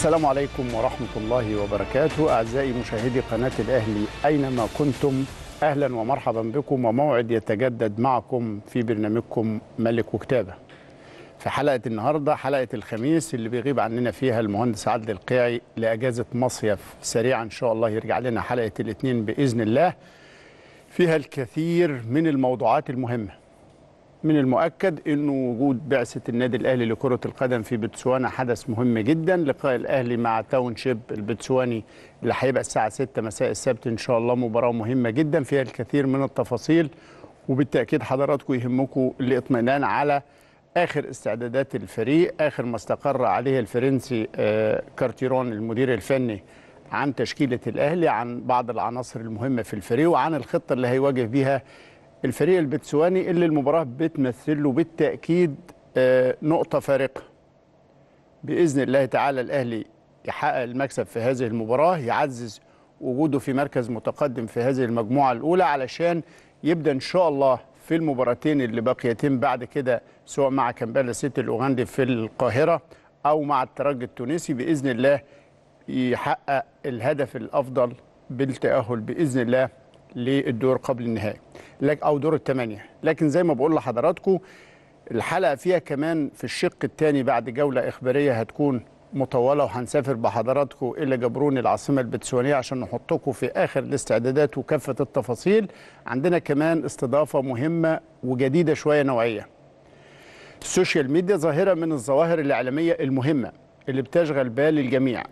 السلام عليكم ورحمة الله وبركاته أعزائي مشاهدي قناة الأهلي أينما كنتم أهلا ومرحبا بكم وموعد يتجدد معكم في برنامجكم ملك وكتابة في حلقة النهاردة حلقة الخميس اللي بيغيب عننا فيها المهندس عادل القيعي لأجازة مصيف سريعا إن شاء الله يرجع لنا حلقة الاثنين بإذن الله فيها الكثير من الموضوعات المهمة من المؤكد انه وجود بعثه النادي الاهلي لكره القدم في بتسوانا حدث مهم جدا لقاء الاهلي مع تاون شيب البتسواني اللي هيبقى الساعه 6 مساء السبت ان شاء الله مباراه مهمه جدا فيها الكثير من التفاصيل وبالتاكيد حضراتكم يهمكم الاطمئنان على اخر استعدادات الفريق اخر ما استقر عليه الفرنسي آه، كارتيرون المدير الفني عن تشكيله الاهلي عن بعض العناصر المهمه في الفريق وعن الخطه اللي هيواجه بيها الفريق البتسواني اللي المباراة بتمثل له بالتأكيد آه، نقطة فارقة بإذن الله تعالى الأهلي يحقق المكسب في هذه المباراة يعزز وجوده في مركز متقدم في هذه المجموعة الأولى علشان يبدأ إن شاء الله في المباراتين اللي بقيتين بعد كده سواء مع كامبالا سيتي الأوغندي في القاهرة أو مع الترجي التونسي بإذن الله يحقق الهدف الأفضل بالتأهل بإذن الله للدور قبل النهائي لك او دور الثمانيه لكن زي ما بقول لحضراتكم الحلقه فيها كمان في الشق الثاني بعد جوله اخباريه هتكون مطوله وهنسافر بحضراتكم الى جبرون العاصمه البتسوانيه عشان نحطكم في اخر الاستعدادات وكافه التفاصيل عندنا كمان استضافه مهمه وجديده شويه نوعيه السوشيال ميديا ظاهره من الظواهر الاعلاميه المهمه اللي بتشغل بال الجميع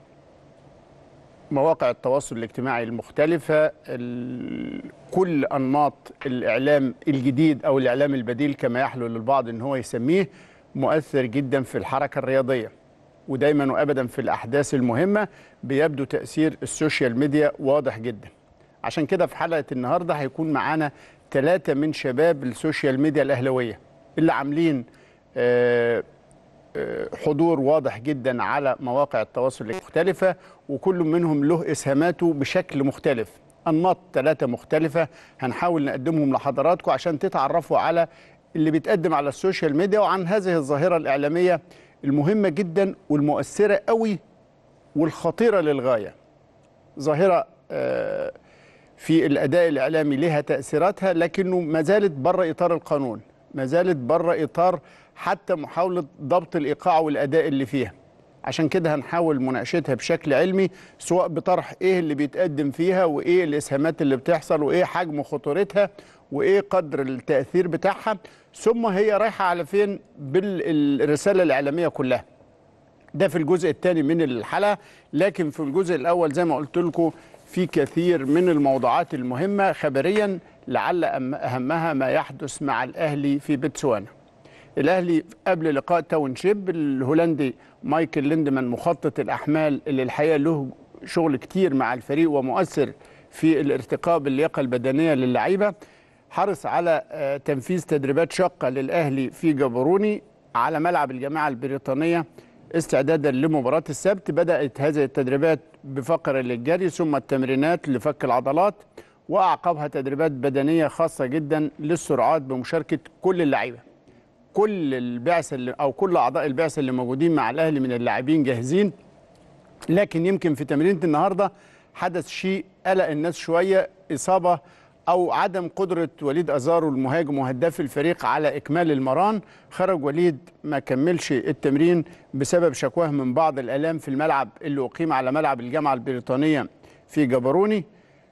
مواقع التواصل الاجتماعي المختلفة ال- كل أنماط الإعلام الجديد أو الإعلام البديل كما يحلو للبعض أن هو يسميه مؤثر جدا في الحركة الرياضية ودايما وأبدا في الأحداث المهمة بيبدو تأثير السوشيال ميديا واضح جدا عشان كده في حلقة النهاردة هيكون معانا ثلاثة من شباب السوشيال ميديا الأهلوية اللي عاملين آه حضور واضح جدا على مواقع التواصل المختلفة وكل منهم له إسهاماته بشكل مختلف أنماط ثلاثة مختلفة هنحاول نقدمهم لحضراتكم عشان تتعرفوا على اللي بيتقدم على السوشيال ميديا وعن هذه الظاهرة الإعلامية المهمة جدا والمؤثرة قوي والخطيرة للغاية ظاهرة آه، في الأداء الإعلامي لها تأثيراتها لكنه ما زالت بره إطار القانون ما زالت بره إطار حتى محاولة ضبط الإيقاع والأداء اللي فيها عشان كده هنحاول مناقشتها بشكل علمي سواء بطرح ايه اللي بيتقدم فيها وايه الاسهامات اللي بتحصل وايه حجم خطورتها وايه قدر التاثير بتاعها ثم هي رايحه على فين بالرساله الاعلاميه كلها ده في الجزء الثاني من الحلقه لكن في الجزء الاول زي ما قلت لكم في كثير من الموضوعات المهمه خبريا لعل أم- اهمها ما يحدث مع الاهلي في بتسوانا الاهلي قبل لقاء تاون شيب الهولندي مايكل ليندمان مخطط الاحمال اللي الحقيقه له شغل كتير مع الفريق ومؤثر في الارتقاء باللياقه البدنيه للعيبه حرص على آه، تنفيذ تدريبات شاقه للاهلي في جبروني على ملعب الجامعه البريطانيه استعدادا لمباراه السبت بدات هذه التدريبات بفقره للجري ثم التمرينات لفك العضلات واعقبها تدريبات بدنيه خاصه جدا للسرعات بمشاركه كل اللعيبه كل البعثه اللي او كل اعضاء البعثه اللي موجودين مع الاهلي من اللاعبين جاهزين لكن يمكن في تمرينه النهارده حدث شيء قلق الناس شويه اصابه او عدم قدره وليد ازارو المهاجم وهداف الفريق على اكمال المران خرج وليد ما كملش التمرين بسبب شكواه من بعض الالام في الملعب اللي اقيم على ملعب الجامعه البريطانيه في جبروني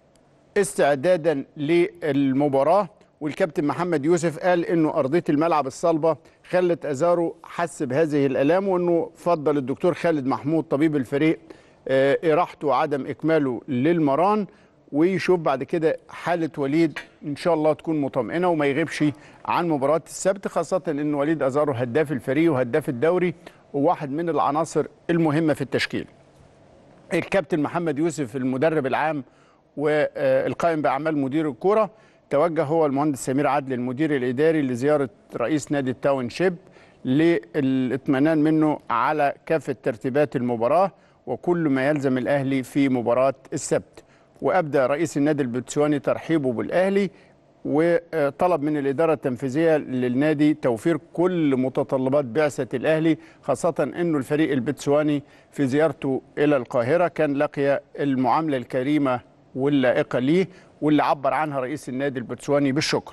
استعدادا للمباراه والكابتن محمد يوسف قال انه ارضيه الملعب الصلبه خلت ازارو حس بهذه الالام وانه فضل الدكتور خالد محمود طبيب الفريق آه، اراحته وعدم اكماله للمران ويشوف بعد كده حاله وليد ان شاء الله تكون مطمئنه وما يغيبش عن مباراه السبت خاصه ان وليد ازارو هداف الفريق وهداف الدوري وواحد من العناصر المهمه في التشكيل. الكابتن محمد يوسف المدرب العام والقائم باعمال مدير الكوره توجه هو المهندس سمير عدل المدير الاداري لزياره رئيس نادي التاون شيب للاطمئنان منه على كافه ترتيبات المباراه وكل ما يلزم الاهلي في مباراه السبت وابدى رئيس النادي البتسواني ترحيبه بالاهلي وطلب من الإدارة التنفيذية للنادي توفير كل متطلبات بعثة الأهلي خاصة أنه الفريق البتسواني في زيارته إلى القاهرة كان لقي المعاملة الكريمة واللائقة ليه واللي عبر عنها رئيس النادي البتسواني بالشكر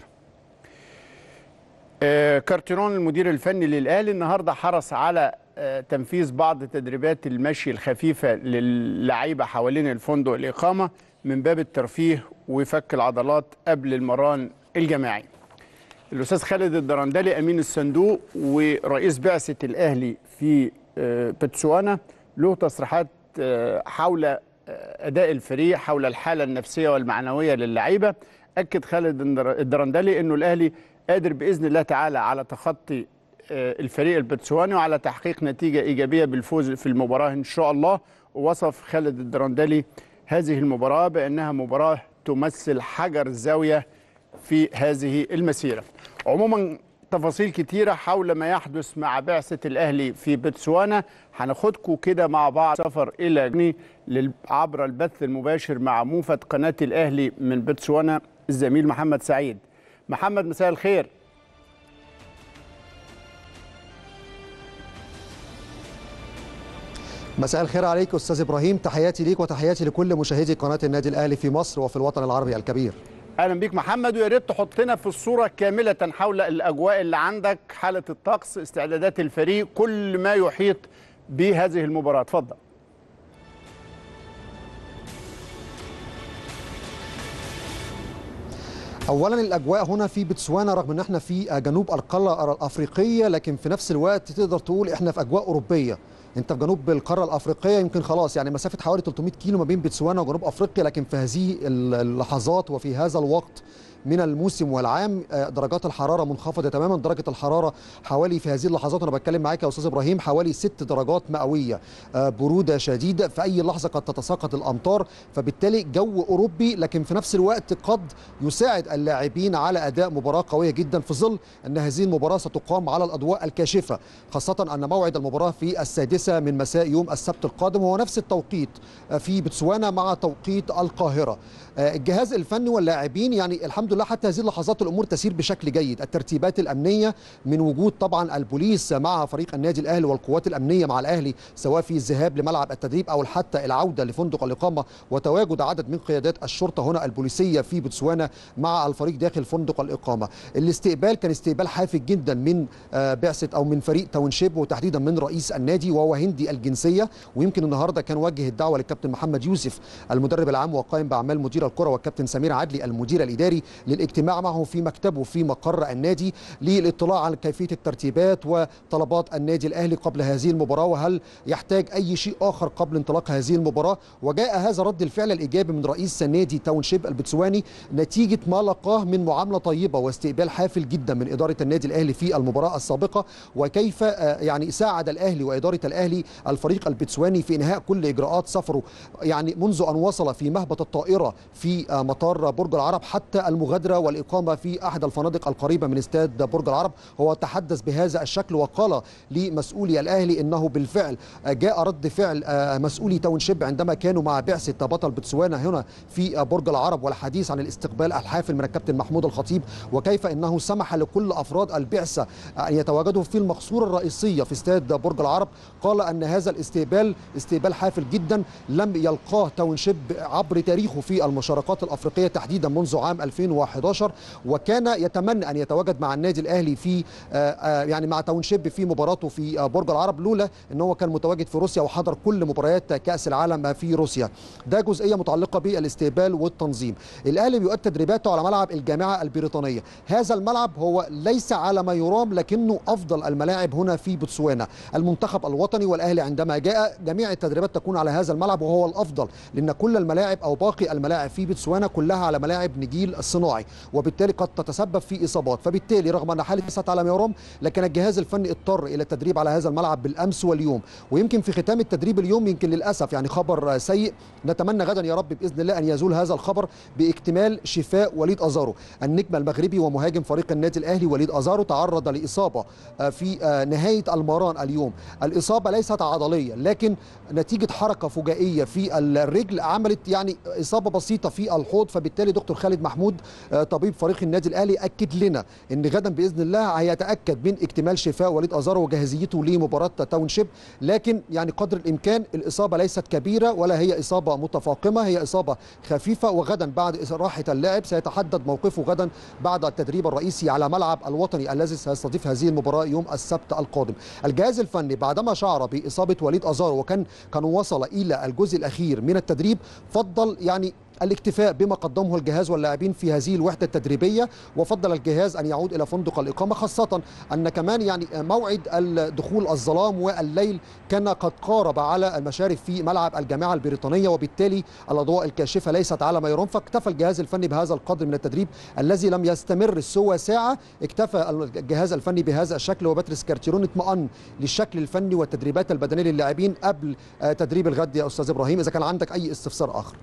آه، كارتيرون المدير الفني للأهلي النهاردة حرص على آه، تنفيذ بعض تدريبات المشي الخفيفة للعيبة حوالين الفندق الإقامة من باب الترفيه وفك العضلات قبل المران الجماعي الأستاذ خالد الدرندلي أمين الصندوق ورئيس بعثة الأهلي في آه، بتسوانا له تصريحات آه، حول آه، أداء الفريق حول الحالة النفسية والمعنوية للعيبة أكد خالد الدرندلي أنه الأهلي قادر بإذن الله تعالى على تخطي آه، الفريق البتسواني وعلى تحقيق نتيجة إيجابية بالفوز في المباراة إن شاء الله ووصف خالد الدرندلي هذه المباراة بأنها مباراة تمثل حجر الزاوية في هذه المسيرة عموما تفاصيل كتيرة حول ما يحدث مع بعثة الأهلي في بتسوانا هناخدكم كده مع بعض سفر إلى جني لل- عبر البث المباشر مع موفد قناة الأهلي من بتسوانا الزميل محمد سعيد محمد مساء الخير مساء الخير عليك استاذ ابراهيم تحياتي ليك وتحياتي لكل مشاهدي قناه النادي الاهلي في مصر وفي الوطن العربي الكبير اهلا بيك محمد ويا ريت تحطنا في الصوره كامله حول الاجواء اللي عندك حاله الطقس استعدادات الفريق كل ما يحيط بهذه المباراه اتفضل اولا الاجواء هنا في بتسوانا رغم ان احنا في جنوب القاره الافريقيه لكن في نفس الوقت تقدر تقول احنا في اجواء اوروبيه انت في جنوب القاره الافريقيه يمكن خلاص يعني مسافه حوالي 300 كيلو ما بين بتسوانا وجنوب افريقيا لكن في هذه اللحظات وفي هذا الوقت من الموسم والعام آه، درجات الحراره منخفضه تماما درجه الحراره حوالي في هذه اللحظات انا بتكلم معاك يا استاذ ابراهيم حوالي ست درجات مئويه آه، بروده شديده في اي لحظه قد تتساقط الامطار فبالتالي جو اوروبي لكن في نفس الوقت قد يساعد اللاعبين على اداء مباراه قويه جدا في ظل ان هذه المباراه ستقام على الاضواء الكاشفه خاصه ان موعد المباراه في السادسه من مساء يوم السبت القادم هو نفس التوقيت آه، في بتسوانا مع توقيت القاهره آه، الجهاز الفني واللاعبين يعني الحمد لله حتى هذه اللحظات الامور تسير بشكل جيد الترتيبات الامنيه من وجود طبعا البوليس مع فريق النادي الاهلي والقوات الامنيه مع الاهلي سواء في الذهاب لملعب التدريب او حتى العوده لفندق الاقامه وتواجد عدد من قيادات الشرطه هنا البوليسيه في بوتسوانا مع الفريق داخل فندق الاقامه الاستقبال كان استقبال حافل جدا من آه، بعثه او من فريق تاونشيب وتحديدا من رئيس النادي وهو هندي الجنسيه ويمكن النهارده كان وجه الدعوه للكابتن محمد يوسف المدرب العام وقائم باعمال مدير الكره والكابتن سمير عدلي المدير الاداري للاجتماع معه في مكتبه في مقر النادي للاطلاع على كيفيه الترتيبات وطلبات النادي الاهلي قبل هذه المباراه وهل يحتاج اي شيء اخر قبل انطلاق هذه المباراه وجاء هذا رد الفعل الايجابي من رئيس نادي تاونشيب البتسواني نتيجه ما لقاه من معامله طيبه واستقبال حافل جدا من اداره النادي الاهلي في المباراه السابقه وكيف آه، يعني ساعد الاهلي واداره الاهلي الفريق البتسواني في انهاء كل اجراءات سفره يعني منذ ان وصل في مهبط الطائره في آه، مطار برج العرب حتى المغادره والاقامه في احد الفنادق القريبه من استاد برج العرب هو تحدث بهذا الشكل وقال لمسؤولي الاهلي انه بالفعل آه، جاء رد فعل آه، مسؤولي تاونشيب عندما كانوا مع بعثه بطل بتسوانا هنا في آه، برج العرب والحديث عن الاستقبال الحافل من الكابتن محمود الخطيب وكيف انه سمح لكل افراد البعثه ان يتواجدوا في المقصوره الرئيسيه في استاد برج العرب قال ان هذا الاستقبال استقبال حافل جدا لم يلقاه تاونشيب عبر تاريخه في المشاركات الافريقيه تحديدا منذ عام 2011 وكان يتمنى ان يتواجد مع النادي الاهلي في آه، آه، يعني مع تاونشيب في مباراته في آه، برج العرب لولا ان هو كان متواجد في روسيا وحضر كل مباريات كاس العالم في روسيا ده جزئيه متعلقه بالاستقبال والتنظيم الاهلي بيؤدي تدريباته على ملعب الجامعه البريطانيه هذا الملعب هو ليس على ما يرام لكنه افضل الملاعب هنا في بوتسوانا المنتخب الوطني والاهلي عندما جاء جميع التدريبات تكون على هذا الملعب وهو الافضل لان كل الملاعب او باقي الملاعب في بوتسوانا كلها على ملاعب نجيل الصناعي وبالتالي قد تتسبب في اصابات فبالتالي رغم ان حاله ليست على ما يرام لكن الجهاز الفني اضطر الى التدريب على هذا الملعب بالامس واليوم ويمكن في ختام التدريب اليوم يمكن للاسف يعني خبر سيء نتمنى غدا يا رب باذن الله ان يزول هذا الخبر باكتمال شفاء وليد ازارو النجم المغربي ومهاجم فريق النادي الاهلي وليد ازارو تعرض لاصابه آه، في آه، نهايه المران اليوم الاصابه ليست عضليه لكن نتيجه حركه فجائيه في الرجل عملت يعني اصابه بسيطه في الحوض فبالتالي دكتور خالد محمود طبيب فريق النادي الاهلي اكد لنا ان غدا باذن الله هيتاكد من اكتمال شفاء وليد ازارو وجاهزيته لمباراه تاون شيب لكن يعني قدر الامكان الاصابه ليست كبيره ولا هي اصابه متفاقمه هي اصابه خفيفه وغدا بعد راحه اللاعب سيتحدد موقفه غدا بعد التدريب الرئيسي على ملعب الوطني الذي سيستضيف هذه المباراه يوم السبت القادم الجهاز الفني بعدما شعر باصابه وليد ازارو وكان كان وصل الى الجزء الاخير من التدريب فضل يعني الاكتفاء بما قدمه الجهاز واللاعبين في هذه الوحده التدريبيه وفضل الجهاز ان يعود الى فندق الاقامه خاصه ان كمان يعني موعد الدخول الظلام والليل كان قد قارب على المشارف في ملعب الجامعه البريطانيه وبالتالي الاضواء الكاشفه ليست على ما يرام فاكتفى الجهاز الفني بهذا القدر من التدريب الذي لم يستمر سوى ساعه اكتفى الجهاز الفني بهذا الشكل وباتريس كارتيرون اطمأن للشكل الفني والتدريبات البدنيه للاعبين قبل تدريب الغد يا استاذ ابراهيم اذا كان عندك اي استفسار اخر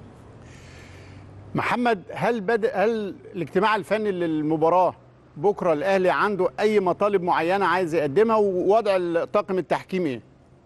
محمد هل بدأ هل الاجتماع الفني للمباراه بكره الاهلي عنده اي مطالب معينه عايز يقدمها ووضع الطاقم التحكيمي ايه؟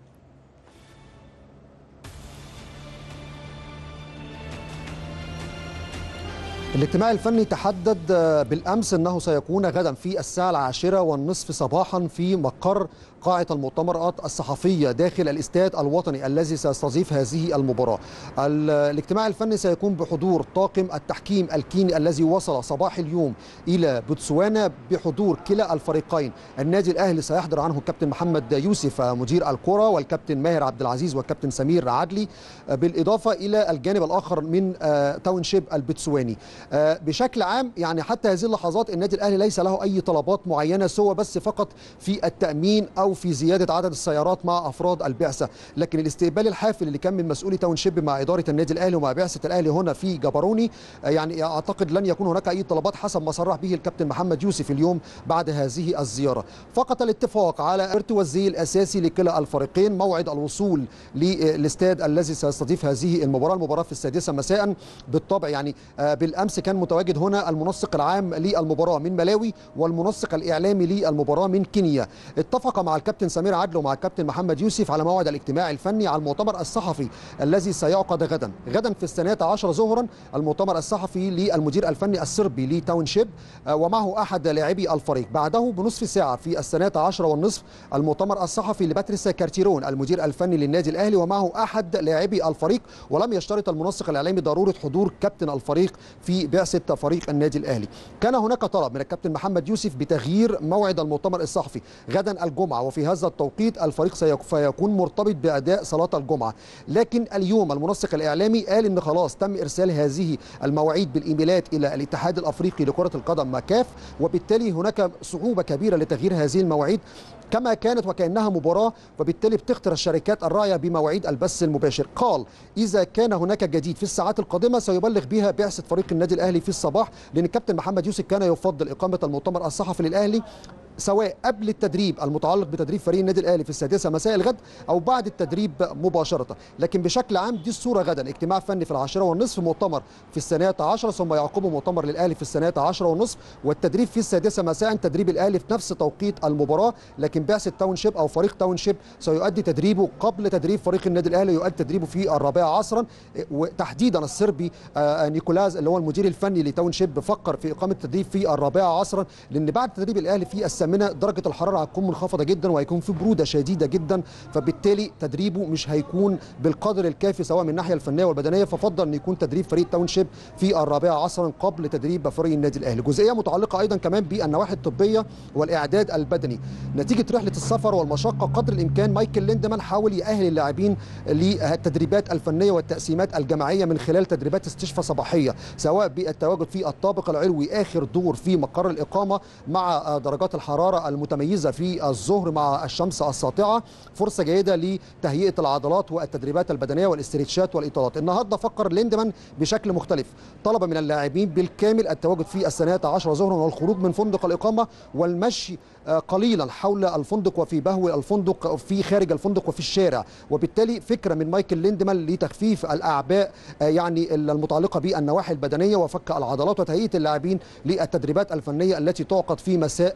الاجتماع الفني تحدد بالامس انه سيكون غدا في الساعه العاشره والنصف صباحا في مقر قاعة المؤتمرات الصحفية داخل الاستاد الوطني الذي سيستضيف هذه المباراة الاجتماع الفني سيكون بحضور طاقم التحكيم الكيني الذي وصل صباح اليوم إلى بوتسوانا بحضور كلا الفريقين النادي الأهلي سيحضر عنه الكابتن محمد يوسف مدير الكرة والكابتن ماهر عبد العزيز والكابتن سمير عدلي بالإضافة إلى الجانب الآخر من تاون شيب البتسواني بشكل عام يعني حتى هذه اللحظات النادي الأهلي ليس له أي طلبات معينة سوى بس فقط في التأمين أو في زيادة عدد السيارات مع أفراد البعثة لكن الاستقبال الحافل اللي كان من مسؤولي تاون شيب مع إدارة النادي الأهلي ومع بعثة الأهلي هنا في جبروني يعني أعتقد لن يكون هناك أي طلبات حسب ما صرح به الكابتن محمد يوسف اليوم بعد هذه الزيارة فقط الاتفاق على ارتوازي الأساسي لكلا الفريقين موعد الوصول للاستاد الذي سيستضيف هذه المباراة المباراة في السادسة مساء بالطبع يعني بالأمس كان متواجد هنا المنسق العام للمباراة من ملاوي والمنسق الإعلامي للمباراة من كينيا اتفق مع الكابتن سمير عدل ومع الكابتن محمد يوسف على موعد الاجتماع الفني على المؤتمر الصحفي الذي سيعقد غدا غدا في الساعه 10 ظهرا المؤتمر الصحفي للمدير الفني الصربي لتاون شيب ومعه احد لاعبي الفريق بعده بنصف ساعه في الساعه 10 والنصف المؤتمر الصحفي لباتريس كارتيرون المدير الفني للنادي الاهلي ومعه احد لاعبي الفريق ولم يشترط المنسق الاعلامي ضروره حضور كابتن الفريق في بعثه فريق النادي الاهلي كان هناك طلب من الكابتن محمد يوسف بتغيير موعد المؤتمر الصحفي غدا الجمعه وفي هذا التوقيت الفريق سيكون مرتبط باداء صلاه الجمعه لكن اليوم المنسق الاعلامي قال ان خلاص تم ارسال هذه المواعيد بالايميلات الى الاتحاد الافريقي لكره القدم ماكاف وبالتالي هناك صعوبه كبيره لتغيير هذه المواعيد كما كانت وكانها مباراه وبالتالي بتخطر الشركات الراعيه بمواعيد البث المباشر قال اذا كان هناك جديد في الساعات القادمه سيبلغ بها بعثه فريق النادي الاهلي في الصباح لان الكابتن محمد يوسف كان يفضل اقامه المؤتمر الصحفي للاهلي سواء قبل التدريب المتعلق بتدريب فريق النادي الاهلي في السادسه مساء الغد او بعد التدريب مباشره لكن بشكل عام دي الصوره غدا اجتماع فني في العاشره والنصف مؤتمر في السنه 10 ثم يعقبه مؤتمر للاهلي في السنه 10 والنصف والتدريب في السادسه مساء تدريب الاهلي في نفس توقيت المباراه لكن بعثه تاون شيب او فريق تاون شيب سيؤدي تدريبه قبل تدريب فريق النادي الاهلي يؤدي تدريبه في الرابعه عصرا وتحديدا الصربي نيكولاز اللي هو المدير الفني لتاون شيب فكر في اقامه تدريب في الرابعه عصرا لان بعد تدريب الاهلي في الثامنه درجه الحراره هتكون منخفضه جدا وهيكون في بروده شديده جدا فبالتالي تدريبه مش هيكون بالقدر الكافي سواء من الناحيه الفنيه والبدنيه ففضل ان يكون تدريب فريق تاون شيب في الرابعه عصرا قبل تدريب فريق النادي الاهلي جزئيه متعلقه ايضا كمان بالنواحي الطبيه والاعداد البدني نتيجه رحله السفر والمشقه قدر الامكان مايكل ليندمان حاول يأهل اللاعبين للتدريبات الفنيه والتقسيمات الجماعيه من خلال تدريبات استشفاء صباحيه سواء بالتواجد في الطابق العلوي اخر دور في مقر الاقامه مع درجات الحراره المتميزه في الظهر مع الشمس الساطعه فرصه جيده لتهيئه العضلات والتدريبات البدنيه والاسترتشات والاطالات النهارده فكر ليندمان بشكل مختلف طلب من اللاعبين بالكامل التواجد في الساعه 10 ظهرا والخروج من فندق الاقامه والمشي قليلا حول الفندق وفي بهو الفندق في خارج الفندق وفي الشارع وبالتالي فكره من مايكل ليندمان لتخفيف الاعباء يعني المتعلقه بالنواحي البدنيه وفك العضلات وتهيئه اللاعبين للتدريبات الفنيه التي تعقد في مساء كل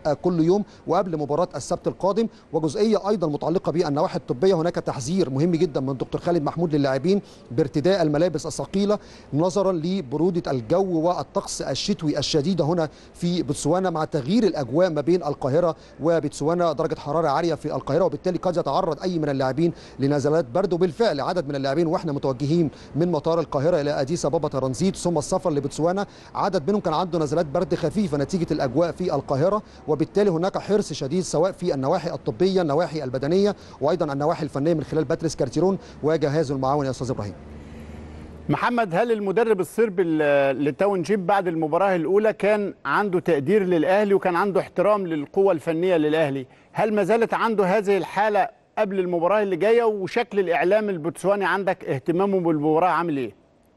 يوم وقبل مباراه السبت القادم وجزئيه ايضا متعلقه بالنواحي الطبيه هناك تحذير مهم جدا من دكتور خالد محمود للاعبين بارتداء الملابس الثقيله نظرا لبروده الجو والطقس الشتوي الشديده هنا في بوتسوانا مع تغيير الاجواء ما بين القاهره وبوتسوانا درجه حراره عاليه في القاهره وبالتالي قد يتعرض اي من اللاعبين لنزلات برد وبالفعل عدد من اللاعبين واحنا متوجهين من مطار القاهره الى اديس ابابا ترانزيت ثم السفر لبوتسوانا عدد منهم كان عنده نزلات برد خفيفه نتيجه الاجواء في القاهره وبالتالي هناك حرص شديد سواء في النواحي الطبيه النواحي البدنيه وايضا النواحي الفنيه من خلال باتريس كارتيرون وجهازه المعاون يا استاذ ابراهيم محمد هل المدرب الصربي ل- لتاون شيب بعد المباراة الأولى كان عنده تقدير للأهلي وكان عنده احترام للقوة الفنية للأهلي هل ما زالت عنده هذه الحالة قبل المباراة اللي جاية وشكل الإعلام البوتسواني عندك اهتمامه بالمباراة عامل إيه؟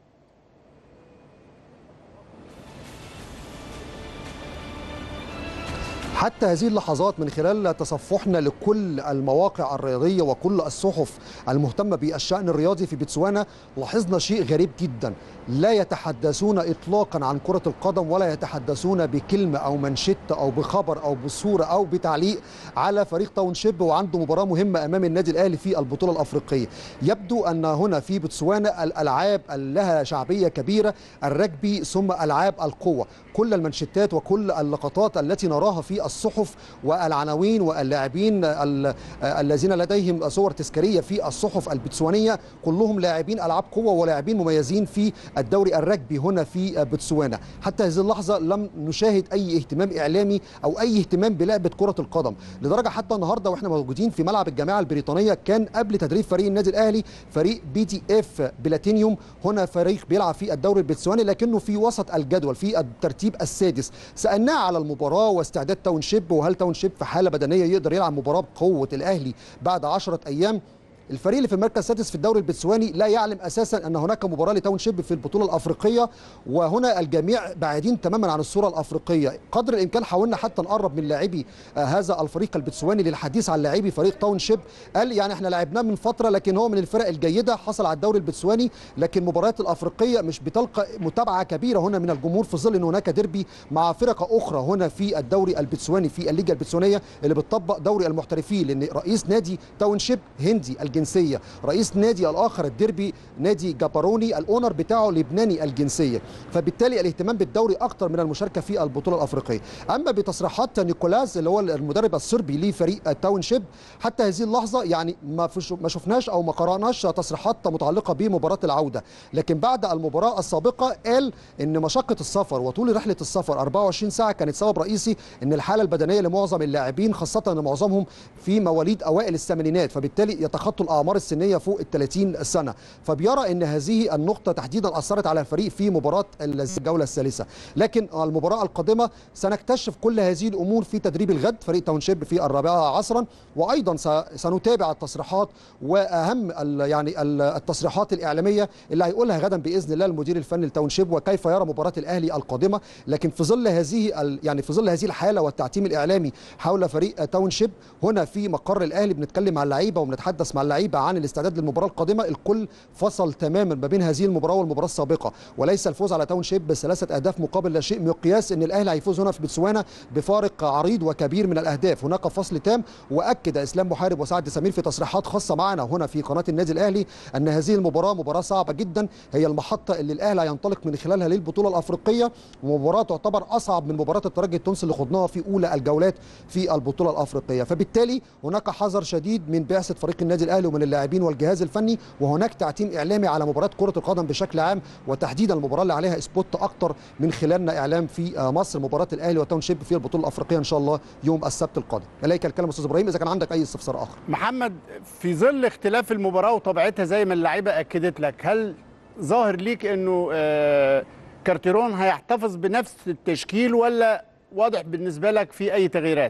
حتى هذه اللحظات من خلال تصفحنا لكل المواقع الرياضية وكل الصحف المهتمة بالشأن الرياضي في بتسوانا لاحظنا شيء غريب جدا لا يتحدثون إطلاقا عن كرة القدم ولا يتحدثون بكلمة أو منشط أو بخبر أو بصورة أو بتعليق على فريق تاون شيب وعنده مباراة مهمة أمام النادي الأهلي في البطولة الأفريقية يبدو أن هنا في بتسوانا الألعاب لها شعبية كبيرة الرجبي ثم ألعاب القوة كل المنشطات وكل اللقطات التي نراها في الصحف والعناوين واللاعبين ال- الذين لديهم صور تذكاريه في الصحف البتسوانيه كلهم لاعبين العاب قوه ولاعبين مميزين في الدوري الرجبي هنا في بتسوانا حتى هذه اللحظه لم نشاهد اي اهتمام اعلامي او اي اهتمام بلعبه كره القدم لدرجه حتى النهارده واحنا موجودين في ملعب الجامعه البريطانيه كان قبل تدريب فريق النادي الاهلي فريق بي تي اف بلاتينيوم هنا فريق بيلعب في الدوري البتسواني لكنه في وسط الجدول في الترتيب السادس سالناه على المباراه واستعداد تاون شيب وهل تاون شيب في حاله بدنيه يقدر يلعب مباراه بقوه الاهلي بعد 10 ايام الفريق اللي في المركز السادس في الدوري البتسواني لا يعلم اساسا ان هناك مباراه لتاون شيب في البطوله الافريقيه وهنا الجميع بعيدين تماما عن الصوره الافريقيه قدر الامكان حاولنا حتى نقرب من لاعبي آه، هذا الفريق البتسواني للحديث عن لاعبي فريق تاون شيب قال يعني احنا لعبناه من فتره لكن هو من الفرق الجيده حصل على الدوري البتسواني لكن المباريات الافريقيه مش بتلقى متابعه كبيره هنا من الجمهور في ظل ان هناك ديربي مع فرق اخرى هنا في الدوري البتسواني في الليجا البتسوانيه اللي بتطبق دوري المحترفين لان رئيس نادي تاون شيب هندي الجنسيه رئيس نادي الاخر الديربي نادي جاباروني الاونر بتاعه لبناني الجنسيه فبالتالي الاهتمام بالدوري اكتر من المشاركه في البطوله الافريقيه اما بتصريحات نيكولاس اللي هو المدرب الصربي لفريق تاون شيب حتى هذه اللحظه يعني ما فيش ما شفناش او ما قراناش تصريحات متعلقه بمباراه العوده لكن بعد المباراه السابقه قال ان مشقه السفر وطول رحله السفر 24 ساعه كانت سبب رئيسي ان الحاله البدنيه لمعظم اللاعبين خاصه ان معظمهم في مواليد اوائل الثمانينات فبالتالي يتخطوا الاعمار السنيه فوق ال 30 سنه فبيرى ان هذه النقطه تحديدا اثرت على الفريق في مباراه الجوله الثالثه لكن المباراه القادمه سنكتشف كل هذه الامور في تدريب الغد فريق تاون شيب في الرابعه عصرا وايضا س- سنتابع التصريحات واهم ال- يعني ال- التصريحات الاعلاميه اللي هيقولها غدا باذن الله المدير الفني لتاون شيب وكيف يرى مباراه الاهلي القادمه لكن في ظل هذه ال- يعني في ظل هذه الحاله والتعتيم الاعلامي حول فريق تاون شيب هنا في مقر الاهلي بنتكلم مع اللعيبه وبنتحدث مع اللعيبه عن الاستعداد للمباراه القادمه الكل فصل تماما ما بين هذه المباراه والمباراه السابقه وليس الفوز على تاون شيب بثلاثه اهداف مقابل لا شيء مقياس ان الاهلي هيفوز هنا في بتسوانا بفارق عريض وكبير من الاهداف هناك فصل تام واكد اسلام محارب وسعد سمير في تصريحات خاصه معنا هنا في قناه النادي الاهلي ان هذه المباراه مباراه صعبه جدا هي المحطه اللي الاهلي هينطلق من خلالها للبطوله الافريقيه ومباراه تعتبر اصعب من مباراه الترجي التونسي اللي خضناها في اولى الجولات في البطوله الافريقيه فبالتالي هناك حذر شديد من بعثه فريق النادي الاهلي ومن اللاعبين والجهاز الفني وهناك تعتيم اعلامي على مباراه كره القدم بشكل عام وتحديدا المباراه اللي عليها سبوت اكتر من خلالنا اعلام في آه، مصر مباراه الاهلي وتاون شيب في البطوله الافريقيه ان شاء الله يوم السبت القادم اليك الكلمه استاذ ابراهيم اذا كان عندك اي استفسار اخر محمد في ظل اختلاف المباراة وطبيعتها زي ما اللعيبة أكدت لك هل ظاهر ليك أنه آه، كارتيرون هيحتفظ بنفس التشكيل ولا واضح بالنسبة لك في أي تغييرات؟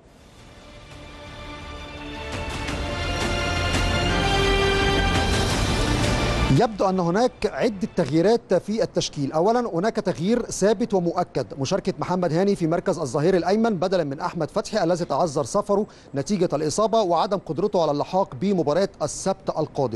يبدو ان هناك عده تغييرات في التشكيل اولا هناك تغيير ثابت ومؤكد مشاركه محمد هاني في مركز الظهير الايمن بدلا من احمد فتحي الذي تعذر سفره نتيجه الاصابه وعدم قدرته على اللحاق بمباراه السبت القادم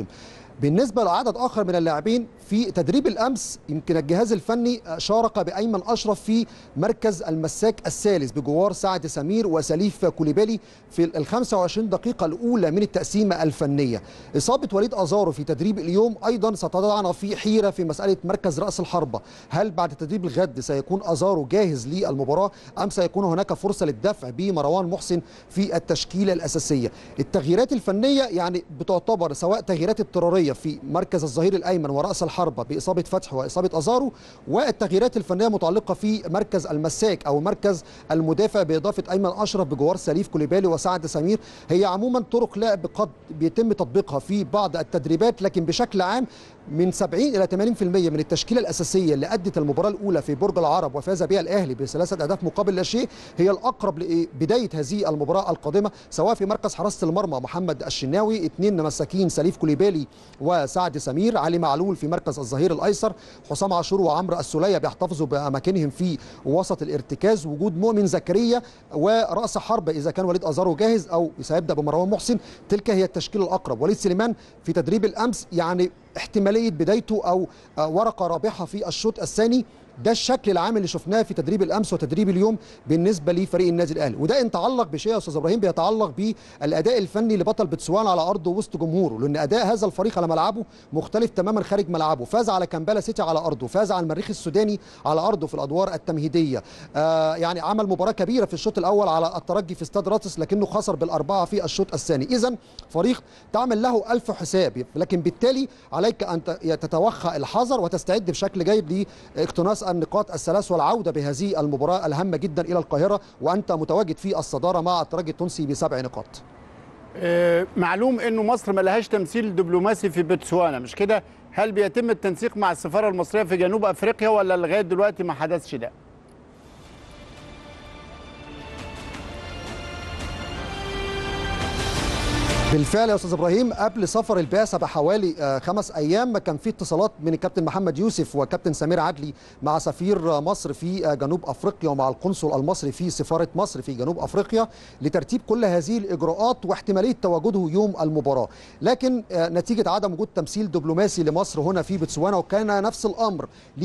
بالنسبه لعدد اخر من اللاعبين في تدريب الامس يمكن الجهاز الفني شارك بايمن اشرف في مركز المساك الثالث بجوار سعد سمير وسليف كوليبالي في ال 25 دقيقه الاولى من التقسيمه الفنيه اصابه وليد ازارو في تدريب اليوم ايضا ستضعنا في حيره في مساله مركز راس الحربه هل بعد تدريب الغد سيكون ازارو جاهز للمباراه ام سيكون هناك فرصه للدفع بمروان محسن في التشكيله الاساسيه التغييرات الفنيه يعني بتعتبر سواء تغييرات اضطراريه في مركز الظهير الايمن وراس الحربه باصابه فتح واصابه ازارو والتغييرات الفنيه متعلقه في مركز المساك او مركز المدافع باضافه ايمن اشرف بجوار سليف كوليبالي وسعد سمير هي عموما طرق لعب قد بيتم تطبيقها في بعض التدريبات لكن بشكل عام من 70 الى 80% من التشكيله الاساسيه اللي ادت المباراه الاولى في برج العرب وفاز بها الاهلي بثلاثه اهداف مقابل لا شيء هي الاقرب لبدايه هذه المباراه القادمه سواء في مركز حراسه المرمى محمد الشناوي اثنين مساكين سليف كوليبالي وسعد سمير علي معلول في مركز الظهير الايسر حسام عاشور وعمرو السوليه بيحتفظوا باماكنهم في وسط الارتكاز وجود مؤمن زكريا وراس حربه اذا كان وليد ازارو جاهز او سيبدا بمروان محسن تلك هي التشكيله الاقرب وليد سليمان في تدريب الامس يعني احتماليه بدايته او ورقه رابحه في الشوط الثاني ده الشكل العام اللي شفناه في تدريب الامس وتدريب اليوم بالنسبه لفريق النادي الاهلي وده ان تعلق بشيء يا استاذ ابراهيم بيتعلق بالاداء الفني لبطل بتسوان على ارضه وسط جمهوره لان اداء هذا الفريق على ملعبه مختلف تماما خارج ملعبه فاز على كامبالا سيتي على ارضه فاز على المريخ السوداني على ارضه في الادوار التمهيديه آه يعني عمل مباراه كبيره في الشوط الاول على الترجي في استاد راتس لكنه خسر بالاربعه في الشوط الثاني اذا فريق تعمل له ألف حساب لكن بالتالي عليك ان تتوخى الحذر وتستعد بشكل جيد لاقتناص النقاط الثلاث والعوده بهذه المباراه الهامه جدا الى القاهره وانت متواجد في الصداره مع الترجي التونسي بسبع نقاط. آه معلوم انه مصر ما لهاش تمثيل دبلوماسي في بوتسوانا مش كده؟ هل بيتم التنسيق مع السفاره المصريه في جنوب افريقيا ولا لغايه دلوقتي ما حدثش ده؟ بالفعل يا استاذ ابراهيم قبل سفر البعثه بحوالي خمس ايام كان في اتصالات من الكابتن محمد يوسف وكابتن سمير عدلي مع سفير مصر في جنوب افريقيا ومع القنصل المصري في سفاره مصر في جنوب افريقيا لترتيب كل هذه الاجراءات واحتماليه تواجده يوم المباراه لكن نتيجه عدم وجود تمثيل دبلوماسي لمصر هنا في بتسوانا وكان نفس الامر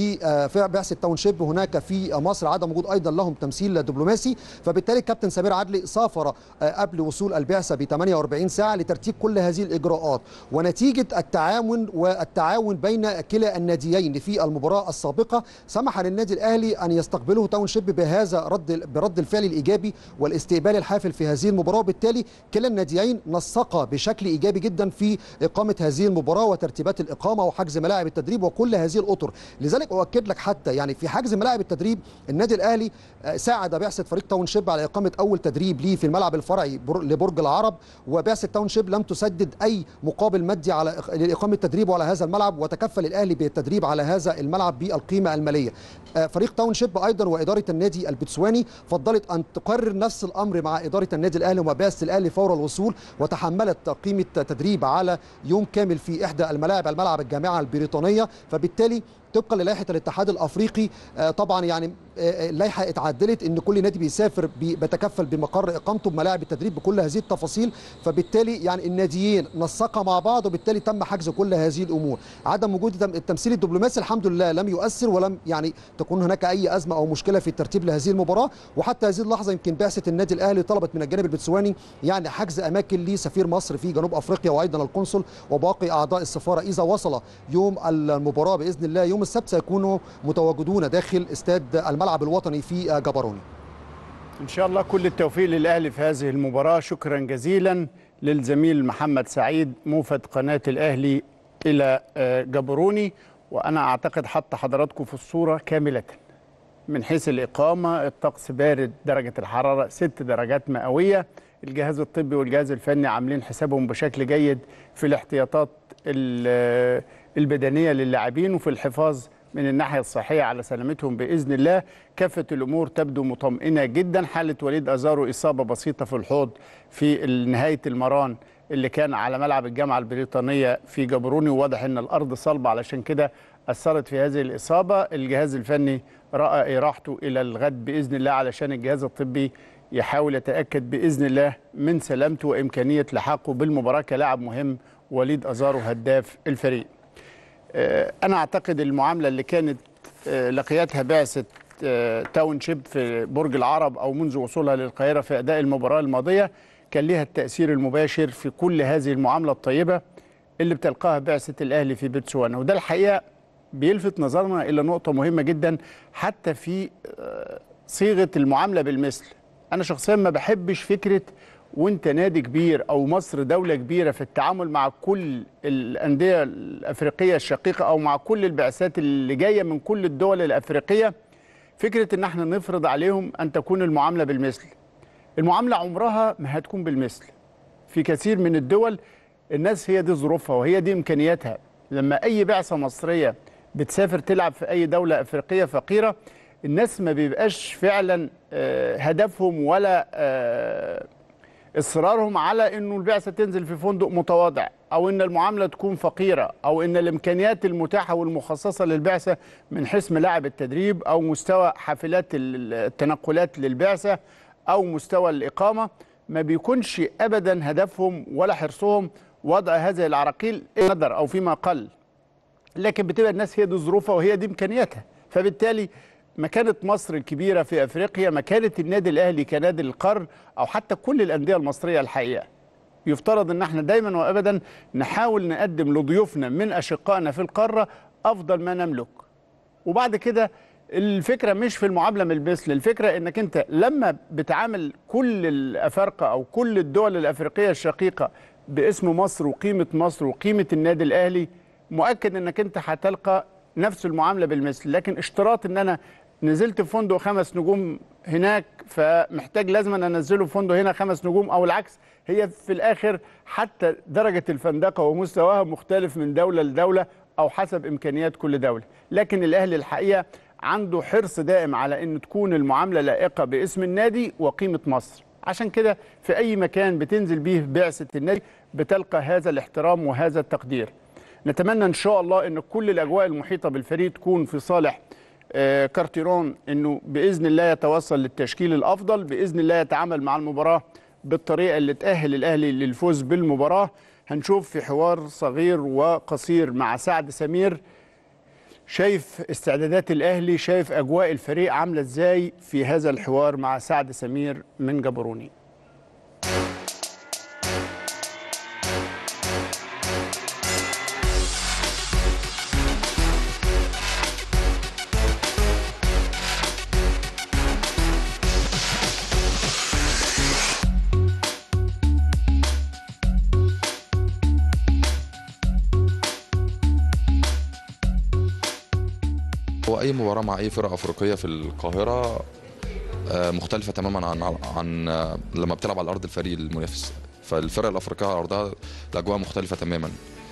لبعثه تاونشيب هناك في مصر عدم وجود ايضا لهم تمثيل دبلوماسي فبالتالي الكابتن سمير عدلي سافر قبل وصول البعثه ب 48 ساعه لترتيب كل هذه الاجراءات ونتيجه التعاون والتعاون بين كلا الناديين في المباراه السابقه سمح للنادي الاهلي ان يستقبله تاون شيب بهذا رد برد الفعل الايجابي والاستقبال الحافل في هذه المباراه وبالتالي كلا الناديين نسقا بشكل ايجابي جدا في اقامه هذه المباراه وترتيبات الاقامه وحجز ملاعب التدريب وكل هذه الاطر لذلك اؤكد لك حتى يعني في حجز ملاعب التدريب النادي الاهلي ساعد بعثه فريق تاون شيب على اقامه اول تدريب ليه في الملعب الفرعي لبرج العرب وبعثه تاون شيب لم تسدد اي مقابل مادي على لاقامه تدريبه على هذا الملعب وتكفل الاهلي بالتدريب على هذا الملعب بالقيمه الماليه. فريق تاون شيب ايضا واداره النادي البتسواني فضلت ان تقرر نفس الامر مع اداره النادي الاهلي ومباعث الاهلي فور الوصول وتحملت قيمه تدريب على يوم كامل في احدى الملاعب الملعب الجامعه البريطانيه فبالتالي طبقا للائحه الاتحاد الافريقي طبعا يعني اللائحه اتعدلت ان كل نادي بيسافر بيتكفل بمقر اقامته بملاعب التدريب بكل هذه التفاصيل فبالتالي يعني الناديين نسقا مع بعض وبالتالي تم حجز كل هذه الامور عدم وجود التمثيل الدبلوماسي الحمد لله لم يؤثر ولم يعني تكون هناك اي ازمه او مشكله في الترتيب لهذه المباراه وحتى هذه اللحظه يمكن بعثه النادي الاهلي طلبت من الجانب البتسواني يعني حجز اماكن لسفير مصر في جنوب افريقيا وايضا القنصل وباقي اعضاء السفاره اذا وصل يوم المباراه باذن الله يوم السبت سيكونوا متواجدون داخل استاد الملعب الوطني في جبروني ان شاء الله كل التوفيق للاهلي في هذه المباراه شكرا جزيلا للزميل محمد سعيد موفد قناه الاهلي الى جبروني وانا اعتقد حط حضراتكم في الصوره كامله من حيث الاقامه الطقس بارد درجه الحراره ست درجات مئويه الجهاز الطبي والجهاز الفني عاملين حسابهم بشكل جيد في الاحتياطات البدنيه للاعبين وفي الحفاظ من الناحيه الصحيه على سلامتهم باذن الله كافه الامور تبدو مطمئنه جدا حاله وليد ازارو اصابه بسيطه في الحوض في نهايه المران اللي كان على ملعب الجامعه البريطانيه في جبروني وواضح ان الارض صلبه علشان كده اثرت في هذه الاصابه الجهاز الفني راى اراحته الى الغد باذن الله علشان الجهاز الطبي يحاول يتاكد باذن الله من سلامته وامكانيه لحاقه بالمباراه كلاعب مهم وليد ازارو هداف الفريق آه، انا اعتقد المعامله اللي كانت آه، لقيتها بعثه آه، تاون شيب في برج العرب او منذ وصولها للقاهره في اداء المباراه الماضيه كان لها التاثير المباشر في كل هذه المعامله الطيبه اللي بتلقاها بعثه الاهلي في بتسوانا وده الحقيقه بيلفت نظرنا الى نقطه مهمه جدا حتى في آه، صيغه المعامله بالمثل انا شخصيا ما بحبش فكره وانت نادي كبير او مصر دوله كبيره في التعامل مع كل الانديه الافريقيه الشقيقه او مع كل البعثات اللي جايه من كل الدول الافريقيه فكره ان احنا نفرض عليهم ان تكون المعامله بالمثل المعامله عمرها ما هتكون بالمثل في كثير من الدول الناس هي دي ظروفها وهي دي امكانياتها لما اي بعثه مصريه بتسافر تلعب في اي دوله افريقيه فقيره الناس ما بيبقاش فعلا آه، هدفهم ولا آه، اصرارهم على انه البعثه تنزل في فندق متواضع او ان المعامله تكون فقيره او ان الامكانيات المتاحه والمخصصه للبعثه من حيث ملاعب التدريب او مستوى حافلات ال- التنقلات للبعثه او مستوى الاقامه ما بيكونش ابدا هدفهم ولا حرصهم وضع هذه العراقيل نظر او فيما قل لكن بتبقى الناس هي دي ظروفها وهي دي امكانياتها فبالتالي مكانة مصر الكبيرة في افريقيا مكانة النادي الاهلي كنادي القرن او حتى كل الاندية المصرية الحقيقة يفترض ان احنا دايما وابدا نحاول نقدم لضيوفنا من اشقائنا في القارة افضل ما نملك وبعد كده الفكرة مش في المعاملة من المثل الفكرة انك انت لما بتعامل كل الافارقة او كل الدول الافريقية الشقيقة باسم مصر وقيمة مصر وقيمة النادي الاهلي مؤكد انك انت هتلقى نفس المعاملة بالمثل لكن اشتراط ان انا نزلت في فندق خمس نجوم هناك فمحتاج لازم أن انزله في فندق هنا خمس نجوم او العكس هي في الاخر حتى درجة الفندقة ومستواها مختلف من دولة لدولة او حسب امكانيات كل دولة لكن الاهلي الحقيقة عنده حرص دائم على ان تكون المعاملة لائقة باسم النادي وقيمة مصر عشان كده في اي مكان بتنزل بيه بعثة النادي بتلقى هذا الاحترام وهذا التقدير نتمنى ان شاء الله ان كل الاجواء المحيطه بالفريق تكون في صالح آه، كارتيرون انه باذن الله يتوصل للتشكيل الافضل باذن الله يتعامل مع المباراه بالطريقه اللي تاهل الاهلي للفوز بالمباراه هنشوف في حوار صغير وقصير مع سعد سمير شايف استعدادات الاهلي شايف اجواء الفريق عامله ازاي في هذا الحوار مع سعد سمير من جبروني هو اي مباراه مع اي فرقه افريقيه في القاهره آه، مختلفه تماما عن عن آه، لما بتلعب على ارض الفريق المنافس فالفرق الافريقيه على ارضها الاجواء مختلفه تماما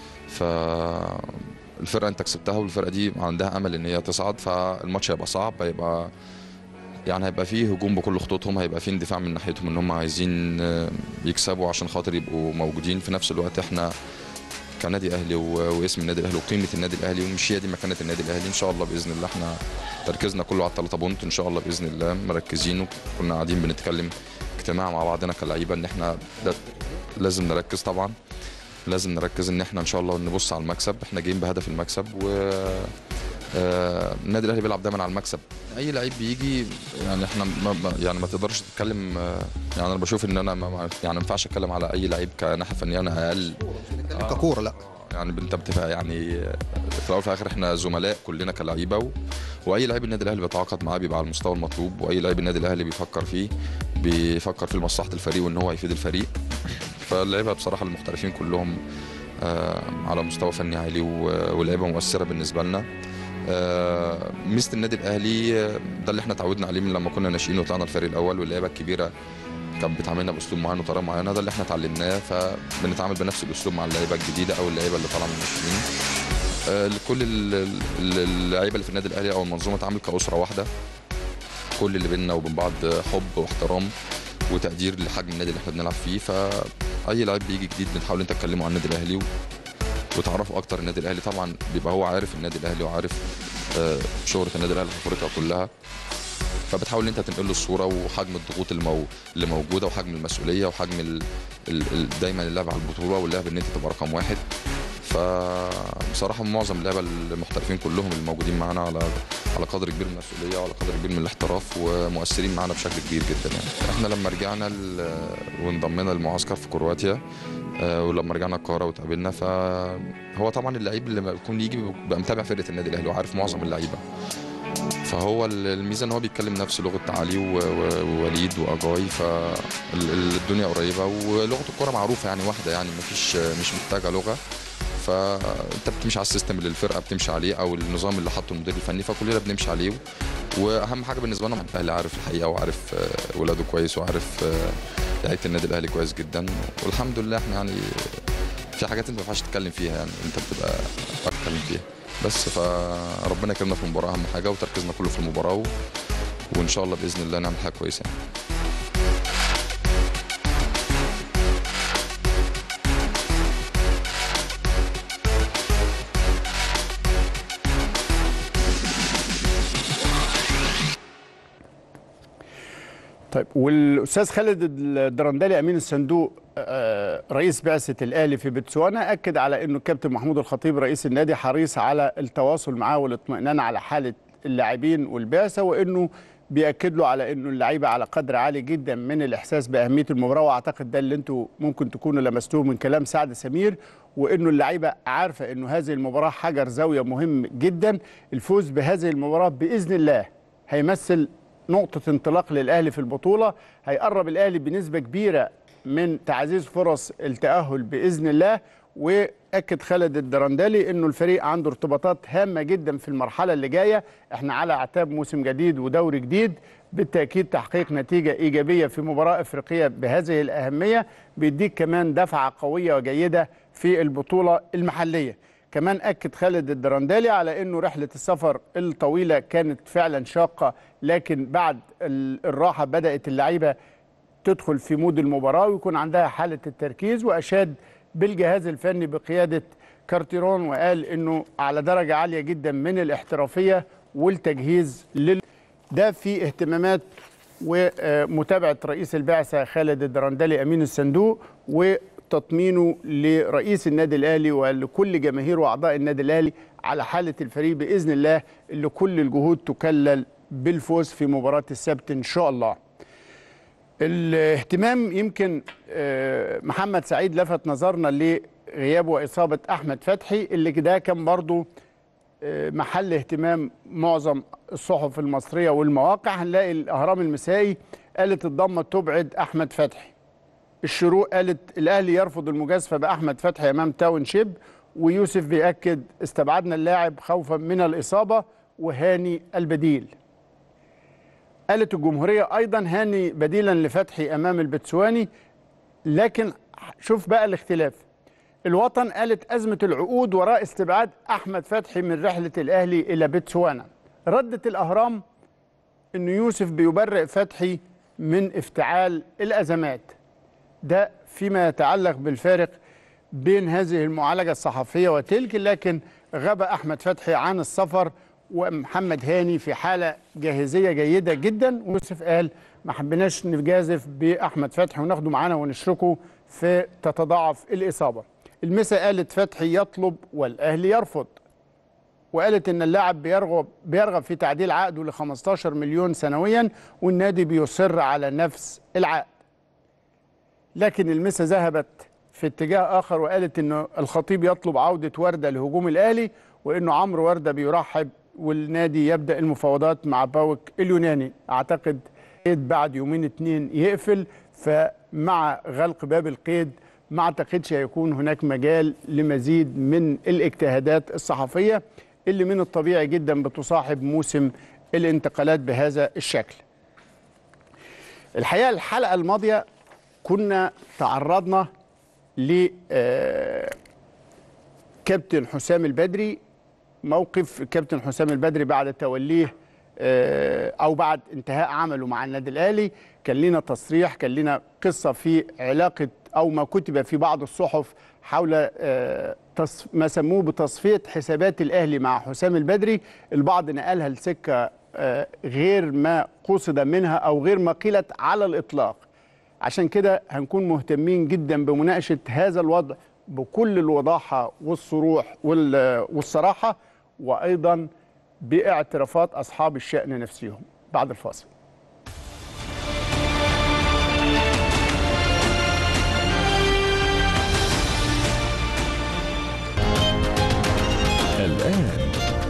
فالفرقه انت كسبتها والفرقه دي عندها امل ان هي تصعد فالماتش هيبقى صعب هيبقى يعني هيبقى فيه هجوم بكل خطوطهم هيبقى فيه اندفاع من ناحيتهم ان هم عايزين آه، يكسبوا عشان خاطر يبقوا موجودين في نفس الوقت احنا كنادي اهلي و- واسم النادي الاهلي وقيمه النادي الاهلي ومش هي دي مكانه النادي الاهلي ان شاء الله باذن الله احنا تركيزنا كله على الثلاثه بونت ان شاء الله باذن الله مركزين وكنا قاعدين بنتكلم اجتماع مع بعضنا كلعيبه ان احنا ده لازم نركز طبعا لازم نركز ان احنا ان شاء الله نبص على المكسب احنا جايين بهدف المكسب و آه، النادي الاهلي بيلعب دايما على المكسب اي لعيب بيجي يعني احنا ما ما- يعني ما تقدرش تتكلم آه، يعني انا بشوف ان انا ما ما- يعني ما ينفعش اتكلم على اي لعيب كناحيه فنيه انا اقل بنتكلم ككوره لا يعني انت بتبقى يعني في الاول وفي الاخر احنا زملاء كلنا كلعيبه و... واي لعيب النادي الاهلي بيتعاقد معاه بيبقى على المستوى المطلوب واي لعيب النادي الاهلي بيفكر فيه بيفكر في مصلحه الفريق وان هو هيفيد الفريق فاللعيبه بصراحه المحترفين كلهم آه، على مستوى فني عالي و- ولعيبه مؤثره بالنسبه لنا آه، ميزه النادي الاهلي آه، ده اللي احنا اتعودنا عليه من لما كنا ناشئين وطلعنا الفريق الاول واللعيبه الكبيره كانت بتعاملنا باسلوب معين وطريقه معينه ده اللي احنا اتعلمناه فبنتعامل بنفس الاسلوب مع اللعيبه الجديده او اللعيبه اللي طالعه من الناشئين آه، لكل ال- ال- اللعيبه اللي في النادي الاهلي او المنظومه تعامل كاسره واحده كل اللي بيننا وبين بعض حب واحترام وتقدير لحجم النادي اللي احنا بنلعب فيه فاي لعيب بيجي جديد بنحاول انت تكلمه عن النادي الاهلي و... وتعرفوا اكتر النادي الاهلي طبعا بيبقى هو عارف النادي الاهلي وعارف آه، شهره النادي الاهلي في افريقيا كلها فبتحاول ان انت تنقل له الصوره وحجم الضغوط اللي, مو... اللي موجوده وحجم المسؤوليه وحجم ال... ال... ال... دايما اللعب على البطوله واللعب ان انت تبقى رقم واحد فبصراحه معظم اللعبه المحترفين كلهم اللي موجودين معانا على على قدر كبير من المسؤوليه وعلى قدر كبير من الاحتراف ومؤثرين معانا بشكل كبير جدا يعني احنا لما رجعنا ال... وانضمينا المعسكر في كرواتيا آه، ولما رجعنا القاهره وتقابلنا فهو طبعا اللعيب اللي بيكون يجي بيبقى متابع فرقه النادي الاهلي وعارف معظم اللعيبه فهو الميزه ان هو بيتكلم نفس لغه علي و- و- ووليد واجاي فالدنيا قريبه ولغه الكوره معروفه يعني واحده يعني مفيش مش محتاجه لغه فانت بتمشي على السيستم اللي الفرقه بتمشي عليه او النظام اللي حاطه المدير الفني فكلنا بنمشي عليه واهم حاجه بالنسبه لنا الاهلي عارف الحقيقه وعارف آه، ولاده كويس وعارف آه، لعيبه النادي الاهلي كويس جدا والحمد لله احنا يعني في حاجات انت ما ينفعش تتكلم فيها يعني انت بتبقى اتكلم فيها بس فربنا يكرمنا في المباراه اهم حاجه وتركيزنا كله في المباراه و... وان شاء الله باذن الله نعمل حاجه كويسه يعني. طيب والاستاذ خالد الدرندلي امين الصندوق آه، رئيس بعثه الاهلي في بتسوانا اكد على انه الكابتن محمود الخطيب رئيس النادي حريص على التواصل معاه والاطمئنان على حاله اللاعبين والبعثه وانه بياكد له على انه اللعيبه على قدر عالي جدا من الاحساس باهميه المباراه واعتقد ده اللي انتم ممكن تكونوا لمستوه من كلام سعد سمير وانه اللعيبه عارفه انه هذه المباراه حجر زاويه مهم جدا الفوز بهذه المباراه باذن الله هيمثل نقطة انطلاق للأهلي في البطولة هيقرب الأهلي بنسبة كبيرة من تعزيز فرص التأهل بإذن الله وأكد خالد الدرندلي أنه الفريق عنده ارتباطات هامة جدا في المرحلة اللي جاية احنا على أعتاب موسم جديد ودوري جديد بالتأكيد تحقيق نتيجة إيجابية في مباراة إفريقية بهذه الأهمية بيديك كمان دفعة قوية وجيدة في البطولة المحلية كمان أكد خالد الدرندالي على أنه رحلة السفر الطويلة كانت فعلا شاقة لكن بعد ال- الراحة بدأت اللعيبة تدخل في مود المباراة ويكون عندها حالة التركيز وأشاد بالجهاز الفني بقيادة كارتيرون وقال أنه على درجة عالية جدا من الاحترافية والتجهيز لل ده في اهتمامات ومتابعة رئيس البعثة خالد الدرندلي أمين الصندوق وتطمينه لرئيس النادي الأهلي ولكل جماهير وأعضاء النادي الأهلي على حالة الفريق بإذن الله اللي كل الجهود تكلل بالفوز في مباراة السبت إن شاء الله الاهتمام يمكن آه، محمد سعيد لفت نظرنا لغياب وإصابة أحمد فتحي اللي ده كان برضو آه، محل اهتمام معظم الصحف المصرية والمواقع هنلاقي الأهرام المسائي قالت الضمة تبعد أحمد فتحي الشروق قالت الأهلي يرفض المجازفة بأحمد فتحي أمام تاون شيب ويوسف بيأكد استبعدنا اللاعب خوفا من الإصابة وهاني البديل قالت الجمهورية أيضا هاني بديلا لفتحي أمام البتسواني لكن شوف بقى الاختلاف الوطن قالت أزمة العقود وراء استبعاد أحمد فتحي من رحلة الأهلي إلى بتسوانا ردت الأهرام أن يوسف بيبرئ فتحي من افتعال الأزمات ده فيما يتعلق بالفارق بين هذه المعالجة الصحفية وتلك لكن غاب أحمد فتحي عن السفر ومحمد هاني في حالة جاهزية جيدة جدا ويوسف قال ما حبيناش نجازف بأحمد فتحي وناخده معانا ونشركه في تتضاعف الإصابة المسا قالت فتحي يطلب والأهلي يرفض وقالت ان اللاعب بيرغب بيرغب في تعديل عقده ل 15 مليون سنويا والنادي بيصر على نفس العقد لكن المسا ذهبت في اتجاه اخر وقالت انه الخطيب يطلب عوده ورده لهجوم الاهلي وانه عمرو ورده بيرحب والنادي يبدا المفاوضات مع باوك اليوناني اعتقد قيد بعد يومين اتنين يقفل فمع غلق باب القيد ما اعتقدش هيكون هناك مجال لمزيد من الاجتهادات الصحفيه اللي من الطبيعي جدا بتصاحب موسم الانتقالات بهذا الشكل. الحقيقه الحلقه الماضيه كنا تعرضنا ل آه، كابتن حسام البدري موقف كابتن حسام البدري بعد توليه آه، او بعد انتهاء عمله مع النادي الاهلي كان لنا تصريح كان لنا قصه في علاقه او ما كتب في بعض الصحف حول آه، تص- ما سموه بتصفيه حسابات الاهلي مع حسام البدري البعض نقلها لسكه آه، غير ما قصد منها او غير ما قيلت على الاطلاق عشان كده هنكون مهتمين جدا بمناقشه هذا الوضع بكل الوضاحه والصروح وال- والصراحه وايضا باعترافات اصحاب الشان نفسهم بعد الفاصل الآن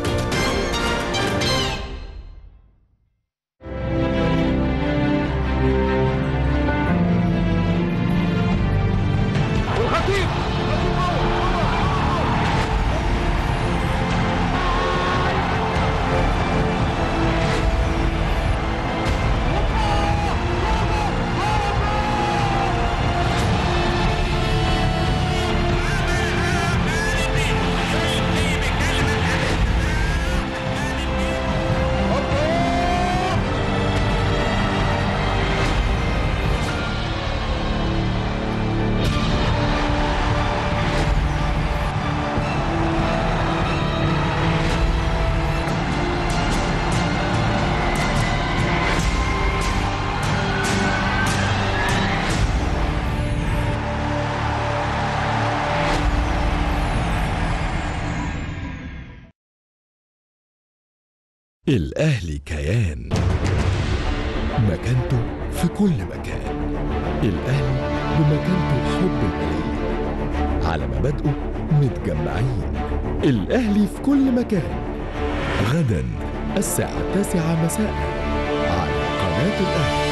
الأهلي كيان مكانته في كل مكان الأهلي بمكانته حب البلية على مبادئه متجمعين الأهلي في كل مكان غدا الساعة التاسعة مساء على قناة الأهلي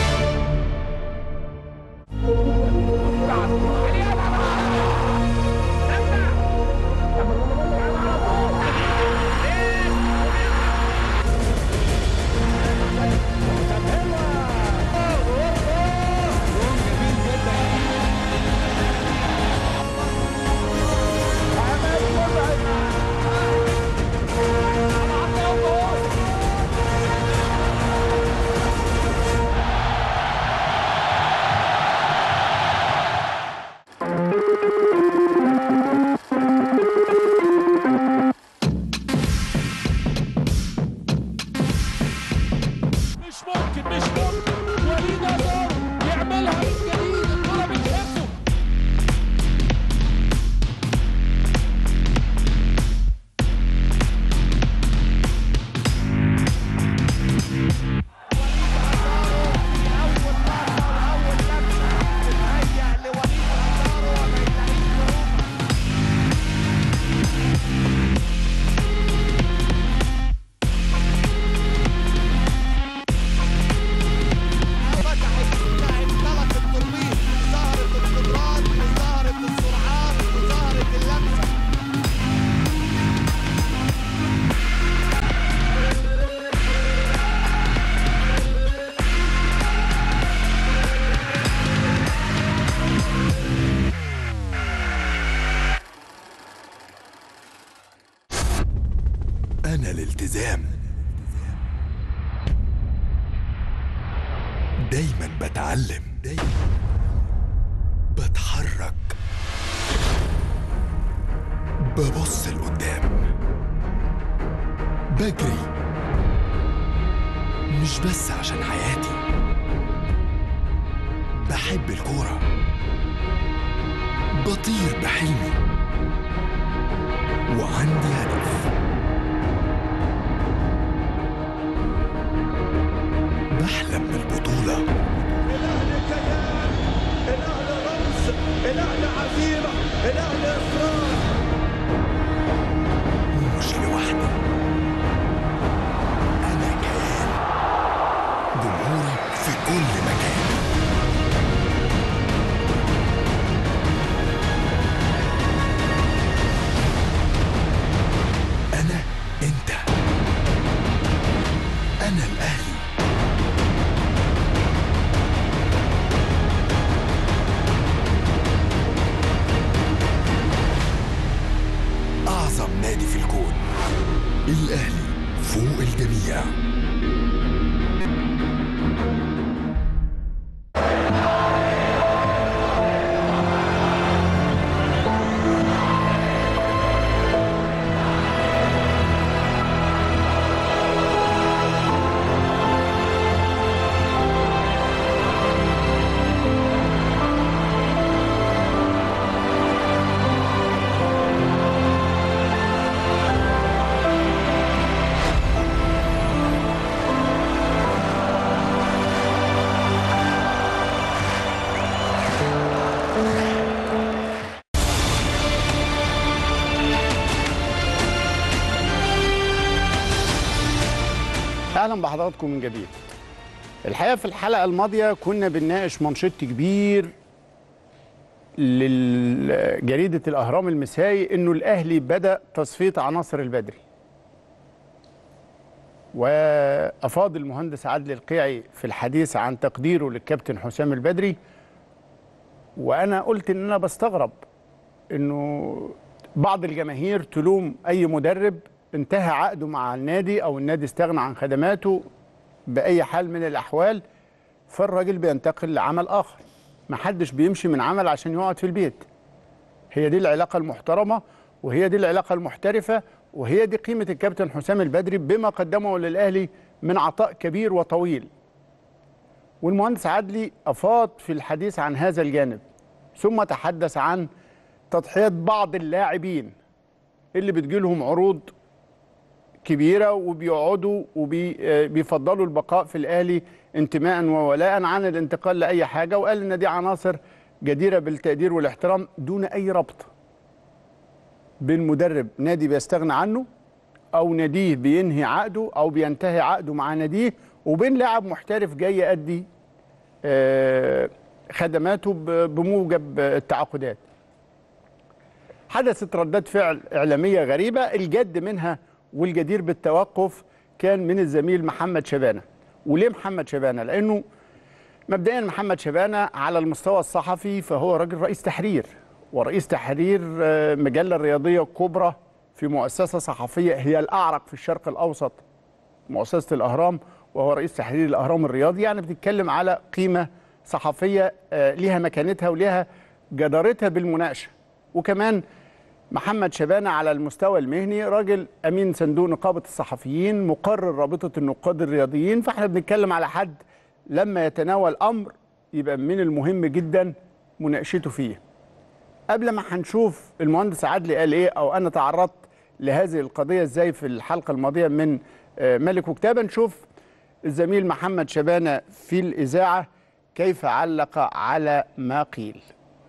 مش ممكن مش ممكن وليد ازار يعملها من جديد الكرة بتهزه فتحت انطلق الترويج ظهرت القدرات وظهرت السرعات وظهرت اللمسه أنا الالتزام دايما بتعلم دايما بتحرك ببص لقدام بجري مش بس عشان حياتي بحب الكورة بطير بحلمي وعندي هدف بحلم بالبطولة الاهلي كيان الاهلي رمز الاهلي عزيمه الاهلي اصرار ومش لوحدي أنا كيان جمهوري في كل مكان أنا أنت أنا الأهلي أعظم نادي في الكون الأهلي فوق الجميع بحضراتكم من جديد الحقيقه في الحلقه الماضيه كنا بنناقش منشط كبير لجريده الاهرام المسائي انه الاهلي بدا تصفيه عناصر البدري وافاض المهندس عادل القيعي في الحديث عن تقديره للكابتن حسام البدري وانا قلت ان انا بستغرب انه بعض الجماهير تلوم اي مدرب انتهى عقده مع النادي او النادي استغنى عن خدماته باي حال من الاحوال فالراجل بينتقل لعمل اخر محدش بيمشي من عمل عشان يقعد في البيت هي دي العلاقه المحترمه وهي دي العلاقه المحترفه وهي دي قيمه الكابتن حسام البدري بما قدمه للاهلي من عطاء كبير وطويل والمهندس عدلي افاض في الحديث عن هذا الجانب ثم تحدث عن تضحيات بعض اللاعبين اللي بتجيلهم عروض كبيره وبيقعدوا وبيفضلوا البقاء في الاهلي انتماء وولاء عن الانتقال لاي حاجه وقال ان دي عناصر جديره بالتقدير والاحترام دون اي ربط بين مدرب نادي بيستغنى عنه او ناديه بينهي عقده او بينتهي عقده مع ناديه وبين لاعب محترف جاي يأدي آه، خدماته ب- بموجب التعاقدات حدثت ردات فعل إعلامية غريبة الجد منها والجدير بالتوقف كان من الزميل محمد شبانة وليه محمد شبانة؟ لأنه مبدئيا محمد شبانة على المستوى الصحفي فهو راجل رئيس تحرير ورئيس تحرير آه، مجلة رياضية كبرى في مؤسسة صحفية هي الأعرق في الشرق الأوسط مؤسسة الأهرام وهو رئيس تحرير الأهرام الرياضي يعني بتتكلم على قيمة صحفية آه، ليها مكانتها وليها جدارتها بالمناقشة وكمان محمد شبانة على المستوى المهني راجل أمين صندوق نقابة الصحفيين مقرر رابطة النقاد الرياضيين فاحنا بنتكلم على حد لما يتناول أمر يبقى من المهم جدا مناقشته فيه قبل ما هنشوف المهندس عدلي قال ايه او انا تعرضت لهذه القضيه ازاي في الحلقه الماضيه من آه، ملك وكتابه نشوف الزميل محمد شبانه في الاذاعه كيف علق على ما قيل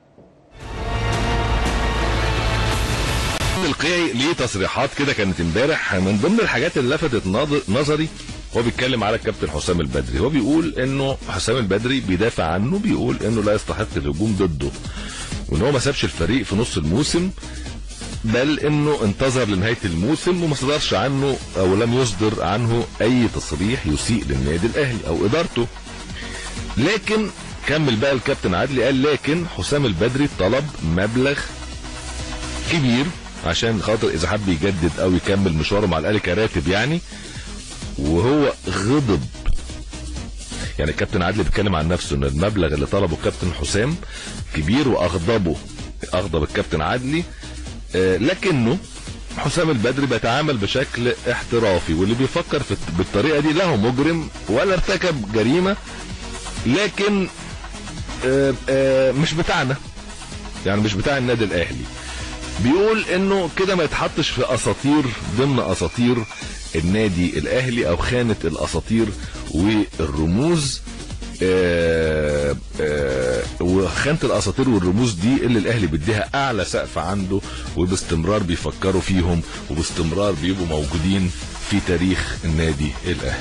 القيعي ليه تصريحات كده كانت امبارح من ضمن الحاجات اللي لفتت نظ- نظري هو بيتكلم على الكابتن حسام البدري هو بيقول انه حسام البدري بيدافع عنه بيقول انه لا يستحق الهجوم ضده وان هو ما سابش الفريق في نص الموسم بل انه انتظر لنهايه الموسم وما صدرش عنه او لم يصدر عنه اي تصريح يسيء للنادي الاهلي او ادارته لكن كمل بقى الكابتن عدلي قال لكن حسام البدري طلب مبلغ كبير عشان خاطر اذا حب يجدد او يكمل مشواره مع الاهلي كراتب يعني وهو غضب يعني الكابتن عادل بيتكلم عن نفسه ان المبلغ اللي طلبه الكابتن حسام كبير واغضبه اغضب الكابتن عدلي آه، لكنه حسام البدري بيتعامل بشكل احترافي واللي بيفكر في بالطريقه دي لا هو مجرم ولا ارتكب جريمه لكن آه، آه، مش بتاعنا يعني مش بتاع النادي الاهلي بيقول انه كده ما يتحطش في اساطير ضمن اساطير النادي الاهلي او خانه الاساطير والرموز آه، آه، وخانه الاساطير والرموز دي اللي الاهلي بيديها اعلى سقف عنده وباستمرار بيفكروا فيهم وباستمرار بيبقوا موجودين في تاريخ النادي الاهلي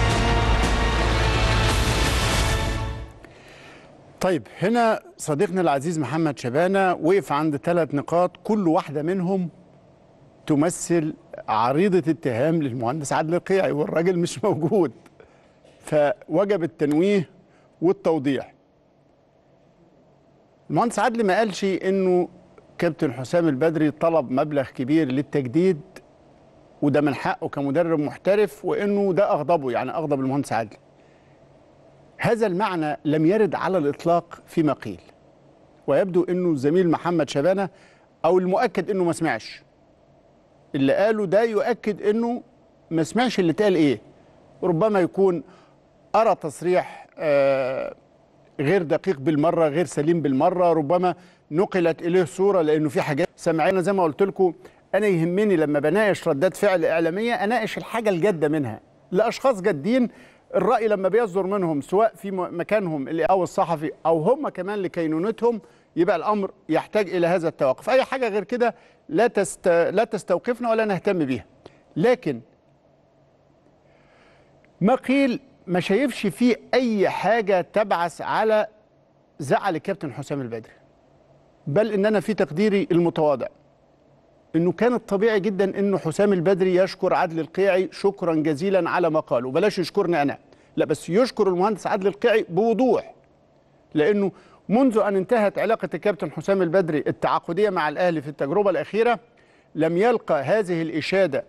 طيب هنا صديقنا العزيز محمد شبانه وقف عند ثلاث نقاط كل واحده منهم تمثل عريضه اتهام للمهندس عادل القيعي والراجل مش موجود فوجب التنويه والتوضيح المهندس عادل ما قالش انه كابتن حسام البدري طلب مبلغ كبير للتجديد وده من حقه كمدرب محترف وانه ده اغضبه يعني اغضب المهندس عادل هذا المعنى لم يرد على الإطلاق فيما قيل ويبدو أنه الزميل محمد شبانة أو المؤكد أنه ما سمعش اللي قاله ده يؤكد أنه ما سمعش اللي اتقال إيه ربما يكون أرى تصريح آه، غير دقيق بالمرة غير سليم بالمرة ربما نقلت إليه صورة لأنه في حاجات سمعنا زي ما قلت لكم أنا يهمني لما بناقش ردات فعل إعلامية أناقش الحاجة الجادة منها لأشخاص جادين الرأي لما بيصدر منهم سواء في م- مكانهم اللي أو الصحفي أو هم كمان لكينونتهم يبقى الأمر يحتاج إلى هذا التوقف أي حاجة غير كده لا تست... لا تستوقفنا ولا نهتم بيها لكن ما قيل ما شايفش فيه اي حاجه تبعث على زعل الكابتن حسام البدري بل ان انا في تقديري المتواضع انه كان الطبيعي جدا انه حسام البدري يشكر عدل القيعي شكرا جزيلا على ما قاله بلاش يشكرني انا لا بس يشكر المهندس عدل القيعي بوضوح لانه منذ ان انتهت علاقه الكابتن حسام البدري التعاقديه مع الاهلي في التجربه الاخيره لم يلقى هذه الاشاده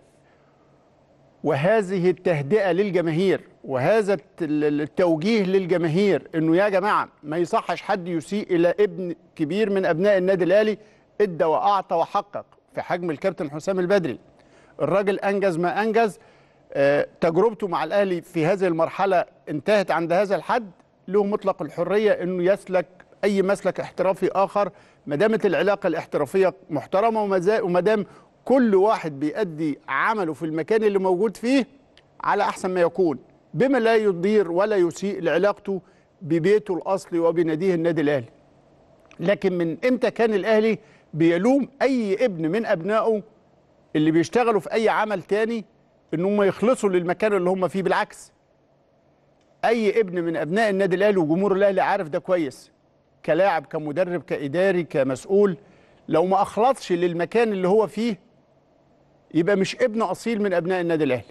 وهذه التهدئه للجماهير وهذا الت- التوجيه للجماهير انه يا جماعه ما يصحش حد يسيء الى ابن كبير من ابناء النادي الاهلي ادى واعطى وحقق في حجم الكابتن حسام البدري الراجل انجز ما انجز آه، تجربته مع الاهلي في هذه المرحله انتهت عند هذا الحد له مطلق الحريه انه يسلك اي مسلك احترافي اخر ما دامت العلاقه الاحترافيه محترمه وما زا- وما دام كل واحد بيأدي عمله في المكان اللي موجود فيه على احسن ما يكون بما لا يضير ولا يسيء لعلاقته ببيته الاصلي وبناديه النادي الاهلي لكن من امتى كان الاهلي بيلوم اي ابن من ابنائه اللي بيشتغلوا في اي عمل تاني ان هم يخلصوا للمكان اللي هم فيه بالعكس اي ابن من ابناء النادي الاهلي وجمهور الاهلي عارف ده كويس كلاعب كمدرب كاداري كمسؤول لو ما اخلصش للمكان اللي هو فيه يبقى مش ابن اصيل من ابناء النادي الاهلي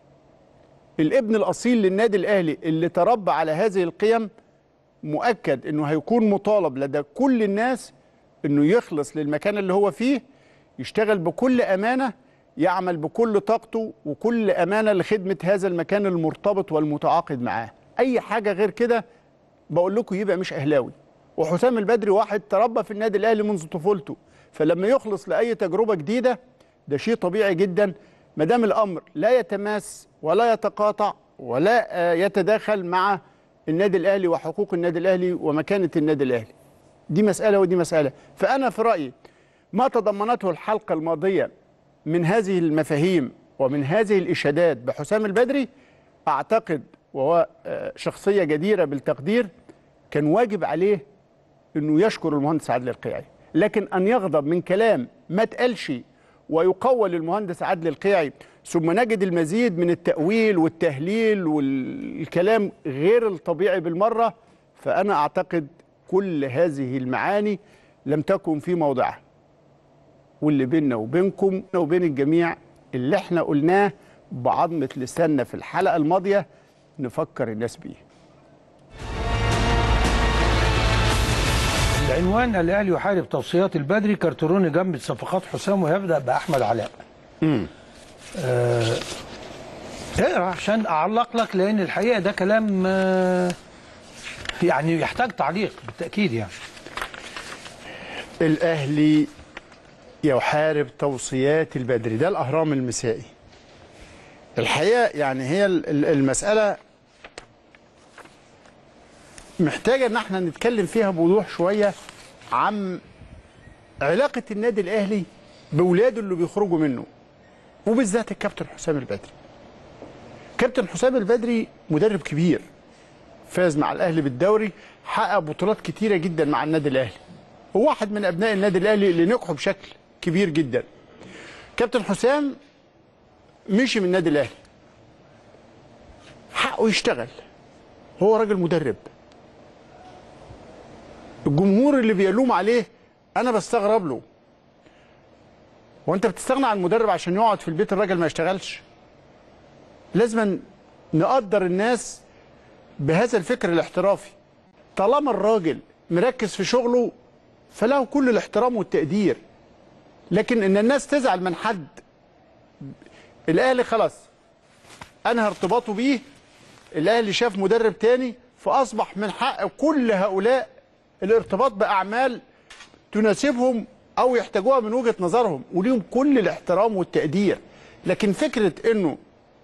الابن الاصيل للنادي الاهلي اللي تربى على هذه القيم مؤكد انه هيكون مطالب لدى كل الناس انه يخلص للمكان اللي هو فيه يشتغل بكل امانه يعمل بكل طاقته وكل امانه لخدمه هذا المكان المرتبط والمتعاقد معاه اي حاجه غير كده بقول لكم يبقى مش اهلاوي وحسام البدري واحد تربى في النادي الاهلي منذ طفولته فلما يخلص لاي تجربه جديده ده شيء طبيعي جدا ما دام الامر لا يتماس ولا يتقاطع ولا آه، يتداخل مع النادي الاهلي وحقوق النادي الاهلي ومكانه النادي الاهلي دي مساله ودي مساله فانا في رايي ما تضمنته الحلقه الماضيه من هذه المفاهيم ومن هذه الاشادات بحسام البدري اعتقد وهو آه، شخصيه جديره بالتقدير كان واجب عليه انه يشكر المهندس عادل القيعي لكن ان يغضب من كلام ما اتقالش ويقول المهندس عادل القيعي ثم نجد المزيد من التأويل والتهليل والكلام غير الطبيعي بالمرة فأنا أعتقد كل هذه المعاني لم تكن في موضعها واللي بيننا وبينكم وبين الجميع اللي احنا قلناه بعظمة لساننا في الحلقة الماضية نفكر الناس بيه العنوان الاهلي يحارب توصيات البدري كارترون جنب صفقات حسام ويبدا باحمد علاء آه اقرا عشان اعلق لك لان الحقيقه ده كلام آه يعني يحتاج تعليق بالتاكيد يعني الأهلي يحارب توصيات البدري ده الأهرام المسائي الحقيقة يعني هي ال- ال- المسألة محتاجة ان احنا نتكلم فيها بوضوح شوية عن علاقة النادي الأهلي بولاده اللي بيخرجوا منه وبالذات الكابتن حسام البدري كابتن حسام البدري مدرب كبير فاز مع الأهلي بالدوري حقق بطولات كتيرة جدا مع النادي الأهلي هو واحد من أبناء النادي الأهلي اللي نجحوا بشكل كبير جدا كابتن حسام مشي من النادي الأهلي حقه يشتغل هو راجل مدرب الجمهور اللي بيلوم عليه انا بستغرب له هو انت بتستغنى عن المدرب عشان يقعد في البيت الراجل ما يشتغلش لازم نقدر الناس بهذا الفكر الاحترافي طالما الراجل مركز في شغله فله كل الاحترام والتقدير لكن ان الناس تزعل من حد الاهلي خلاص انهى ارتباطه بيه الاهلي شاف مدرب تاني فاصبح من حق كل هؤلاء الارتباط باعمال تناسبهم او يحتاجوها من وجهه نظرهم وليهم كل الاحترام والتقدير لكن فكره انه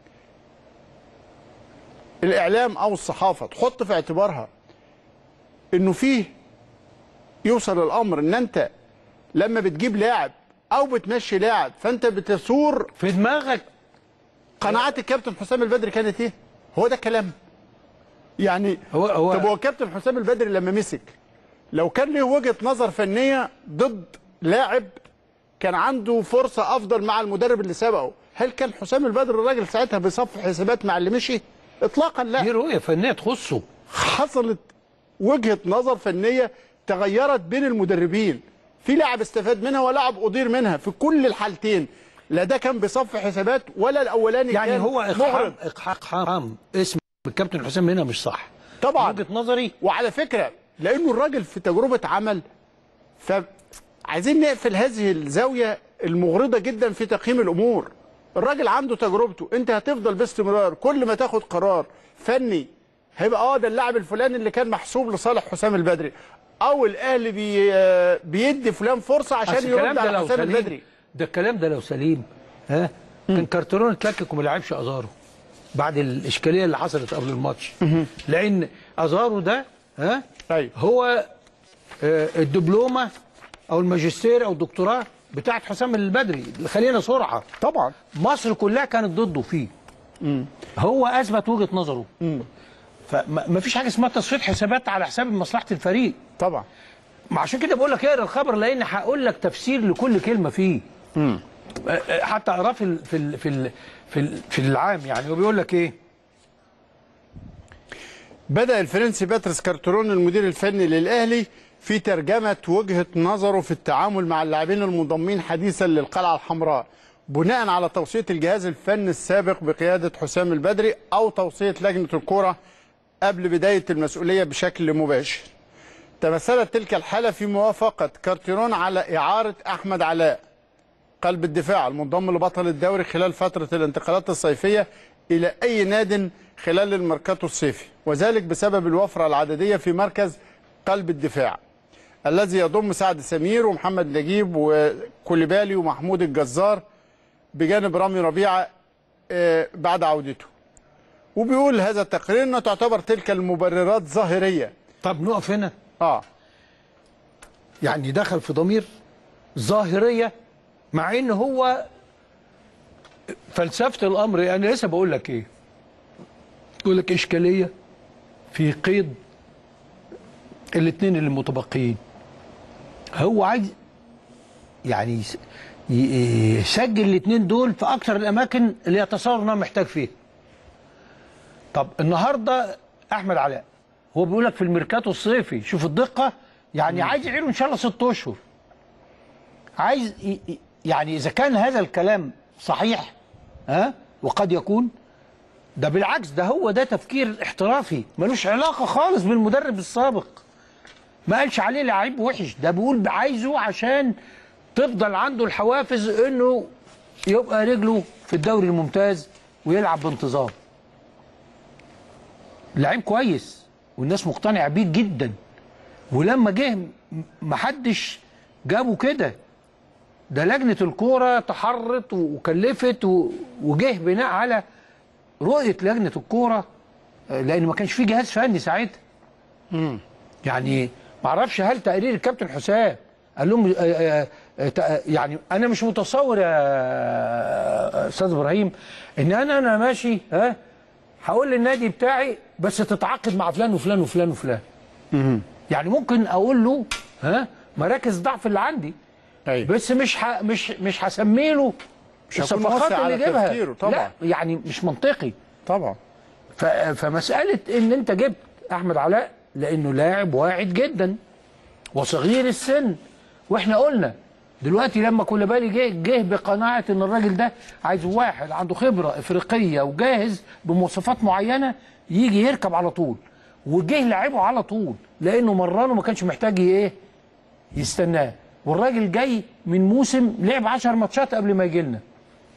الاعلام او الصحافه تحط في اعتبارها انه فيه يوصل الامر ان انت لما بتجيب لاعب او بتمشي لاعب فانت بتثور في دماغك قناعات الكابتن حسام البدري كانت ايه؟ هو ده كلام يعني هو هو طب هو كابتن حسام البدري لما مسك لو كان له وجهه نظر فنيه ضد لاعب كان عنده فرصه افضل مع المدرب اللي سبقه هل كان حسام البدري الراجل ساعتها بيصفي حسابات مع اللي مشي اطلاقا لا دي رؤيه فنيه تخصه حصلت وجهه نظر فنيه تغيرت بين المدربين في لاعب استفاد منها ولاعب اضير منها في كل الحالتين لا ده كان بيصفي حسابات ولا الاولاني يعني كان هو مغرض اقحام اقحام اسم الكابتن حسام هنا مش صح طبعا وجهه نظري وعلى فكره لانه الراجل في تجربه عمل فعايزين نقفل هذه الزاويه المغرضه جدا في تقييم الامور الراجل عنده تجربته انت هتفضل باستمرار كل ما تاخد قرار فني هيبقى اه ده اللاعب الفلاني اللي كان محسوب لصالح حسام البدري او الاهلي بي بيدي فلان فرصه أصل عشان الكلام يرد ده على لو حسام سليم البدري ده الكلام ده لو سليم ها كان كارترون اتلكك وما لعبش ازارو بعد الاشكاليه اللي حصلت قبل الماتش لان ازارو ده ها أيوة. هو آه، الدبلومه او الماجستير او الدكتوراه بتاعت حسام البدري اللي خلينا سرعه طبعا مصر كلها كانت ضده فيه هو اثبت وجهه نظره فما فيش حاجه اسمها تصفيه حسابات على حساب مصلحه الفريق طبعا ما عشان كده بقول لك اقرا الخبر لان هقول لك تفسير لكل كلمه فيه آه، آه، حتى اقراه في ال- في ال- في ال- في ال- في العام يعني هو بيقول لك ايه بدأ الفرنسي باتريس كارترون المدير الفني للأهلي في ترجمة وجهة نظره في التعامل مع اللاعبين المنضمين حديثا للقلعة الحمراء بناء على توصية الجهاز الفني السابق بقيادة حسام البدري أو توصية لجنة الكرة قبل بداية المسؤولية بشكل مباشر تمثلت تلك الحالة في موافقة كارتيرون على إعارة أحمد علاء قلب الدفاع المنضم لبطل الدوري خلال فترة الانتقالات الصيفية إلى أي ناد خلال الميركاتو الصيفي وذلك بسبب الوفرة العددية في مركز قلب الدفاع الذي يضم سعد سمير ومحمد نجيب وكوليبالي ومحمود الجزار بجانب رامي ربيعة آه، بعد عودته وبيقول هذا التقرير أنه تعتبر تلك المبررات ظاهرية طب نقف هنا آه يعني دخل في ضمير ظاهريه مع ان هو فلسفه الامر انا لسه بقول لك ايه بقول لك اشكاليه في قيد الاثنين اللي متبقيين هو عايز يعني يس- ي- يسجل الاثنين دول في اكثر الاماكن اللي يتصور انه محتاج فيها طب النهارده احمد علاء هو بيقول لك في الميركاتو الصيفي شوف الدقه يعني عايز يعينه ان شاء الله ست اشهر عايز ي- ي- يعني اذا كان هذا الكلام صحيح ها وقد يكون ده بالعكس ده هو ده تفكير احترافي ملوش علاقه خالص بالمدرب السابق ما قالش عليه لعيب وحش ده بيقول عايزه عشان تفضل عنده الحوافز انه يبقى رجله في الدوري الممتاز ويلعب بانتظام لعيب كويس والناس مقتنعه بيه جدا ولما جه م- محدش جابه كده ده لجنه الكوره تحرت وكلفت و- وجه بناء على رؤيه لجنه الكوره آه، لان ما كانش في جهاز فني ساعتها يعني ما اعرفش هل تقرير الكابتن حسام قال لهم آه، آه، آه، تق- يعني انا مش متصور يا آه، استاذ ابراهيم ان انا انا ماشي ها هقول للنادي بتاعي بس تتعاقد مع فلان وفلان وفلان وفلان يعني ممكن اقول له ها مراكز ضعف اللي عندي أيوة. بس مش ح... مش مش هسمي له مش هكون الصفقات موافق على اللي جابها تفكيره طبعا. لا يعني مش منطقي طبعا ف... فمساله ان انت جبت احمد علاء لانه لاعب واعد جدا وصغير السن واحنا قلنا دلوقتي لما كوليبالي جه جه بقناعه ان الراجل ده عايز واحد عنده خبره افريقيه وجاهز بمواصفات معينه يجي يركب على طول وجه لعبه على طول لانه مرانه ما كانش محتاج ايه يستناه والراجل جاي من موسم لعب 10 ماتشات قبل ما يجي لنا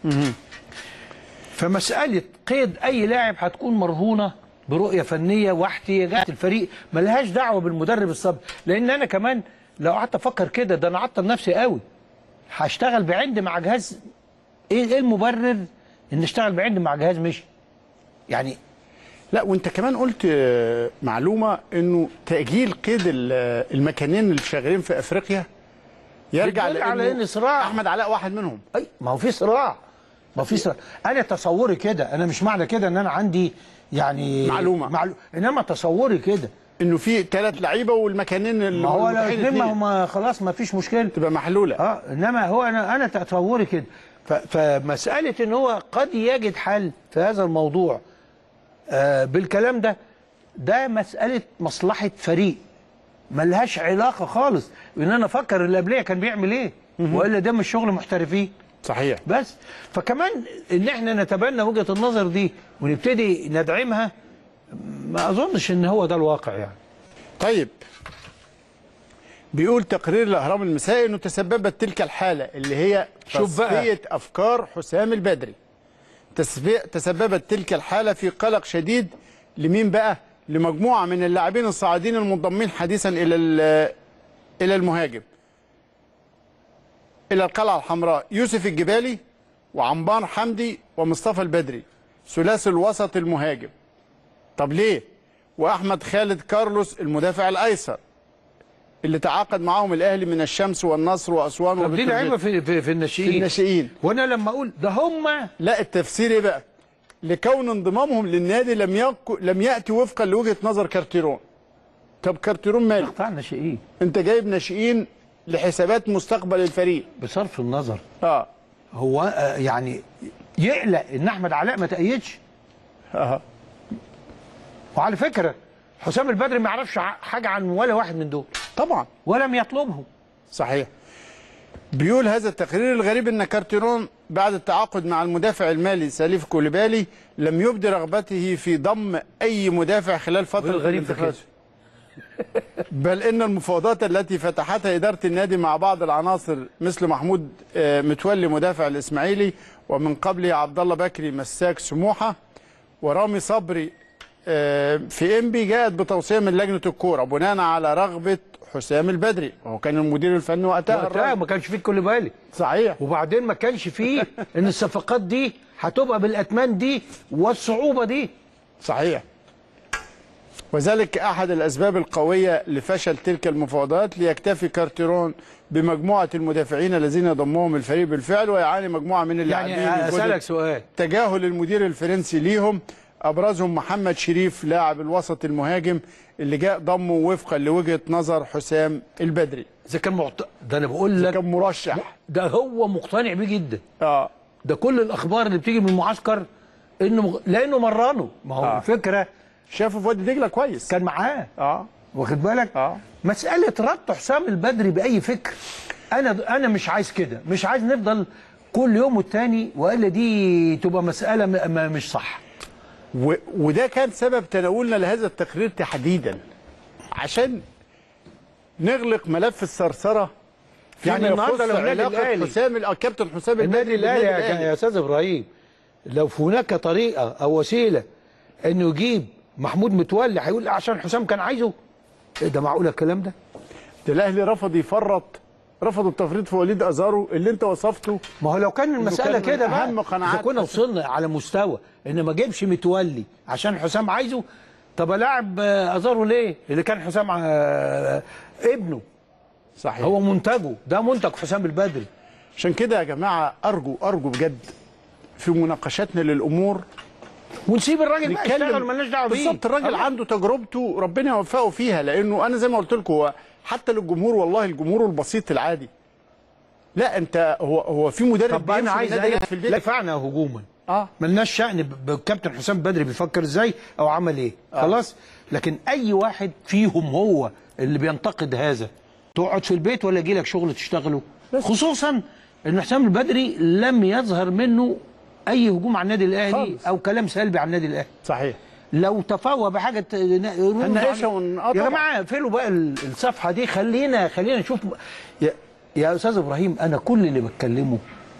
فمسألة قيد أي لاعب هتكون مرهونة برؤية فنية واحتياجات الفريق ملهاش دعوة بالمدرب السابق لأن أنا كمان لو قعدت أفكر كده ده أنا عطل نفسي قوي هشتغل بعند مع جهاز إيه إيه المبرر إن أشتغل بعند مع جهاز مش يعني لا وانت كمان قلت آه، معلومه انه تاجيل قيد ال- المكانين اللي شغالين في افريقيا يرجع بتدل على لأنه إن صراع. احمد علاء واحد منهم أي ما هو في صراع ما في صراع أنا تصوري كده أنا مش معنى كده إن أنا عندي يعني معلومة. معلو... إنما تصوري كده انه في ثلاث لعيبه والمكانين اللي ما هو لو المتاحين اتنين ما اتنين. هم خلاص ما فيش مشكله تبقى محلوله اه انما هو انا انا تصوري كده ف- فمساله ان هو قد يجد حل في هذا الموضوع آه بالكلام ده ده مساله مصلحه فريق ملهاش علاقه خالص ان انا افكر اللي قبليه كان بيعمل ايه والا ده مش شغل محترفين صحيح بس فكمان ان احنا نتبنى وجهه النظر دي ونبتدي ندعمها ما اظنش ان هو ده الواقع يعني طيب بيقول تقرير الاهرام المسائي انه تسببت تلك الحاله اللي هي شوف بقى. تصفيه افكار حسام البدري تسبي- تسببت تلك الحاله في قلق شديد لمين بقى لمجموعه من اللاعبين الصاعدين المنضمين حديثا الى ال- الى المهاجم الى القلعه الحمراء يوسف الجبالي وعمار حمدي ومصطفى البدري ثلاثي الوسط المهاجم طب ليه واحمد خالد كارلوس المدافع الايسر اللي تعاقد معاهم الاهلي من الشمس والنصر واسوان طب دي وبتروجيت. لعيبه في في, في الناشئين في الناشئين وانا لما اقول ده هم لا التفسير ايه بقى لكون انضمامهم للنادي لم يك... لم ياتي وفقا لوجهه نظر كارتيرون طب كارتيرون ماله قطاع الناشئين انت جايب ناشئين لحسابات مستقبل الفريق بصرف النظر اه هو آه، يعني يقلق ان احمد علاء ما تأيدش اه وعلى فكره حسام البدري ما يعرفش ع- حاجه عن ولا واحد من دول طبعا ولم يطلبهم صحيح بيقول هذا التقرير الغريب ان كارتيرون بعد التعاقد مع المدافع المالي سليف كوليبالي لم يبدي رغبته في ضم اي مدافع خلال فتره والغريب في الانتقال. بل ان المفاوضات التي فتحتها اداره النادي مع بعض العناصر مثل محمود آه، متولي مدافع الاسماعيلي ومن قبله عبد الله بكري مساك سموحه ورامي صبري آه، في انبي جاءت بتوصيه من لجنه الكوره بناء على رغبه حسام البدري وهو كان المدير الفني وقتها وقتها الراجل. ما كانش فيه كل بالي صحيح وبعدين ما كانش فيه ان الصفقات دي هتبقى بالاتمان دي والصعوبه دي صحيح وذلك احد الاسباب القويه لفشل تلك المفاوضات ليكتفي كارتيرون بمجموعه المدافعين الذين يضمهم الفريق بالفعل ويعاني مجموعه من اللاعبين يعني الجدد اسالك سؤال تجاهل المدير الفرنسي ليهم ابرزهم محمد شريف لاعب الوسط المهاجم اللي جاء ضمه وفقا لوجهه نظر حسام البدري اذا كان معت... ده انا بقول لك كان مرشح ده هو مقتنع بيه جدا اه ده كل الاخبار اللي بتيجي من المعسكر انه مغ... لانه مرنه ما هو آه. الفكره شافه في وادي دجله كويس كان معاه اه واخد بالك اه مساله ربط حسام البدري باي فكر انا انا مش عايز كده مش عايز نفضل كل يوم والتاني والا دي تبقى مساله م... م... مش صح و... وده كان سبب تناولنا لهذا التقرير تحديدا عشان نغلق ملف الثرثره فيما يعني النهارده يخص لو النادي علاقة الأهلي- حسام ال- الكابتن حسام النادي البدري الاهلي بالنادي يا, يا استاذ ابراهيم لو في هناك طريقه او وسيله انه يجيب محمود متولي هيقول عشان حسام كان عايزه إيه ده معقول الكلام ده ده الاهلي رفض يفرط رفضوا التفريط في وليد ازارو اللي انت وصفته ما هو لو كان المساله كان من كده بقى أهم قناعات إذا كنا حسام. وصلنا على مستوى ان ما جيبش متولي عشان حسام عايزه طب الاعب آه، ازارو ليه اللي كان حسام آه، ابنه صحيح هو منتجه ده منتج حسام البدري عشان كده يا جماعه ارجو ارجو بجد في مناقشاتنا للامور ونسيب الراجل بقى يشتغل مالناش دعوه بيه بالظبط الراجل الله. عنده تجربته ربنا يوفقه فيها لانه انا زي ما قلت لكم هو حتى للجمهور والله الجمهور البسيط العادي لا انت هو هو في مدرب طب انا بيمشي عايز بالنادي أنا في البيت دفعنا هجوما اه ملناش شأن ب- بالكابتن حسام بدري بيفكر ازاي او عمل ايه آه. خلاص لكن اي واحد فيهم هو اللي بينتقد هذا تقعد في البيت ولا يجي لك شغل تشتغله خصوصا ان حسام البدري لم يظهر منه اي هجوم على النادي الاهلي خالص. او كلام سلبي على النادي الاهلي صحيح لو تفوه بحاجه ت- ن- هنناقشها ون- آه يا طبعا. جماعه اقفلوا بقى ال- الصفحه دي خلينا خلينا نشوف يا, يا استاذ ابراهيم انا كل اللي بتكلمه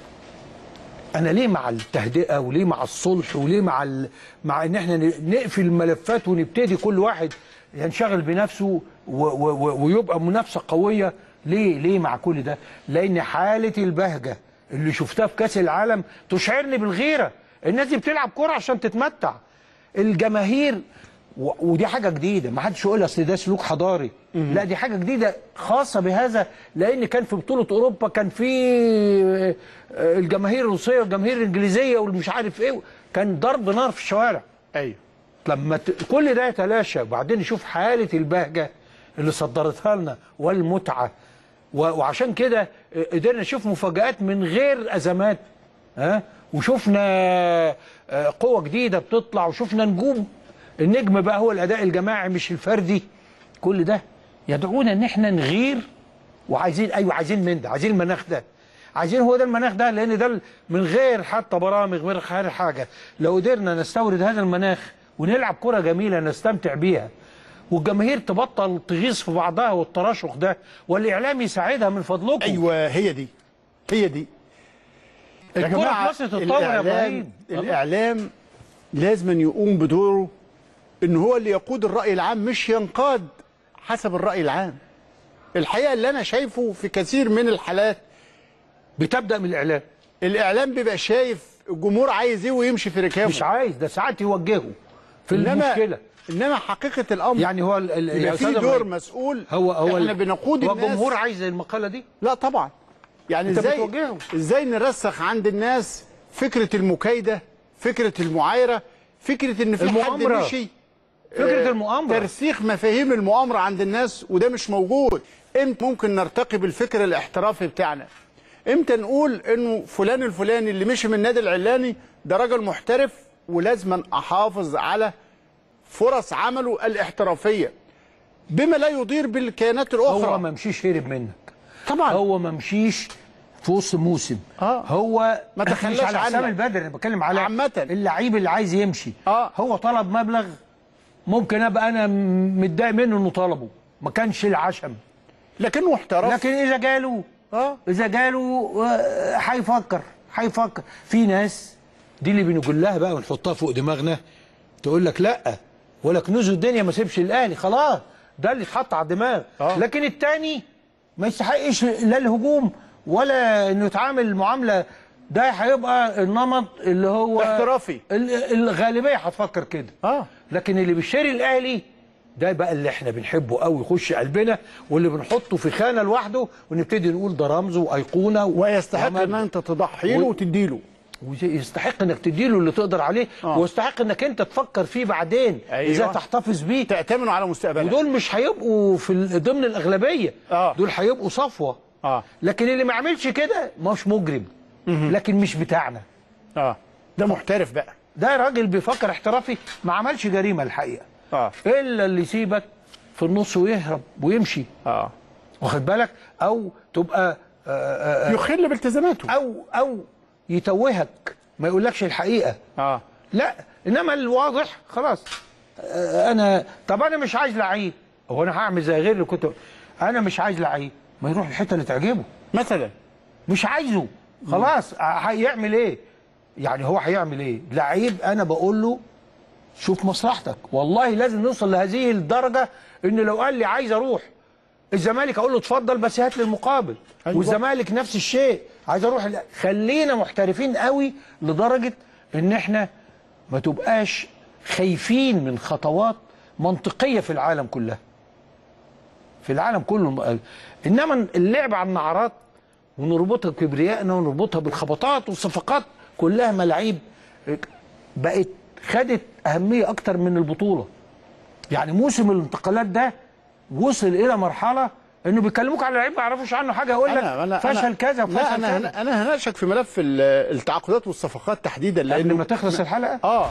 انا ليه مع التهدئه وليه مع الصلح وليه مع ال... مع ان احنا ن- نقفل الملفات ونبتدي كل واحد ينشغل بنفسه و... و... و... ويبقى منافسه قويه ليه ليه مع كل ده لان حاله البهجه اللي شفتها في كاس العالم تشعرني بالغيره الناس دي بتلعب كوره عشان تتمتع الجماهير و... ودي حاجه جديده ما حدش يقول اصل ده سلوك حضاري لا دي حاجه جديده خاصه بهذا لان كان في بطوله اوروبا كان في آه، آه، الجماهير الروسيه والجماهير الانجليزيه والمش عارف ايه كان ضرب نار في الشوارع ايوه لما ت... كل ده يتلاشى وبعدين نشوف حاله البهجه اللي صدرتها لنا والمتعه و... وعشان كده قدرنا نشوف مفاجآت من غير ازمات ها وشفنا آه، قوة جديدة بتطلع وشفنا نجوم النجم بقى هو الاداء الجماعي مش الفردي كل ده يدعونا ان احنا نغير وعايزين ايوه عايزين من ده عايزين المناخ ده عايزين هو ده المناخ ده لان ده من غير حتى برامج من غير حاجه لو قدرنا نستورد هذا المناخ ونلعب كره جميله نستمتع بيها والجماهير تبطل تغيظ في بعضها والتراشق ده والاعلام يساعدها من فضلكم ايوه هي دي هي دي يا الكرة جماعة، في مصر تتطور يا الإعلام- ابراهيم الاعلام لازم أن يقوم بدوره ان هو اللي يقود الراي العام مش ينقاد حسب الراي العام الحقيقه اللي انا شايفه في كثير من الحالات بتبدا من الاعلام الاعلام بيبقى شايف الجمهور عايز ايه ويمشي في ركابه مش عايز ده ساعات يوجهه في إنما- المشكله انما حقيقه الامر يعني هو ال- ال- يا يبقى أستاذ في دور إبراهيم، مسؤول هو هو احنا ال- بنقود هو الناس الجمهور عايز المقاله دي لا طبعا يعني أنت ازاي بتوجهه. ازاي نرسخ عند الناس فكره المكايده فكره المعايره فكره ان في حد المؤامرة. مشي فكره آه، المؤامره ترسيخ مفاهيم المؤامره عند الناس وده مش موجود امتى ممكن نرتقي بالفكر الاحترافي بتاعنا امتى نقول انه فلان الفلاني اللي مشي من النادي العلاني ده راجل محترف ولازم احافظ على فرص عمله الاحترافيه بما لا يضير بالكيانات الاخرى هو ما مشيش هرب منك طبعا هو ما مشيش في وسط موسم آه. هو ما تخلاش مش على حسام عنك. البدري انا بتكلم على عامة. اللعيب اللي عايز يمشي آه. هو طلب مبلغ ممكن ابقى انا م- متضايق منه انه طلبه ما كانش العشم لكنه احتراف لكن اذا جاله اه اذا جاله آه، هيفكر هيفكر في ناس دي اللي بنقول لها بقى ونحطها فوق دماغنا تقول لك لا ولا كنوز الدنيا ما سيبش الاهلي خلاص ده اللي اتحط على الدماغ آه. لكن التاني ما يستحقش لا الهجوم ولا انه يتعامل معامله ده هيبقى النمط اللي هو احترافي. ال- الغالبيه هتفكر كده اه لكن اللي بيشتري الاهلي ده بقى اللي احنا بنحبه قوي يخش قلبنا واللي بنحطه في خانه لوحده ونبتدي نقول ده رمز وايقونه ويستحق ومبدأ. ان انت تضحي له و- وتديله ويستحق انك تديله اللي تقدر عليه آه. ويستحق انك انت تفكر فيه بعدين أيوة. ازاي تحتفظ بيه تأتمنوا على مستقبلك ودول مش هيبقوا في ال- ضمن الاغلبيه آه. دول هيبقوا صفوه اه لكن اللي ما عملش كده مش مجرم لكن مش بتاعنا اه ده محترف بقى ده راجل بيفكر احترافي ما عملش جريمه الحقيقه اه الا اللي يسيبك في النص ويهرب ويمشي اه واخد بالك او تبقى آه، آه، يخل بالتزاماته او او يتوهك ما يقولكش الحقيقه اه لا انما الواضح خلاص آه، انا طب انا مش عايز لعيب هو انا هعمل زي غير اللي كنت انا مش عايز لعيب ما يروح الحته اللي تعجبه مثلا مش عايزه خلاص ه- هيعمل ايه يعني هو هيعمل ايه لعيب انا بقول له شوف مصلحتك والله لازم نوصل لهذه الدرجه ان لو قال لي عايز اروح الزمالك اقول له اتفضل بس هات لي المقابل أيوة. والزمالك نفس الشيء عايز اروح ال- خلينا محترفين قوي لدرجه ان احنا ما تبقاش خايفين من خطوات منطقيه في العالم كلها في العالم كله انما اللعب على النعرات ونربطها بكبريائنا ونربطها بالخبطات والصفقات كلها ملاعيب بقت خدت اهميه اكتر من البطوله يعني موسم الانتقالات ده وصل الى مرحله انه بيكلموك على لعيب ما يعرفوش عنه حاجه يقول لك فشل كذا وفشل لا انا كذا انا انا هناقشك في ملف ال- التعاقدات والصفقات تحديدا قبل لانه ما تخلص الحلقه اه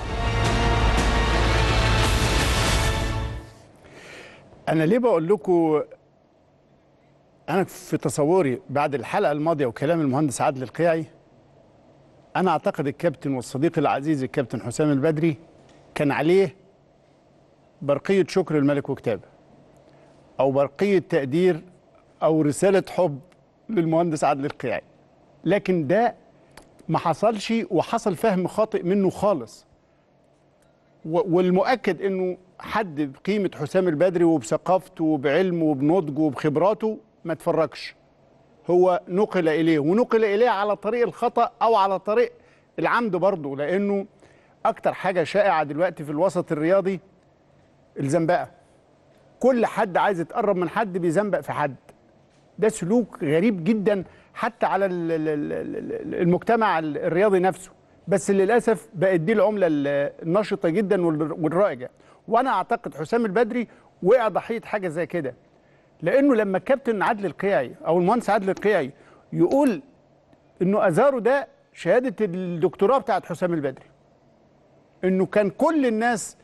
انا ليه بقول لكم انا في تصوري بعد الحلقه الماضيه وكلام المهندس عادل القيعي انا اعتقد الكابتن والصديق العزيز الكابتن حسام البدري كان عليه برقيه شكر الملك وكتابه او برقيه تقدير او رساله حب للمهندس عادل القيعي لكن ده ما حصلش وحصل فهم خاطئ منه خالص و- والمؤكد انه حد بقيمه حسام البدري وبثقافته وبعلمه وبنضجه وبخبراته ما تفرجش هو نقل اليه ونقل اليه على طريق الخطا او على طريق العمد برضه لانه اكتر حاجه شائعه دلوقتي في الوسط الرياضي الزنبقه كل حد عايز يتقرب من حد بيزنبق في حد ده سلوك غريب جدا حتى على ال- ال- ال- ال- المجتمع الرياضي نفسه بس للاسف بقت دي العمله ال- النشطه جدا وال- والرائجه وانا اعتقد حسام البدري وقع ضحيه حاجه زي كده لانه لما الكابتن عادل القيعي او المهندس عادل القيعي يقول انه ازاره ده شهاده الدكتوراه بتاعت حسام البدري انه كان كل الناس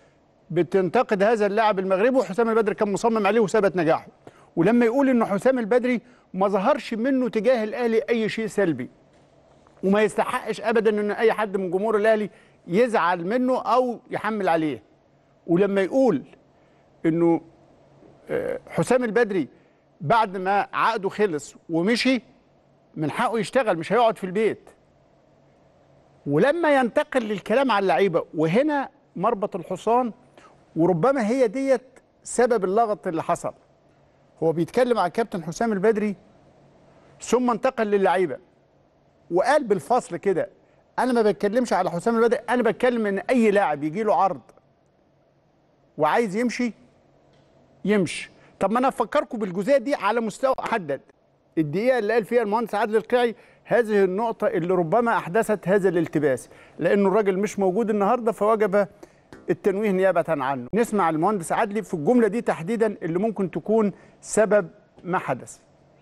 بتنتقد هذا اللاعب المغربي وحسام البدري كان مصمم عليه وثبت نجاحه ولما يقول ان حسام البدري ما ظهرش منه تجاه الاهلي اي شيء سلبي وما يستحقش ابدا ان اي حد من جمهور الاهلي يزعل منه او يحمل عليه ولما يقول انه آه، حسام البدري بعد ما عقده خلص ومشي من حقه يشتغل مش هيقعد في البيت ولما ينتقل للكلام على اللعيبه وهنا مربط الحصان وربما هي ديت سبب اللغط اللي حصل هو بيتكلم عن كابتن حسام البدري ثم انتقل للعيبه وقال بالفصل كده انا ما بتكلمش على حسام البدري انا بتكلم ان اي لاعب يجي له عرض وعايز يمشي يمشي طب ما انا افكركم بالجزئيه دي على مستوى محدد الدقيقه اللي قال فيها المهندس عادل القيعي هذه النقطه اللي ربما احدثت هذا الالتباس لانه الراجل مش موجود النهارده فوجب التنويه نيابه عنه نسمع المهندس عادلي في الجمله دي تحديدا اللي ممكن تكون سبب ما حدث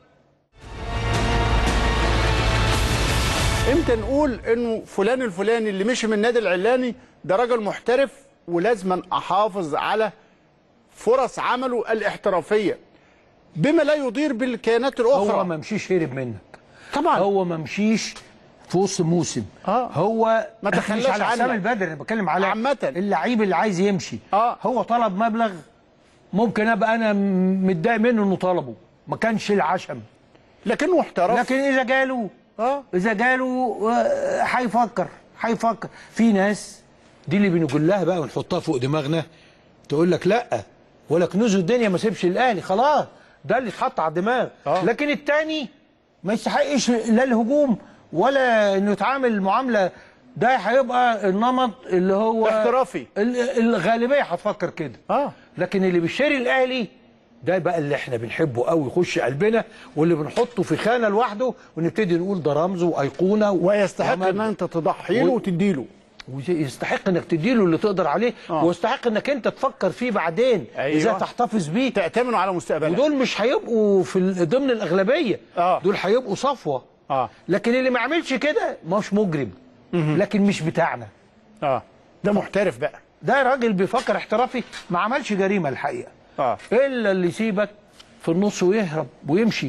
امتى نقول انه فلان الفلاني اللي مشي من النادي العلاني ده راجل محترف ولازما احافظ على فرص عمله الاحترافيه بما لا يضير بالكيانات الاخرى هو ما مشيش هرب منك طبعا هو ما مشيش في وسط موسم آه. هو ما تخلاش مش على حسام عنك. البدري انا بتكلم على عامة. اللعيب اللي عايز يمشي آه. هو طلب مبلغ ممكن ابقى انا م- متضايق منه انه طلبه ما كانش العشم لكنه احترف لكن اذا جاله اه اذا جاله آه، هيفكر هيفكر في ناس دي اللي بنقول لها بقى ونحطها فوق دماغنا تقول لك لا ولا كنوز الدنيا ما سيبش الاهلي خلاص ده اللي اتحط على الدماغ آه. لكن التاني ما يستحقش لا الهجوم ولا انه يتعامل معامله ده هيبقى النمط اللي هو احترافي. ال- الغالبيه هتفكر كده اه لكن اللي بيشتري الاهلي ده بقى اللي احنا بنحبه قوي يخش قلبنا واللي بنحطه في خانه لوحده ونبتدي نقول ده رمز وايقونه ويستحق ومبدأ. ان انت تضحي له و- وتديله ويستحق انك تديله اللي تقدر عليه آه. ويستحق انك انت تفكر فيه بعدين أيوة. ازاي تحتفظ بيه تأتمنه على مستقبلك ودول مش هيبقوا في ال- ضمن الاغلبيه آه. دول هيبقوا صفوه اه لكن اللي ما عملش كده مش مجرم لكن مش بتاعنا اه ده محترف بقى ده راجل بيفكر احترافي ما عملش جريمه الحقيقه اه الا اللي يسيبك في النص ويهرب ويمشي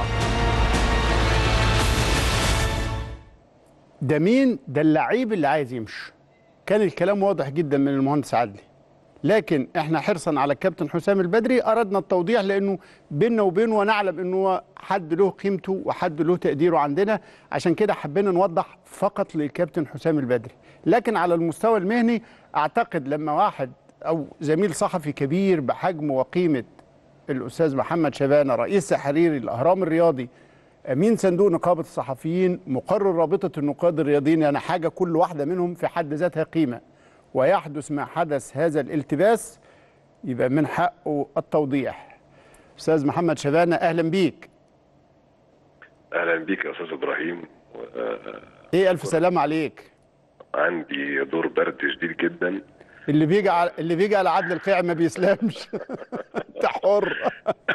ده مين ده اللعيب اللي عايز يمشي كان الكلام واضح جدا من المهندس عدلي لكن احنا حرصا على الكابتن حسام البدري اردنا التوضيح لانه بيننا وبينه ونعلم انه هو حد له قيمته وحد له تقديره عندنا عشان كده حبينا نوضح فقط للكابتن حسام البدري لكن على المستوى المهني اعتقد لما واحد او زميل صحفي كبير بحجم وقيمه الاستاذ محمد شبانه رئيس تحرير الاهرام الرياضي امين صندوق نقابه الصحفيين مقرر رابطه النقاد الرياضيين يعني حاجه كل واحده منهم في حد ذاتها قيمه ويحدث ما حدث هذا الالتباس يبقى من حقه التوضيح استاذ محمد شبانه اهلا بيك اهلا بيك يا استاذ ابراهيم آه، ايه الف سلام عليك عندي دور برد شديد جدا اللي بيجي على اللي بيجي على عدل القيع ما بيسلمش انت حر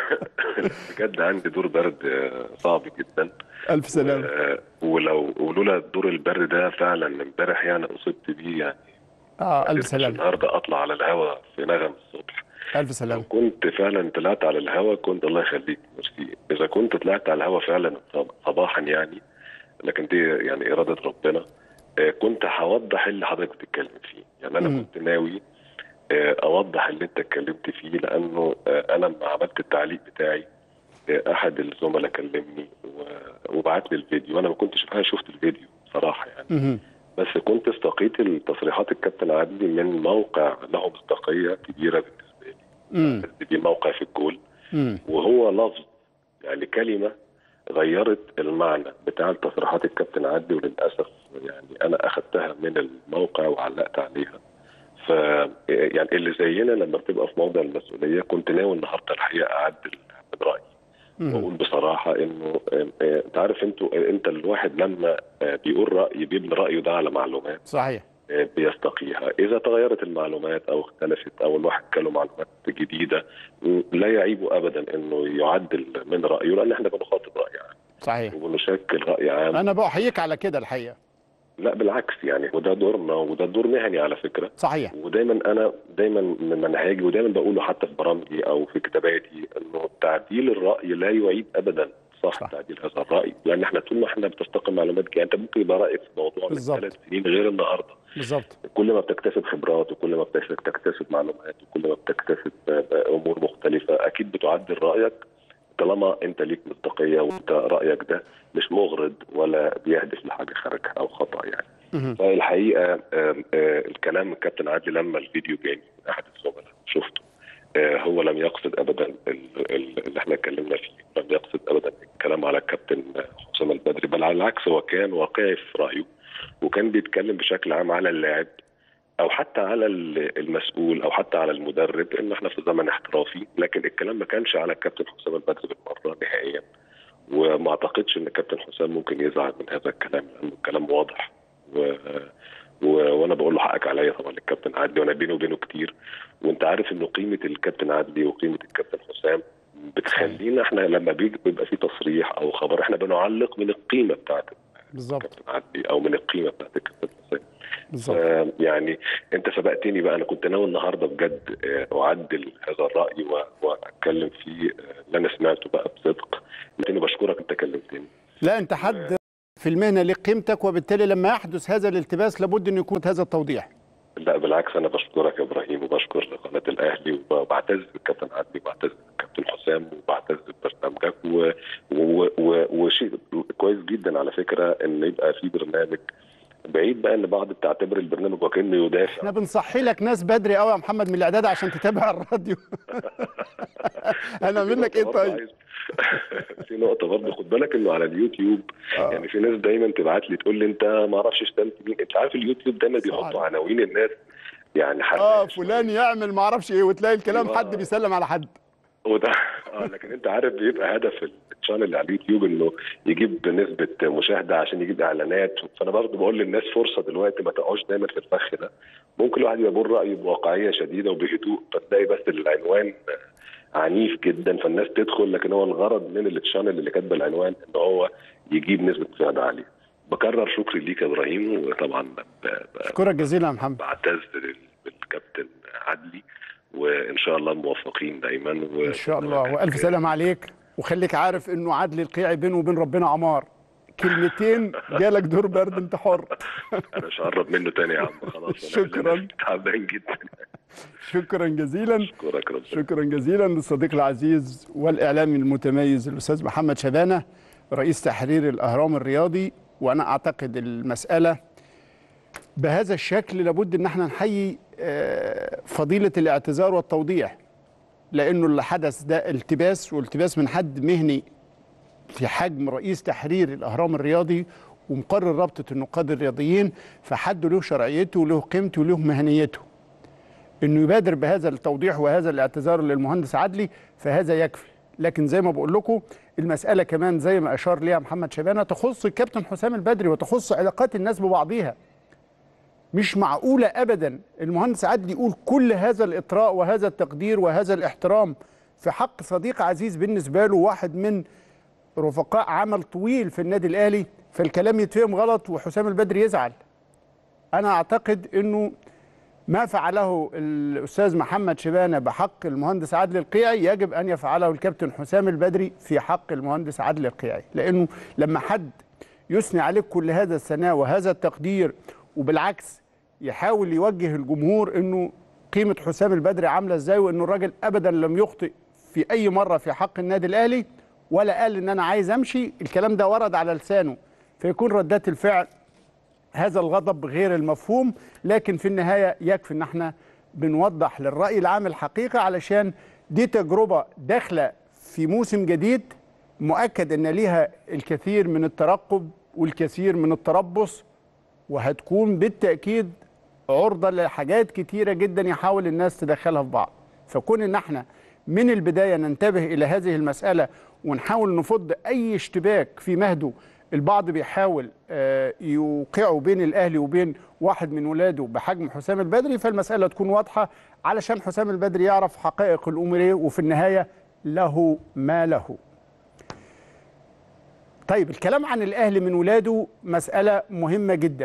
بجد عندي دور برد آه، صعب جدا الف سلام آه، ولو ولولا الدور البرد ده فعلا امبارح يعني اصبت بيه يعني اه الف قدرتش سلام النهارده اطلع على الهواء في نغم الصبح الف سلام كنت فعلا طلعت على الهواء كنت الله يخليك ميرسي اذا كنت طلعت على الهواء فعلا صباحا يعني لكن دي يعني اراده ربنا آه، كنت هوضح اللي حضرتك بتتكلم فيه يعني انا مم. كنت ناوي آه، اوضح اللي انت اتكلمت فيه لانه آه، انا لما عملت التعليق بتاعي آه، احد الزملاء كلمني و- وبعت لي الفيديو وانا ما كنتش فعلا شفت الفيديو صراحه يعني مهم. بس كنت استقيت التصريحات الكابتن عدلي من موقع له مصداقيه كبيره بالنسبه لي مم. دي موقع في الجول مم. وهو لفظ يعني كلمه غيرت المعنى بتاع تصريحات الكابتن عدلي وللاسف يعني انا اخذتها من الموقع وعلقت عليها ف يعني اللي زينا لما بتبقى في موضع المسؤوليه كنت ناوي النهارده الحقيقه اعدل من رايي واقول بصراحه انه آه، آه، انت عارف انتوا انت الواحد لما آه، بيقول راي بيبني رايه ده على معلومات صحيح آه، بيستقيها اذا تغيرت المعلومات او اختلفت او الواحد كان له معلومات جديده م، لا يعيب ابدا انه يعدل من رايه لان احنا بنخاطب راي عام صحيح وبنشكل راي عام انا بحييك على كده الحقيقه لا بالعكس يعني وده دورنا وده دور مهني على فكره صحيح ودايما انا دايما من منهجي ودايما بقوله حتى في برامجي او في كتاباتي انه تعديل الراي لا يعيد ابدا صح, صح. تعديل هذا الراي لان احنا طول ما احنا بتستقي معلومات يعني انت ممكن يبقى رايك في موضوع من بالظبط. ثلاث سنين غير النهارده بالظبط كل ما بتكتسب خبرات وكل ما بتكتسب معلومات وكل ما بتكتسب آه، آه، امور مختلفه اكيد بتعدل رايك طالما انت ليك مصداقيه وانت رايك ده مش مغرض ولا بيهدف لحاجه خارجها او خطا يعني مهم. فالحقيقه آم، آه، الكلام من كابتن عادل لما الفيديو جاني من احد الزملاء شفته آه، هو لم يقصد ابدا ال- ال- اللي احنا اتكلمنا فيه لم يقصد ابدا الكلام على الكابتن حسام البدري بل على العكس هو كان واقعي في رايه وكان بيتكلم بشكل عام على اللاعب او حتى على ال- المسؤول او حتى على المدرب ان احنا في زمن احترافي لكن الكلام ما كانش على الكابتن حسام البدري بالمره نهائيا وما اعتقدش ان الكابتن حسام ممكن يزعل من هذا الكلام لانه الكلام واضح و... و... وانا بقول له حقك عليا طبعا الكابتن عدلي وانا بيني وبينه كتير وانت عارف انه قيمه الكابتن عدلي وقيمه الكابتن حسام بتخلينا احنا لما بيجي بيبقى في تصريح او خبر احنا بنعلق من القيمه بتاعت بالظبط الكابتن عدلي او من القيمه بتاعت الكابتن حسام بالظبط آه، يعني انت سبقتني بقى انا كنت ناوي النهارده بجد آه، اعدل هذا الراي و- واتكلم فيه آه، اللي انا سمعته بقى بصدق لكن بشكرك انت كلمتني لا انت حد في المهنه ليه قيمتك وبالتالي لما يحدث هذا الالتباس لابد ان يكون هذا التوضيح لا بالعكس انا بشكرك يا ابراهيم وبشكر قناه الاهلي وبعتز بالكابتن عدلي وبعتز بالكابتن حسام وبعتز ببرنامجك و... و... و... وشيء كويس جدا على فكره ان يبقى في برنامج بعيد بقى ان بعض بتعتبر البرنامج وكانه يدافع احنا بنصحي لك ناس بدري قوي يا محمد من الاعداد عشان تتابع الراديو انا منك ايه برضه طيب عايز- في نقطه برضه خد بالك انه على اليوتيوب آه. يعني في ناس دايما تبعت لي تقول لي انت ما اعرفش اشتمت مين انت عارف اليوتيوب دايما بيحطوا عناوين الناس يعني حد اه فلان يعمل ما اعرفش ايه وتلاقي الكلام أيوة. حد بيسلم على حد وده اه لكن انت عارف بيبقى هدف الشانل اللي على اليوتيوب انه يجيب نسبه مشاهده عشان يجيب اعلانات فانا برضه بقول للناس فرصه دلوقتي ما تقعوش دايما في الفخ ده ممكن الواحد يقول رايه بواقعيه شديده وبهدوء فتلاقي بس العنوان عنيف جدا فالناس تدخل لكن هو الغرض من التشانل اللي كاتبه العنوان ان هو يجيب نسبه مشاهده عاليه بكرر شكري ليك يا ابراهيم وطبعا ب- ب- اشكرك جزيلا يا محمد بعتز بال- بالكابتن عدلي وان شاء الله موفقين دايما و... ان شاء الله والف سلام عليك وخليك عارف انه عدل القيعي بينه وبين ربنا عمار كلمتين جالك دور برد انت حر انا مش هقرب منه تاني يا عم خلاص أنا شكراً. تعبان جدا شكرا جزيلا اشكرك ربنا شكرا جزيلا للصديق العزيز والاعلامي المتميز الاستاذ محمد شبانه رئيس تحرير الاهرام الرياضي وانا اعتقد المساله بهذا الشكل لابد ان احنا نحيي آه، فضيله الاعتذار والتوضيح لانه اللي حدث ده التباس والتباس من حد مهني في حجم رئيس تحرير الاهرام الرياضي ومقرر رابطه النقاد الرياضيين فحد له شرعيته وله قيمته وله مهنيته انه يبادر بهذا التوضيح وهذا الاعتذار للمهندس عدلي فهذا يكفي لكن زي ما بقول لكم المساله كمان زي ما اشار ليها محمد شبانه تخص الكابتن حسام البدري وتخص علاقات الناس ببعضيها مش معقوله ابدا المهندس عدلي يقول كل هذا الاطراء وهذا التقدير وهذا الاحترام في حق صديق عزيز بالنسبه له واحد من رفقاء عمل طويل في النادي الاهلي فالكلام يتفهم غلط وحسام البدري يزعل انا اعتقد انه ما فعله الاستاذ محمد شبانه بحق المهندس عادل القيعي يجب ان يفعله الكابتن حسام البدري في حق المهندس عادل القيعي لانه لما حد يثني عليك كل هذا الثناء وهذا التقدير وبالعكس يحاول يوجه الجمهور انه قيمه حسام البدري عامله ازاي وانه الراجل ابدا لم يخطئ في اي مره في حق النادي الاهلي ولا قال ان انا عايز امشي الكلام ده ورد على لسانه فيكون ردات الفعل هذا الغضب غير المفهوم لكن في النهايه يكفي ان احنا بنوضح للراي العام الحقيقه علشان دي تجربه داخله في موسم جديد مؤكد ان ليها الكثير من الترقب والكثير من التربص وهتكون بالتاكيد عرضه لحاجات كتيره جدا يحاول الناس تدخلها في بعض فكون ان احنا من البدايه ننتبه الى هذه المساله ونحاول نفض اي اشتباك في مهده البعض بيحاول آه، يوقعه بين الاهلي وبين واحد من ولاده بحجم حسام البدري فالمساله تكون واضحه علشان حسام البدري يعرف حقائق الامور ايه وفي النهايه له ما له. طيب الكلام عن الاهلي من ولاده مساله مهمه جدا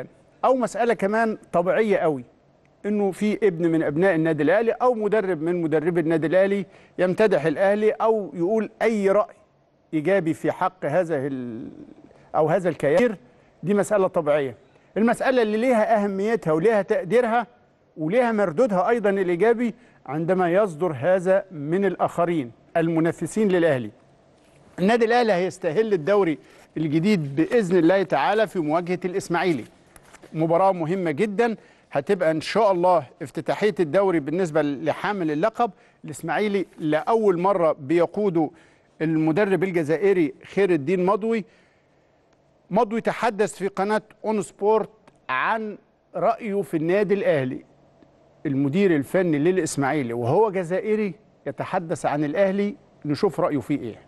او مساله كمان طبيعيه قوي انه في ابن من ابناء النادي الاهلي او مدرب من مدربي النادي الاهلي يمتدح الاهلي او يقول اي راي ايجابي في حق هذا ال- او هذا الكيان دي مساله طبيعيه المساله اللي ليها اهميتها وليها تقديرها وليها مردودها ايضا الايجابي عندما يصدر هذا من الاخرين المنافسين للاهلي النادي الاهلي هيستهل الدوري الجديد باذن الله تعالى في مواجهه الاسماعيلي مباراه مهمه جدا هتبقى ان شاء الله افتتاحيه الدوري بالنسبه لحامل اللقب الاسماعيلي لاول مره بيقوده المدرب الجزائري خير الدين مضوي مضوي تحدث في قناه اون سبورت عن رايه في النادي الاهلي المدير الفني للاسماعيلي وهو جزائري يتحدث عن الاهلي نشوف رايه فيه ايه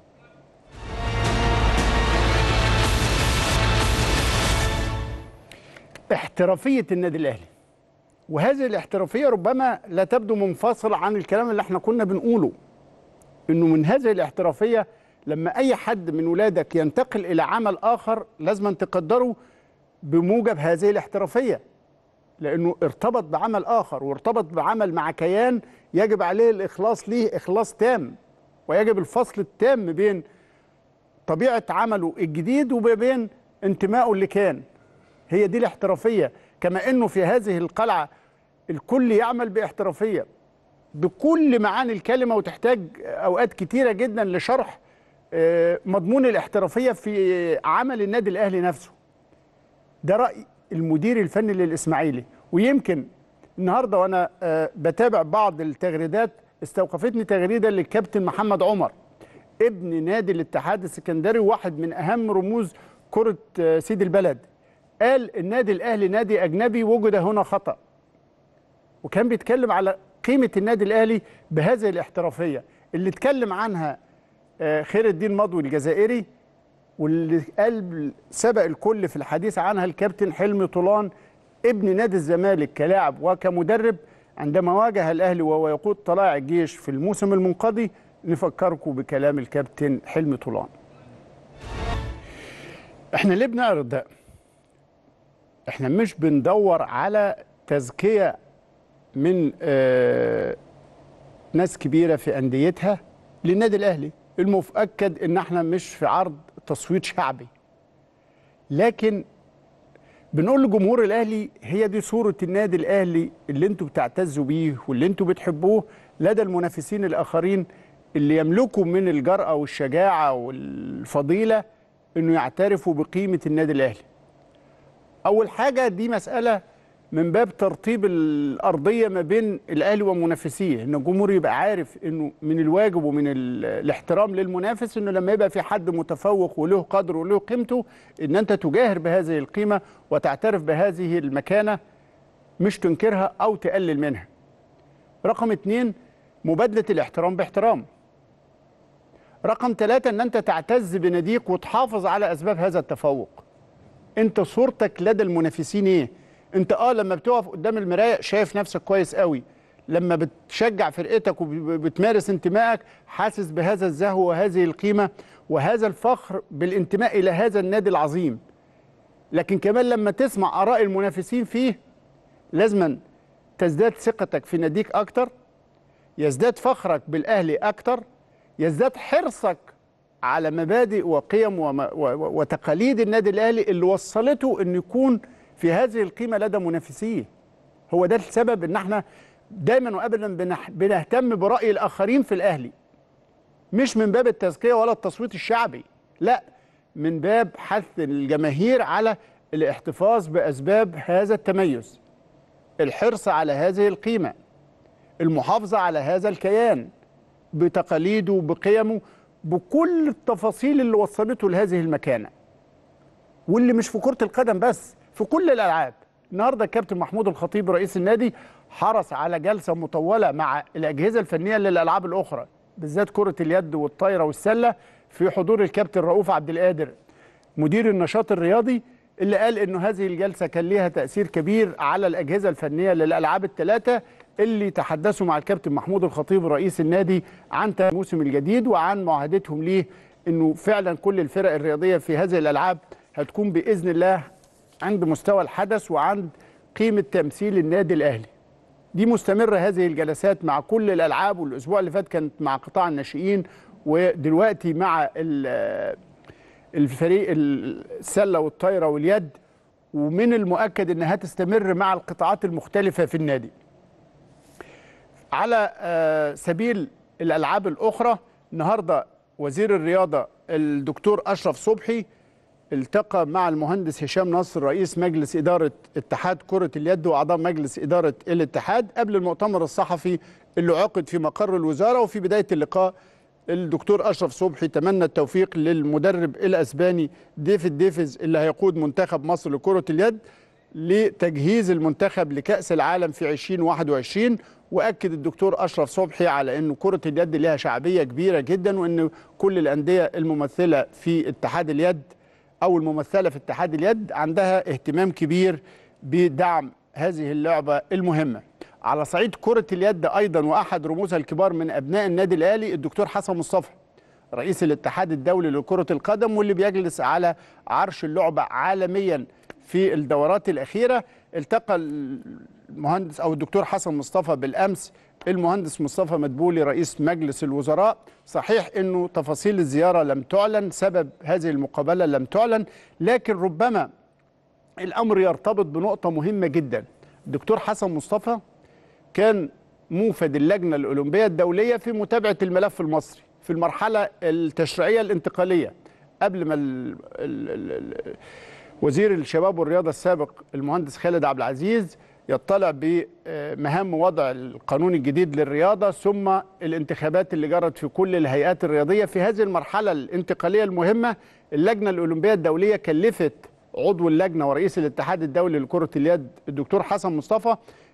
احترافيه النادي الاهلي وهذه الاحترافيه ربما لا تبدو منفصله عن الكلام اللي احنا كنا بنقوله انه من هذه الاحترافيه لما اي حد من ولادك ينتقل الى عمل اخر لازم أن تقدره بموجب هذه الاحترافيه لانه ارتبط بعمل اخر وارتبط بعمل مع كيان يجب عليه الاخلاص ليه اخلاص تام ويجب الفصل التام بين طبيعه عمله الجديد وبين انتمائه اللي كان هي دي الاحترافيه كما انه في هذه القلعه الكل يعمل باحترافيه بكل معاني الكلمه وتحتاج اوقات كتيره جدا لشرح آه، مضمون الاحترافيه في عمل النادي الاهلي نفسه ده راي المدير الفني للاسماعيلي ويمكن النهارده وانا آه، بتابع بعض التغريدات استوقفتني تغريده للكابتن محمد عمر ابن نادي الاتحاد السكندري وواحد من اهم رموز كره آه، سيد البلد قال النادي الاهلي نادي اجنبي وجد هنا خطا وكان بيتكلم على قيمه النادي الاهلي بهذه الاحترافيه اللي اتكلم عنها آه، خير الدين مضوي الجزائري واللي قال سبق الكل في الحديث عنها الكابتن حلمي طولان ابن نادي الزمالك كلاعب وكمدرب عندما واجه الاهلي وهو يقود طلائع الجيش في الموسم المنقضي نفكركم بكلام الكابتن حلمي طولان احنا ليه بنعرض ده احنا مش بندور على تزكيه من آه ناس كبيره في انديتها للنادي الاهلي المؤكد ان احنا مش في عرض تصويت شعبي لكن بنقول لجمهور الاهلي هي دي صوره النادي الاهلي اللي انتوا بتعتزوا بيه واللي انتوا بتحبوه لدى المنافسين الاخرين اللي يملكوا من الجرأه والشجاعه والفضيله انه يعترفوا بقيمه النادي الاهلي. اول حاجه دي مساله من باب ترطيب الارضيه ما بين الاهلي ومنافسيه ان الجمهور يبقى عارف انه من الواجب ومن ال- الاحترام للمنافس انه لما يبقى في حد متفوق وله قدر وله قيمته ان انت تجاهر بهذه القيمه وتعترف بهذه المكانه مش تنكرها او تقلل منها. رقم اتنين مبادله الاحترام باحترام. رقم ثلاثة ان انت تعتز بناديك وتحافظ على اسباب هذا التفوق. انت صورتك لدى المنافسين ايه؟ انت اه لما بتقف قدام المرايه شايف نفسك كويس قوي لما بتشجع فرقتك وبتمارس انتمائك حاسس بهذا الزهو وهذه القيمه وهذا الفخر بالانتماء الى هذا النادي العظيم لكن كمان لما تسمع اراء المنافسين فيه لازما تزداد ثقتك في ناديك اكتر يزداد فخرك بالاهلي اكتر يزداد حرصك على مبادئ وقيم وم- و- و- وتقاليد النادي الاهلي اللي وصلته انه يكون في هذه القيمه لدى منافسيه هو ده السبب ان احنا دايما وابدا بنح- بنهتم براي الاخرين في الاهلي مش من باب التزكيه ولا التصويت الشعبي لا من باب حث الجماهير على الاحتفاظ باسباب هذا التميز الحرص على هذه القيمه المحافظه على هذا الكيان بتقاليده بقيمه بكل التفاصيل اللي وصلته لهذه المكانه واللي مش في كره القدم بس في كل الالعاب النهارده الكابتن محمود الخطيب رئيس النادي حرص على جلسه مطوله مع الاجهزه الفنيه للالعاب الاخرى بالذات كره اليد والطايره والسله في حضور الكابتن رؤوف عبد القادر مدير النشاط الرياضي اللي قال انه هذه الجلسه كان ليها تاثير كبير على الاجهزه الفنيه للالعاب الثلاثه اللي تحدثوا مع الكابتن محمود الخطيب رئيس النادي عن الموسم الجديد وعن معاهدتهم ليه انه فعلا كل الفرق الرياضيه في هذه الالعاب هتكون باذن الله عند مستوى الحدث وعند قيمه تمثيل النادي الاهلي دي مستمره هذه الجلسات مع كل الالعاب والاسبوع اللي فات كانت مع قطاع الناشئين ودلوقتي مع ال- الفريق السله والطايره واليد ومن المؤكد انها تستمر مع القطاعات المختلفه في النادي على آه، سبيل الالعاب الاخرى النهارده وزير الرياضه الدكتور اشرف صبحي التقى مع المهندس هشام نصر رئيس مجلس اداره اتحاد كره اليد واعضاء مجلس اداره الاتحاد قبل المؤتمر الصحفي اللي عقد في مقر الوزاره وفي بدايه اللقاء الدكتور اشرف صبحي تمنى التوفيق للمدرب الاسباني ديفيد ديفيز اللي هيقود منتخب مصر لكره اليد لتجهيز المنتخب لكأس العالم في 2021 واكد الدكتور اشرف صبحي على ان كره اليد لها شعبيه كبيره جدا وان كل الانديه الممثله في اتحاد اليد او الممثله في اتحاد اليد عندها اهتمام كبير بدعم هذه اللعبه المهمه. على صعيد كره اليد ايضا واحد رموزها الكبار من ابناء النادي الاهلي الدكتور حسن مصطفى رئيس الاتحاد الدولي لكره القدم واللي بيجلس على عرش اللعبه عالميا في الدورات الاخيره التقى المهندس او الدكتور حسن مصطفى بالامس المهندس مصطفى مدبولي رئيس مجلس الوزراء صحيح انه تفاصيل الزياره لم تعلن سبب هذه المقابله لم تعلن لكن ربما الامر يرتبط بنقطه مهمه جدا الدكتور حسن مصطفى كان موفد اللجنه الاولمبيه الدوليه في متابعه الملف المصري في المرحله التشريعيه الانتقاليه قبل ما ال ال ال وزير الشباب والرياضه السابق المهندس خالد عبد العزيز يطلع بمهام وضع القانون الجديد للرياضه ثم الانتخابات اللي جرت في كل الهيئات الرياضيه في هذه المرحله الانتقاليه المهمه اللجنه الاولمبيه الدوليه كلفت عضو اللجنه ورئيس الاتحاد الدولي لكره اليد الدكتور حسن مصطفى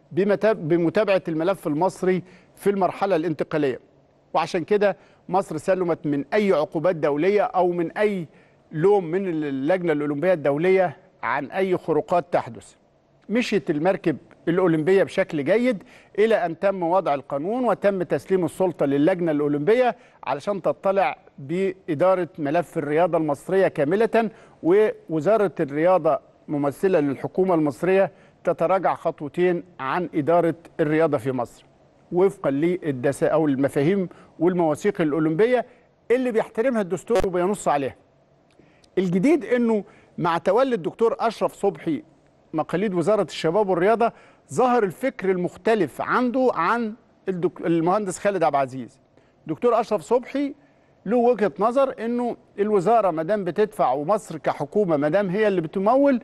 بمتابعه الملف المصري في المرحله الانتقاليه وعشان كده مصر سلمت من اي عقوبات دوليه او من اي لوم من اللجنه الاولمبيه الدوليه عن اي خروقات تحدث مشيت المركب الأولمبية بشكل جيد إلى أن تم وضع القانون وتم تسليم السلطة للجنة الأولمبية علشان تطلع بإدارة ملف الرياضة المصرية كاملة ووزارة الرياضة ممثلة للحكومة المصرية تتراجع خطوتين عن إدارة الرياضة في مصر وفقا للدسا أو المفاهيم والمواثيق الأولمبية اللي بيحترمها الدستور وبينص عليها الجديد أنه مع تولي الدكتور أشرف صبحي مقاليد وزارة الشباب والرياضة ظهر الفكر المختلف عنده عن الدك... المهندس خالد عبد العزيز دكتور أشرف صبحي له وجهة نظر أنه الوزارة مدام بتدفع ومصر كحكومة مدام هي اللي بتمول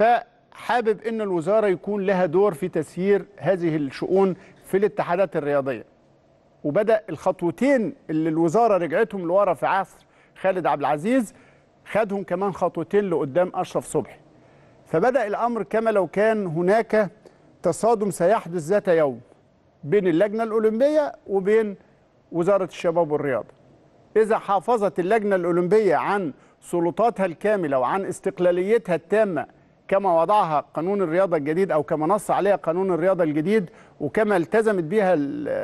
فحابب أن الوزارة يكون لها دور في تسيير هذه الشؤون في الاتحادات الرياضية وبدأ الخطوتين اللي الوزارة رجعتهم لورا في عصر خالد عبد العزيز خدهم كمان خطوتين لقدام أشرف صبحي فبدأ الأمر كما لو كان هناك تصادم سيحدث ذات يوم بين اللجنة الأولمبية وبين وزارة الشباب والرياضة إذا حافظت اللجنة الأولمبية عن سلطاتها الكاملة وعن استقلاليتها التامة كما وضعها قانون الرياضة الجديد أو كما نص عليها قانون الرياضة الجديد وكما التزمت بها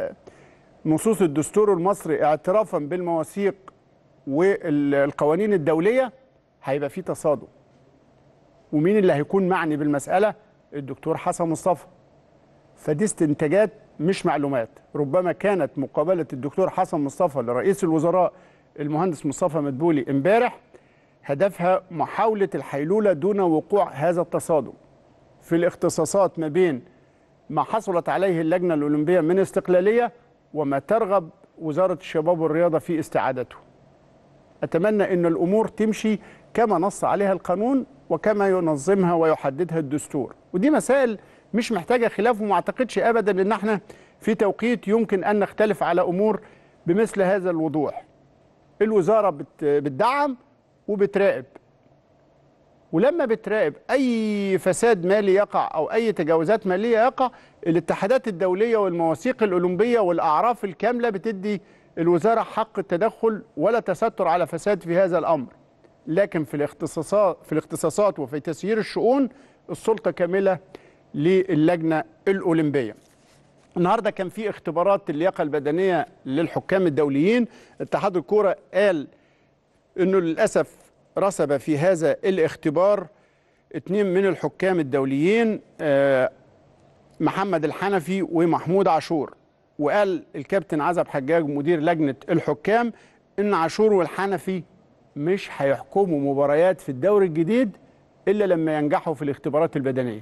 نصوص الدستور المصري اعترافا بالمواثيق والقوانين الدولية هيبقى في تصادم ومين اللي هيكون معني بالمسألة الدكتور حسن مصطفى فدي استنتاجات مش معلومات ربما كانت مقابلة الدكتور حسن مصطفى لرئيس الوزراء المهندس مصطفى مدبولي امبارح هدفها محاولة الحيلولة دون وقوع هذا التصادم في الاختصاصات ما بين ما حصلت عليه اللجنة الأولمبية من استقلالية وما ترغب وزارة الشباب والرياضة في استعادته أتمنى أن الأمور تمشي كما نص عليها القانون وكما ينظمها ويحددها الدستور ودي مسائل مش محتاجة خلاف وما أعتقدش أبدا أن احنا في توقيت يمكن أن نختلف على أمور بمثل هذا الوضوح الوزارة بتدعم وبتراقب ولما بتراقب أي فساد مالي يقع أو أي تجاوزات مالية يقع الاتحادات الدولية والمواثيق الأولمبية والأعراف الكاملة بتدي الوزارة حق التدخل ولا تستر على فساد في هذا الأمر لكن في الاختصاصات في الاختصاصات وفي تسيير الشؤون السلطه كامله للجنه الاولمبيه. النهارده كان في اختبارات اللياقه البدنيه للحكام الدوليين، اتحاد الكوره قال انه للاسف رسب في هذا الاختبار اتنين من الحكام الدوليين آه، محمد الحنفي ومحمود عاشور وقال الكابتن عزب حجاج مدير لجنة الحكام ان عاشور والحنفي مش هيحكموا مباريات في الدوري الجديد الا لما ينجحوا في الاختبارات البدنيه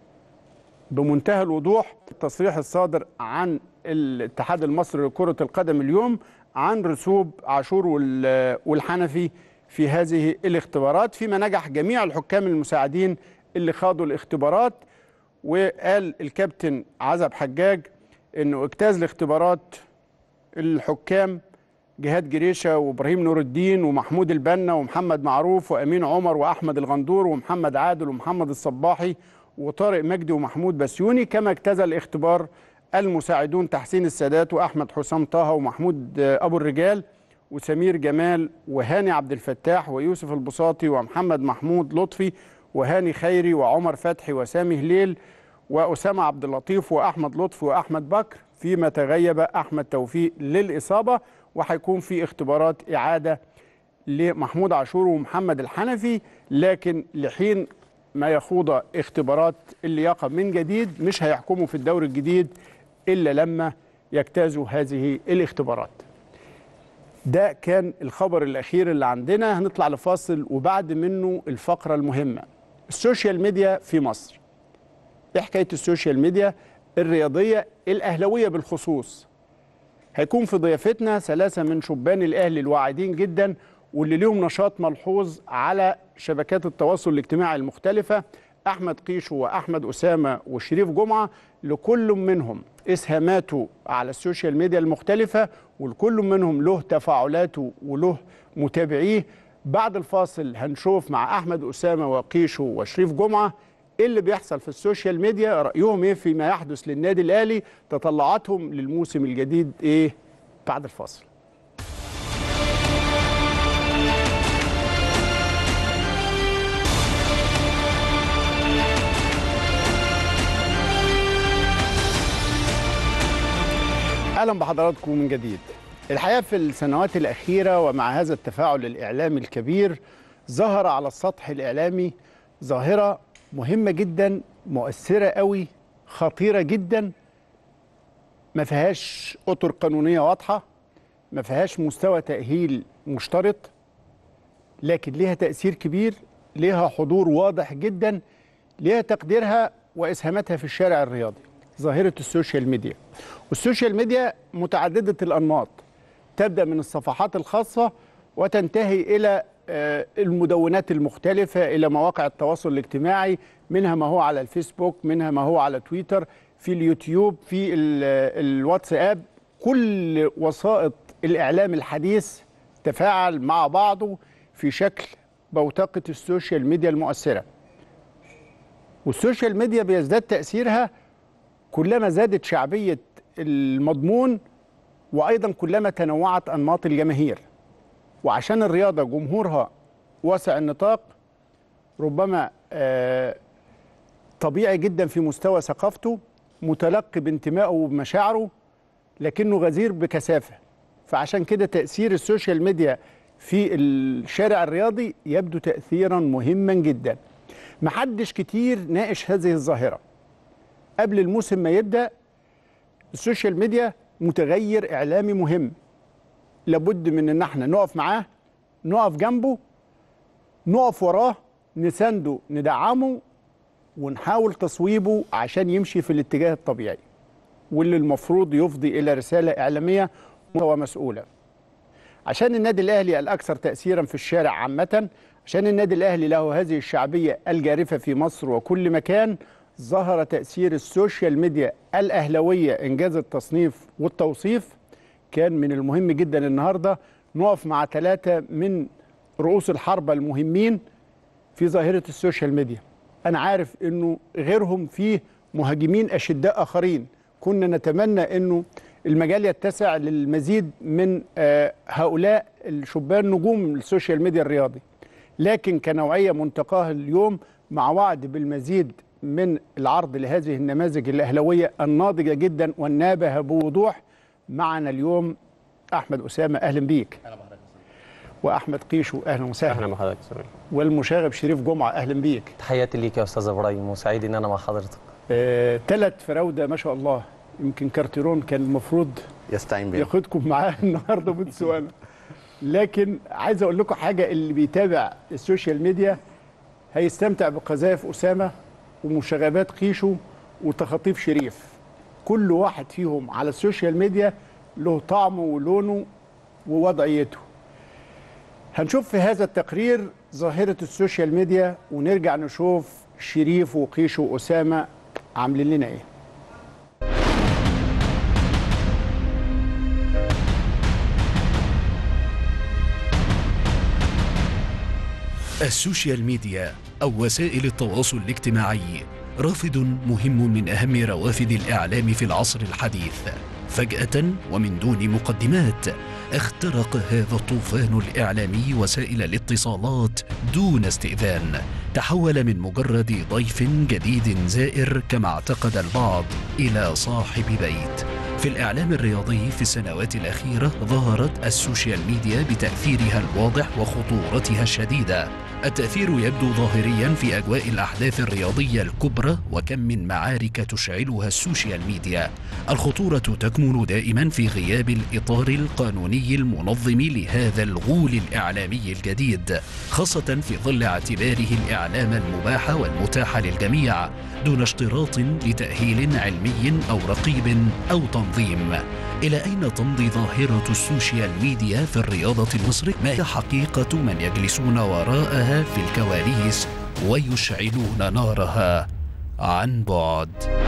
بمنتهى الوضوح التصريح الصادر عن الاتحاد المصري لكرة القدم اليوم عن رسوب عاشور وال- والحنفي في هذه الاختبارات فيما نجح جميع الحكام المساعدين اللي خاضوا الاختبارات وقال الكابتن عزب حجاج انه اجتاز الاختبارات الحكام جهاد جريشه وابراهيم نور الدين ومحمود البنا ومحمد معروف وامين عمر واحمد الغندور ومحمد عادل ومحمد الصباحي وطارق مجدي ومحمود بسيوني كما اجتاز الاختبار المساعدون تحسين السادات واحمد حسام طه ومحمود آه، ابو الرجال وسمير جمال وهاني عبد الفتاح ويوسف البساطي ومحمد محمود لطفي وهاني خيري وعمر فتحي وسامي هليل واسامه عبد اللطيف واحمد لطفي واحمد بكر فيما تغيب احمد توفيق للاصابه وهيكون في اختبارات اعاده لمحمود عاشور ومحمد الحنفي لكن لحين ما يخوض اختبارات اللياقه من جديد مش هيحكموا في الدوري الجديد الا لما يجتازوا هذه الاختبارات. ده كان الخبر الاخير اللي عندنا هنطلع لفاصل وبعد منه الفقره المهمه. السوشيال ميديا في مصر. ايه حكايه السوشيال ميديا الرياضيه الاهلاويه بالخصوص؟ هيكون في ضيافتنا ثلاثة من شبان الأهلي الواعدين جدا واللي ليهم نشاط ملحوظ على شبكات التواصل الاجتماعي المختلفة أحمد قيشو وأحمد أسامة وشريف جمعة لكل منهم إسهاماته على السوشيال ميديا المختلفة والكل منهم له تفاعلاته وله متابعيه بعد الفاصل هنشوف مع أحمد أسامة وقيشو وشريف جمعة ايه اللي بيحصل في السوشيال ميديا رايهم ايه فيما يحدث للنادي الاهلي تطلعاتهم للموسم الجديد ايه بعد الفاصل اهلا بحضراتكم من جديد الحقيقه في السنوات الاخيره ومع هذا التفاعل الاعلامي الكبير ظهر على السطح الاعلامي ظاهره مهمه جدا مؤثره قوي خطيره جدا ما فيهاش اطر قانونيه واضحه ما فيهاش مستوى تاهيل مشترط لكن ليها تاثير كبير ليها حضور واضح جدا ليها تقديرها واسهاماتها في الشارع الرياضي ظاهره السوشيال ميديا والسوشيال ميديا متعدده الانماط تبدا من الصفحات الخاصه وتنتهي الى آه، المدونات المختلفه الى مواقع التواصل الاجتماعي منها ما هو على الفيسبوك منها ما هو على تويتر في اليوتيوب في ال- الواتساب كل وسائط الاعلام الحديث تفاعل مع بعضه في شكل بوتقه السوشيال ميديا المؤثره والسوشيال ميديا بيزداد تاثيرها كلما زادت شعبيه المضمون وايضا كلما تنوعت انماط الجماهير وعشان الرياضه جمهورها واسع النطاق ربما آه، طبيعي جدا في مستوى ثقافته متلقي بانتمائه وبمشاعره لكنه غزير بكثافه فعشان كده تاثير السوشيال ميديا في الشارع الرياضي يبدو تاثيرا مهما جدا محدش كتير ناقش هذه الظاهره قبل الموسم ما يبدا السوشيال ميديا متغير اعلامي مهم لابد من ان احنا نقف معاه نقف جنبه نقف وراه نسانده ندعمه ونحاول تصويبه عشان يمشي في الاتجاه الطبيعي واللي المفروض يفضي الى رساله اعلاميه ومسؤوله عشان النادي الاهلي الاكثر تاثيرا في الشارع عامه عشان النادي الاهلي له هذه الشعبيه الجارفه في مصر وكل مكان ظهر تاثير السوشيال ميديا الاهلاويه انجاز التصنيف والتوصيف كان من المهم جدا النهارده نقف مع ثلاثه من رؤوس الحربه المهمين في ظاهره السوشيال ميديا انا عارف انه غيرهم فيه مهاجمين اشداء اخرين كنا نتمنى انه المجال يتسع للمزيد من آه، هؤلاء الشبان نجوم السوشيال ميديا الرياضي لكن كنوعيه منتقاها اليوم مع وعد بالمزيد من العرض لهذه النماذج الاهلاويه الناضجه جدا والنابهه بوضوح معنا اليوم احمد اسامه اهلا بيك واحمد قيشو اهلا وسهلا اهلا بحضرتك سوري. والمشاغب شريف جمعه اهلا بيك تحياتي ليك يا استاذ ابراهيم وسعيد ان انا مع حضرتك ثلاث فراوده ما شاء الله يمكن كارتيرون كان المفروض يستعين بيه ياخدكم معاه النهارده بوتسوانا لكن عايز اقول لكم حاجه اللي بيتابع السوشيال ميديا هيستمتع بقذائف اسامه ومشاغبات قيشو وتخاطيف شريف كل واحد فيهم على السوشيال ميديا له طعمه ولونه ووضعيته هنشوف في هذا التقرير ظاهرة السوشيال ميديا ونرجع نشوف شريف وقيشو وأسامة عاملين لنا إيه السوشيال ميديا أو وسائل التواصل الاجتماعي رافد مهم من أهم روافد الإعلام في العصر الحديث فجأة ومن دون مقدمات اخترق هذا الطوفان الإعلامي وسائل الاتصالات دون استئذان تحول من مجرد ضيف جديد زائر كما اعتقد البعض إلى صاحب بيت في الإعلام الرياضي في السنوات الأخيرة ظهرت السوشيال ميديا بتأثيرها الواضح وخطورتها الشديدة التأثير يبدو ظاهريا في أجواء الأحداث الرياضية الكبرى وكم من معارك تشعلها السوشيال ميديا الخطورة تكمن دائما في غياب الإطار القانوني المنظم لهذا الغول الإعلامي الجديد خاصة في ظل اعتباره الإعلام المباح والمتاح للجميع دون اشتراط لتأهيل علمي أو رقيب أو تنظيم إلى أين تمضي ظاهرة السوشيال ميديا في الرياضة المصرية؟ ما هي حقيقة من يجلسون وراءها في الكواليس ويشعلون نارها عن بعد؟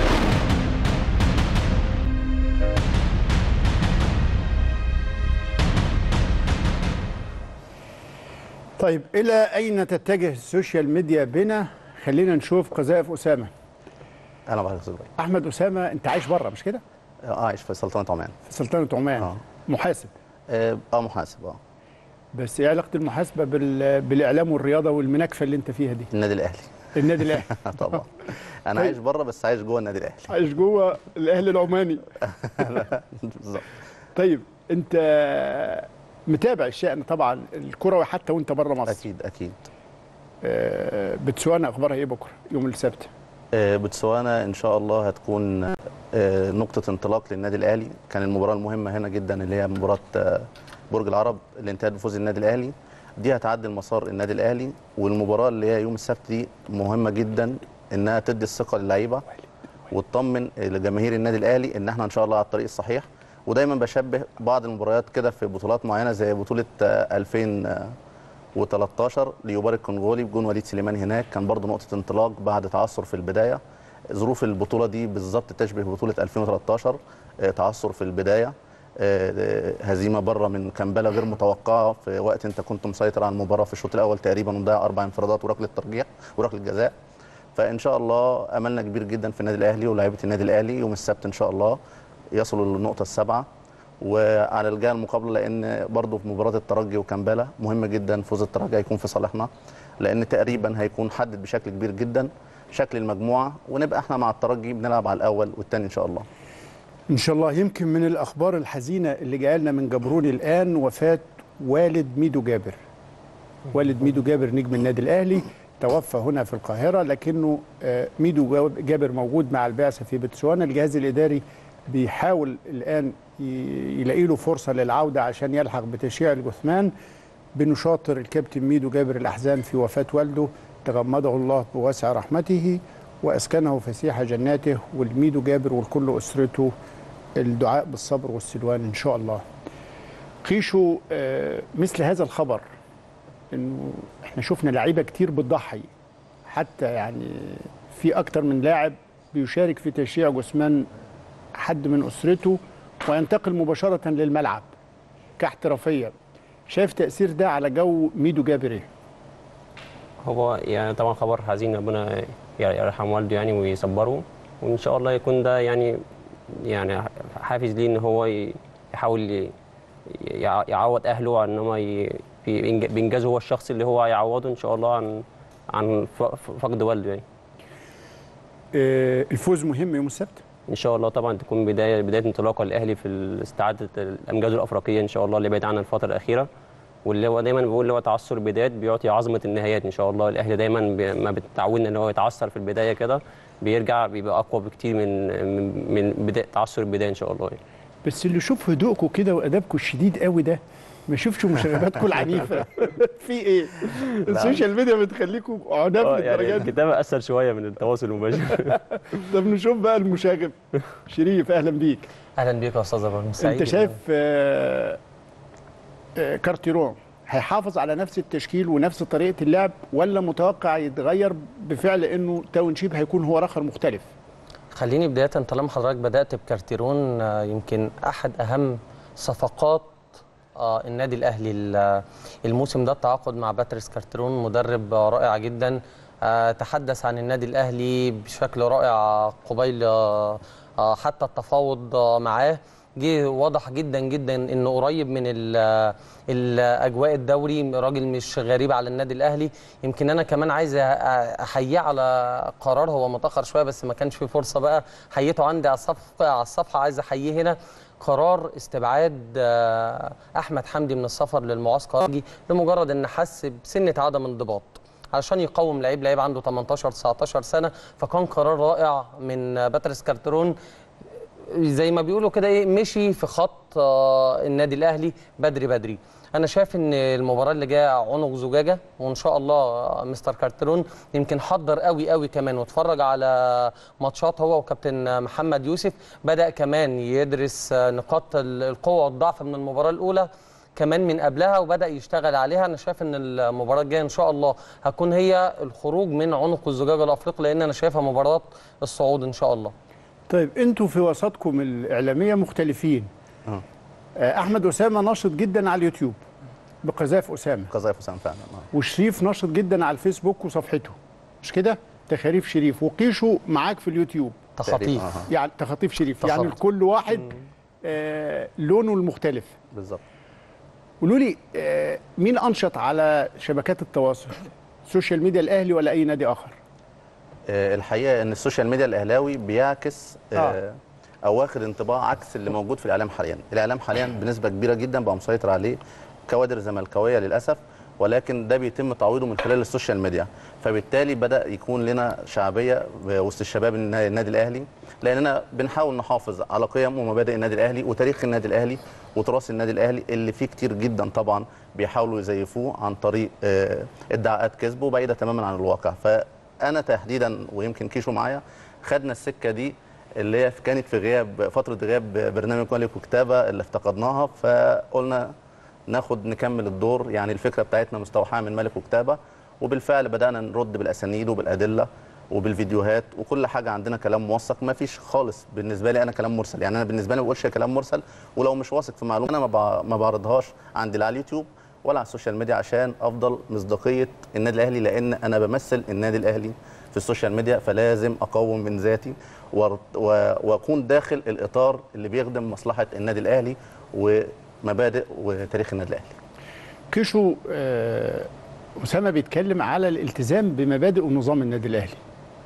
طيب إلى أين تتجه السوشيال ميديا بنا خلينا نشوف قذائف أسامة اهلا بحضرتك يا استاذ ابراهيم أحمد أسامة أنت عايش بره مش كده؟ اه عايش في سلطنه عمان في سلطنة عمان اه محاسب اه آه، محاسب اه بس ايه علاقه المحاسبه بال... بالاعلام والرياضه والمناكفه اللي انت فيها دي النادي الاهلي النادي الاهلي طبعا انا طيب. عايش بره بس عايش جوه النادي الاهلي عايش جوه الاهلي العماني بالظبط طيب انت متابع الشأن طبعا الكروي حتى وانت بره مصر اكيد اكيد آه بتسوانا اخبارها ايه بكره يوم السبت آه، بوتسوانا ان شاء الله هتكون آه، نقطه انطلاق للنادي الاهلي كان المباراه المهمه هنا جدا اللي هي مباراه آه، برج العرب اللي انتهت بفوز النادي الاهلي دي هتعدل مسار النادي الاهلي والمباراه اللي هي يوم السبت دي مهمه جدا انها تدي الثقه للعيبه وتطمن لجماهير النادي الاهلي ان احنا ان شاء الله على الطريق الصحيح ودايما بشبه بعض المباريات كده في بطولات معينه زي بطوله آه، 2013 ليوبار الكونغولي بجون وليد سليمان هناك كان برضه نقطه انطلاق بعد تعثر في البدايه ظروف البطوله دي بالظبط تشبه بطوله 2013 آه، تعثر في البدايه آه، آه، هزيمه بره من كامبالا غير متوقعه في وقت انت كنت مسيطر على المباراه في الشوط الاول تقريبا ومضيع اربع انفرادات وركله ترجيح وركله جزاء فان شاء الله املنا كبير جدا في النادي الاهلي ولاعيبه النادي الاهلي يوم السبت ان شاء الله يصلوا للنقطه السابعه وعلى الجهه المقابله لان برضه في مباراه الترجي وكامبالا مهم جدا فوز الترجي هيكون في صالحنا لان تقريبا هيكون حدد بشكل كبير جدا شكل المجموعه ونبقى احنا مع الترجي بنلعب على الاول والثاني ان شاء الله ان شاء الله يمكن من الاخبار الحزينه اللي جايه من جبروني الان وفاه والد ميدو جابر والد ميدو جابر نجم النادي الاهلي توفى هنا في القاهره لكنه آه، ميدو جاب- جابر موجود مع البعثه في بتسوانا الجهاز الاداري بيحاول الان ي- يلاقي له فرصه للعوده عشان يلحق بتشييع الجثمان بنشاطر الكابتن ميدو جابر الاحزان في وفاه والده تغمده الله بواسع رحمته واسكنه فسيح جناته والميدو جابر والكل اسرته الدعاء بالصبر والسلوان ان شاء الله. قيشوا آه، مثل هذا الخبر انه احنا شفنا لعيبه كتير بتضحي حتى يعني في اكتر من لاعب بيشارك في تشييع جثمان حد من اسرته وينتقل مباشره للملعب كاحترافيه شايف تاثير ده على جو ميدو جابر ايه؟ هو يعني طبعا خبر حزين ربنا يرحم والده يعني ويصبره وان شاء الله يكون ده يعني يعني حافز ليه ان هو ي- يحاول ي- يع- يعوض اهله عن ان هم ي- بإنج- بانجازه هو الشخص اللي هو هيعوضه ان شاء الله عن عن ف- ف- فقد والده يعني آه، الفوز مهم يوم السبت ان شاء الله طبعا تكون بدايه بدايه انطلاقه الاهلي في استعاده الامجاد الافريقيه ان شاء الله اللي بعيد عنها الفتره الاخيره واللي هو دايما بيقول اللي هو تعثر البدايات بيعطي عظمه النهايات ان شاء الله الاهلي دايما بي- ما بتعودنا ان هو يتعثر في البدايه كده بيرجع بيبقى اقوى بكتير من من, من بدايه تعثر البدايه ان شاء الله يعني. بس اللي يشوف هدوءكم كده وادابكم الشديد قوي ده ما يشوفش مشاغباتكم العنيفه في ايه؟ السوشيال ميديا بتخليكم عناف آه، يعني للدرجه دي الكتابه اسهل شويه من التواصل المباشر طب نشوف بقى المشاغب شريف اهلا بيك اهلا بيك يا استاذ ابراهيم سعيد انت شايف آه، آه، كارتيرون هيحافظ على نفس التشكيل ونفس طريقه اللعب ولا متوقع يتغير بفعل انه تاون شيب هيكون هو رخر مختلف خليني بداية طالما حضرتك بدأت بكارتيرون آه، يمكن أحد أهم صفقات آه، النادي الأهلي ال- الموسم ده التعاقد مع باتريس كارتيرون مدرب آه، رائع جدا آه، تحدث عن النادي الأهلي بشكل رائع قبيل آه، آه، حتى التفاوض آه، معاه جه واضح جدا جدا انه قريب من ال- الاجواء الدوري راجل مش غريب على النادي الاهلي يمكن انا كمان عايز أ- احييه على قرار هو متاخر شويه بس ما كانش في فرصه بقى حييته عندي على الصفحه على الصفحه عايز احييه هنا قرار استبعاد آه، احمد حمدي من السفر للمعسكر لمجرد ان حس بسنه عدم انضباط علشان يقوم لعيب لعيب عنده 18 19 سنه فكان قرار رائع من آه، باتريس كارترون زي ما بيقولوا كده ايه مشي في خط آه، النادي الاهلي بدري بدري انا شايف ان المباراه اللي جايه عنق زجاجه وان شاء الله آه، مستر كارترون يمكن حضر قوي قوي كمان واتفرج على ماتشات هو وكابتن محمد يوسف بدا كمان يدرس آه، نقاط ال- القوه والضعف من المباراه الاولى كمان من قبلها وبدا يشتغل عليها انا شايف ان المباراه الجايه ان شاء الله هتكون هي الخروج من عنق الزجاجه الافريقي لان انا شايفها مباراه الصعود ان شاء الله طيب انتوا في وسطكم الاعلاميه مختلفين آه. آه، احمد اسامه نشط جدا على اليوتيوب بقذاف اسامه قذايف اسامه فعلا آه. وشريف نشط جدا على الفيسبوك وصفحته مش كده تخاريف شريف وقيشو معاك في اليوتيوب تخاطيف آه. يعني تخاطيف شريف تخاطيف. يعني كل واحد آه لونه المختلف بالظبط قولوا لي آه مين انشط على شبكات التواصل سوشيال ميديا الاهلي ولا اي نادي اخر آه، الحقيقه ان السوشيال ميديا الاهلاوي بيعكس آه. آه. او واخد انطباع عكس اللي موجود في الاعلام حاليا الاعلام حاليا بنسبه كبيره جدا بقى مسيطر عليه كوادر زملكاويه للاسف ولكن ده بيتم تعويضه من خلال السوشيال ميديا فبالتالي بدا يكون لنا شعبيه وسط الشباب النا- النادي الاهلي لاننا بنحاول نحافظ على قيم ومبادئ النادي الاهلي وتاريخ النادي الاهلي وتراث النادي الاهلي اللي فيه كتير جدا طبعا بيحاولوا يزيفوه عن طريق آه، ادعاءات كذب وبعيده تماما عن الواقع فانا تحديدا ويمكن كيشو معايا خدنا السكه دي اللي هي كانت في غياب فتره غياب برنامج ملك وكتابه اللي افتقدناها فقلنا ناخد نكمل الدور يعني الفكره بتاعتنا مستوحاه من ملك وكتابه وبالفعل بدانا نرد بالاسانيد وبالادله وبالفيديوهات وكل حاجه عندنا كلام موثق ما فيش خالص بالنسبه لي انا كلام مرسل يعني انا بالنسبه لي ما بقولش كلام مرسل ولو مش واثق في معلومه انا ما بع- ما بعرضهاش عندي لا على اليوتيوب ولا على السوشيال ميديا عشان افضل مصداقيه النادي الاهلي لان انا بمثل النادي الاهلي في السوشيال ميديا فلازم اقوم من ذاتي وار- و- واكون داخل الاطار اللي بيخدم مصلحه النادي الاهلي ومبادئ وتاريخ النادي الاهلي كيشو آه اسامه بيتكلم على الالتزام بمبادئ ونظام النادي الاهلي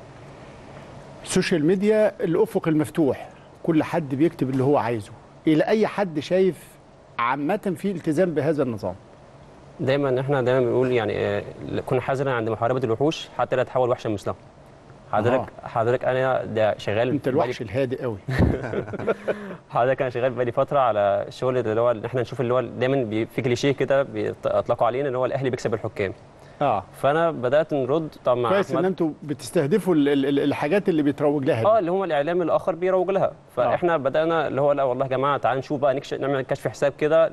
السوشيال ميديا الافق المفتوح كل حد بيكتب اللي هو عايزه الى اي حد شايف عامه في التزام بهذا النظام دايما احنا دايما بنقول يعني آه، كن حذرا عند محاربه الوحوش حتى لا تحول وحشا مثلهم حضرتك حضرتك انا ده شغال انت الوحش الهادئ قوي حضرتك انا شغال بقالي فتره على الشغل اللي هو ان احنا نشوف اللي هو دايما بي- في كليشيه كده بيطلقوا علينا اللي هو الاهلي بيكسب الحكام اه فانا بدات نرد طبعا مع كويس ان أحمد. انتوا بتستهدفوا ال- ال- ال- الحاجات اللي بيتروج لها اه دي. اللي هو الاعلام الاخر بيروج لها فاحنا بدانا اللي هو لا والله يا جماعه تعالوا نشوف بقى نكشف نعمل كشف حساب كده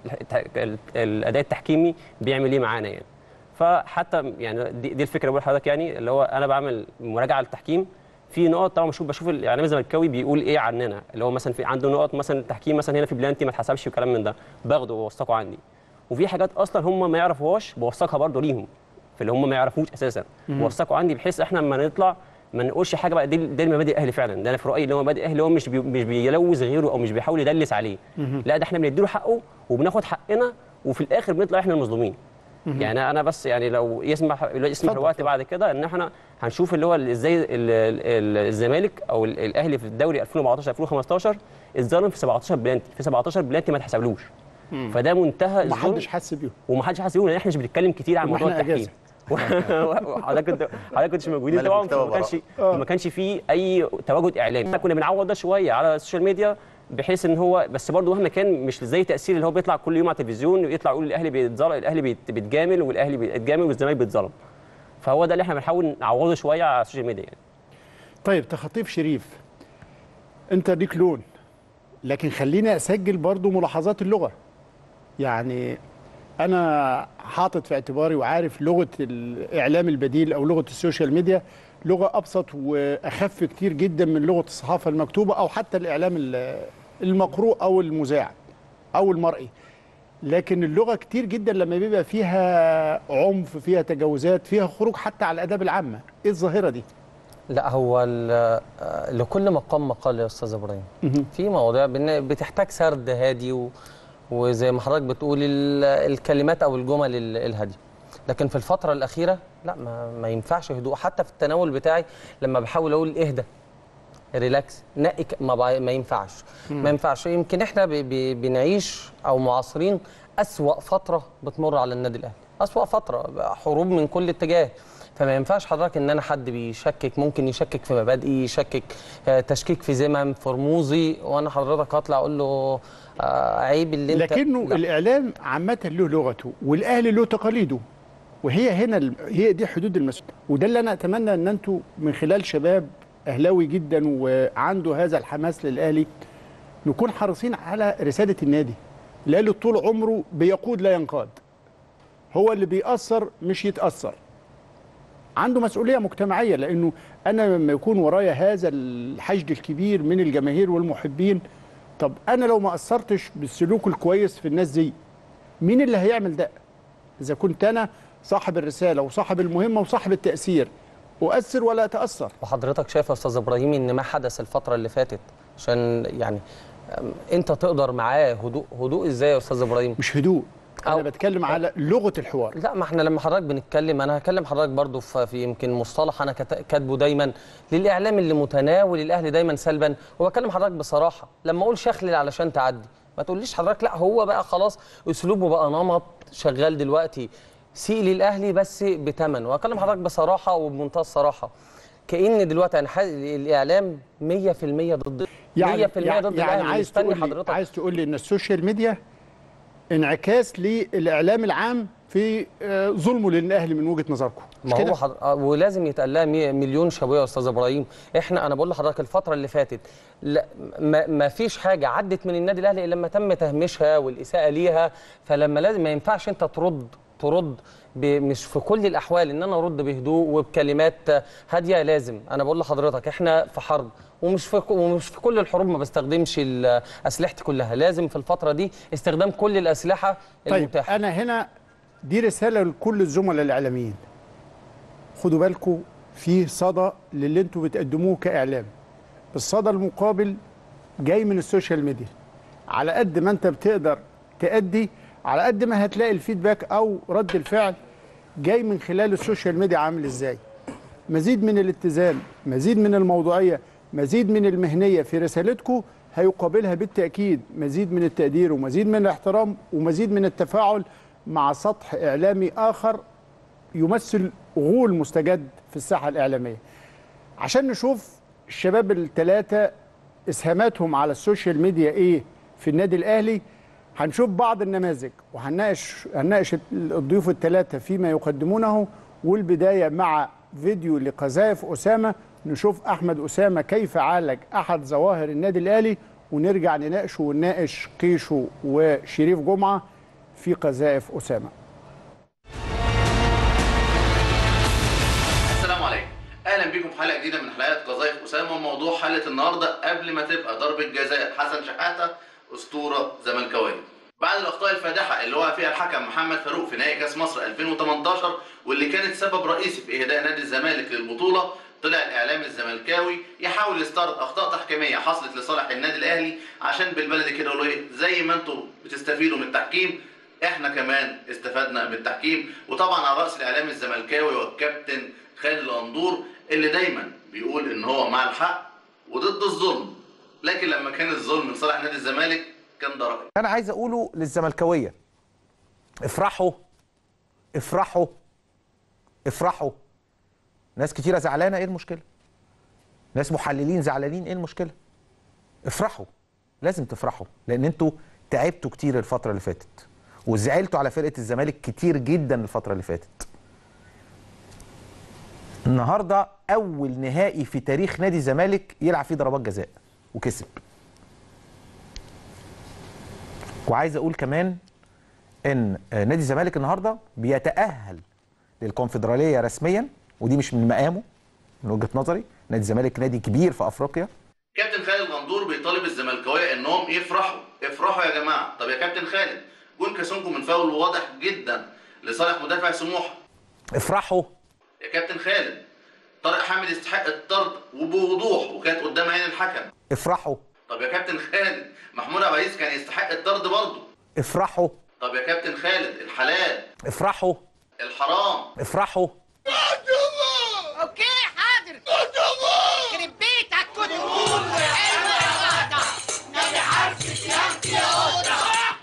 للاداء التحكيمي بيعمل ايه معانا يعني فحتى يعني دي, دي الفكره بقول لحضرتك يعني اللي هو انا بعمل مراجعه للتحكيم في نقط طبعا بشوف بشوف الاعلام الزملكاوي بيقول ايه عننا اللي هو مثلا في عنده نقط مثلا التحكيم مثلا هنا في بلانتي ما اتحسبش وكلام من ده باخده وبوثقه عندي وفي حاجات اصلا هم ما يعرفوهاش بوثقها برضه ليهم في اللي هم ما يعرفوش اساسا مم. بوثقه عندي بحيث احنا لما نطلع ما نقولش حاجه بقى دي دي المبادئ الاهلي فعلا ده انا في رايي اللي هو مبادئ الاهلي هو مش بي مش بيلوث غيره او مش بيحاول يدلس عليه مهم. لا ده احنا بنديله حقه وبناخد حقنا وفي الاخر بنطلع احنا المظلومين مهم. يعني انا بس يعني لو يسمح لو يسمح اتفضل. الوقت بعد كده ان احنا هنشوف اللي هو ازاي ال- ال- الزمالك او ال- الاهلي في الدوري 2014 2015 اتظلم في 17 بلانتي في 17 بلانتي ما اتحسبلوش مم. فده منتهى الظلم ومحدش حس بيهم ومحدش حاسس بيهم لان احنا مش بنتكلم كتير عن موضوع وإحنا التحكيم وحضرتك كنت حضرتك كنتش موجودين ملك طبعا مكتبة ما كانش براءة. ما كانش فيه اي تواجد اعلامي احنا كنا بنعوض ده شويه على السوشيال ميديا بحيث ان هو بس برضه مهما كان مش زي تاثير اللي هو بيطلع كل يوم على التلفزيون ويطلع يقول الاهلي بيتظلم الاهلي بيت- بيتجامل والاهلي بيتجامل والزمالك بيتظلم فهو ده اللي احنا بنحاول نعوضه شويه على السوشيال ميديا يعني. طيب تخطيف شريف انت ليك لون لكن خليني اسجل برضو ملاحظات اللغه يعني انا حاطط في اعتباري وعارف لغه الاعلام البديل او لغه السوشيال ميديا لغه ابسط واخف كتير جدا من لغه الصحافه المكتوبه او حتى الاعلام ال- المقروء او المذاع او المرئي لكن اللغه كتير جدا لما بيبقى فيها عنف فيها تجاوزات فيها خروج حتى على الاداب العامه ايه الظاهره دي لا هو ال- آه، لكل مقام مقال يا استاذ ابراهيم في مواضيع بن- بتحتاج سرد هادي و... وزي ما حضرتك بتقول ال- الكلمات او الجمل ال- الهاديه لكن في الفتره الاخيره لا ما, ما ينفعش هدوء حتى في التناول بتاعي لما بحاول اقول اهدى ريلاكس نقي ك- ما, بع- ما ينفعش مم. ما ينفعش يمكن احنا ب... ب... بنعيش او معاصرين اسوا فتره بتمر على النادي الاهلي اسوا فتره حروب من كل اتجاه فما ينفعش حضرتك ان انا حد بيشكك ممكن يشكك في مبادئي يشكك آه، تشكيك في ذمم في رموزي وانا حضرتك هطلع اقول له آه، عيب اللي انت لكنه لا. الاعلام عامه له لغته والاهلي له تقاليده وهي هنا ال- هي دي حدود المسؤوليه وده اللي انا اتمنى ان انتوا من خلال شباب اهلاوي جدا وعنده هذا الحماس للاهلي نكون حريصين على رساله النادي الاهلي طول عمره بيقود لا ينقاد هو اللي بيأثر مش يتأثر عنده مسؤولية مجتمعية لأنه أنا لما يكون ورايا هذا الحشد الكبير من الجماهير والمحبين طب أنا لو ما أثرتش بالسلوك الكويس في الناس دي مين اللي هيعمل ده؟ إذا كنت أنا صاحب الرسالة وصاحب المهمة وصاحب التأثير أؤثر ولا أتأثر وحضرتك شايف يا استاذ ابراهيم ان ما حدث الفتره اللي فاتت عشان يعني أم، انت تقدر معاه هدوء هدوء ازاي يا استاذ ابراهيم مش هدوء انا بتكلم على لغه الحوار لا ما احنا لما حضرتك بنتكلم انا هكلم حضرتك برضو في في يمكن مصطلح انا كت- كاتبه دايما للاعلام اللي متناول الاهلي دايما سلبا وبكلم حضرتك بصراحه لما اقول شخلل علشان تعدي ما تقوليش حضرتك لا هو بقى خلاص اسلوبه بقى نمط شغال دلوقتي سيء للاهلي بس بتمن واكلم حضرتك بصراحه وبمنتهى الصراحه كان دلوقتي انا حاسس الاعلام 100% ضد 100% يعني ضد يعني, الاهلي يعني عايز مستني تقول لي حضرتك عايز تقول لي ان السوشيال ميديا انعكاس للاعلام العام في آه، ظلمه للاهلي من وجهه نظركم مش ما كده؟ هو حضر... آه، ولازم يتقال لها مي- مليون شابوه يا استاذ ابراهيم احنا انا بقول لحضرتك الفتره اللي فاتت لا ما, ما فيش حاجه عدت من النادي الاهلي الا لما تم تهميشها والاساءه ليها فلما لازم ما ينفعش انت ترد ترد ب... مش في كل الاحوال ان انا ارد بهدوء وبكلمات هاديه لازم انا بقول لحضرتك احنا في حرب ومش في ومش في كل الحروب ما بستخدمش ال- اسلحتي كلها لازم في الفتره دي استخدام كل الاسلحه طيب المتاحه انا هنا دي رساله لكل الزملاء الاعلاميين خدوا بالكم في صدى للي انتوا بتقدموه كاعلام الصدى المقابل جاي من السوشيال ميديا على قد ما انت بتقدر تأدي على قد ما هتلاقي الفيدباك او رد الفعل جاي من خلال السوشيال ميديا عامل ازاي مزيد من الاتزان مزيد من الموضوعيه مزيد من المهنيه في رسالتكم هيقابلها بالتاكيد مزيد من التقدير ومزيد من الاحترام ومزيد من التفاعل مع سطح اعلامي اخر يمثل غول مستجد في الساحه الاعلاميه عشان نشوف الشباب الثلاثه اسهاماتهم على السوشيال ميديا ايه في النادي الاهلي هنشوف بعض النماذج وهنناقش هنناقش الضيوف الثلاثه فيما يقدمونه والبدايه مع فيديو لقذائف اسامه نشوف احمد اسامه كيف عالج احد ظواهر النادي الاهلي ونرجع نناقشه ونناقش قيشو وشريف جمعه في قذائف اسامه السلام عليكم اهلا بيكم في حلقه جديده من حلقات قذائف اسامه وموضوع حلقه النهارده قبل ما تبقى ضربه جزاء حسن شحاته اسطوره زملكاويه بعد الاخطاء الفادحه اللي وقع فيها الحكم محمد فاروق في نهائي كاس مصر 2018 واللي كانت سبب رئيسي في اهداء نادي الزمالك للبطوله طلع الاعلام الزملكاوي يحاول يستعرض اخطاء تحكيميه حصلت لصالح النادي الاهلي عشان بالبلدي كده يقولوا ايه زي ما انتم بتستفيدوا من التحكيم احنا كمان استفدنا من التحكيم وطبعا على راس الاعلام الزملكاوي والكابتن خالد الغندور اللي دايما بيقول ان هو مع الحق وضد الظلم لكن لما كان الظلم لصالح نادي الزمالك كان ده رايي انا عايز اقوله للزملكاويه افرحوا افرحوا افرحوا ناس كتيره زعلانه ايه المشكله ناس محللين زعلانين ايه المشكله افرحوا لازم تفرحوا لان انتوا تعبتوا كتير الفتره اللي فاتت وزعلتوا على فرقه الزمالك كتير جدا الفتره اللي فاتت النهارده اول نهائي في تاريخ نادي الزمالك يلعب فيه ضربات جزاء وكسب وعايز اقول كمان ان آه، نادي الزمالك النهارده بيتاهل للكونفدراليه رسميا ودي مش من مقامه من وجهه نظري نادي الزمالك نادي كبير في افريقيا كابتن خالد غندور بيطالب الزملكاويه انهم يفرحوا افرحوا يا جماعه طب يا كابتن خالد جون كاسونكو من فاول واضح جدا لصالح مدافع سموحه افرحوا يا كابتن خالد طارق حامد يستحق الطرد وبوضوح وكانت قدام عين الحكم افرحوا طب يا كابتن خالد محمود عبد العزيز كان يستحق الطرد برضه افرحوا طب يا كابتن خالد الحلال افرحوا الحرام افرحوا اوكي حاضر يخرب بيتك كنت حلوة يا قطع نبي عارفك يا اختي يا قطع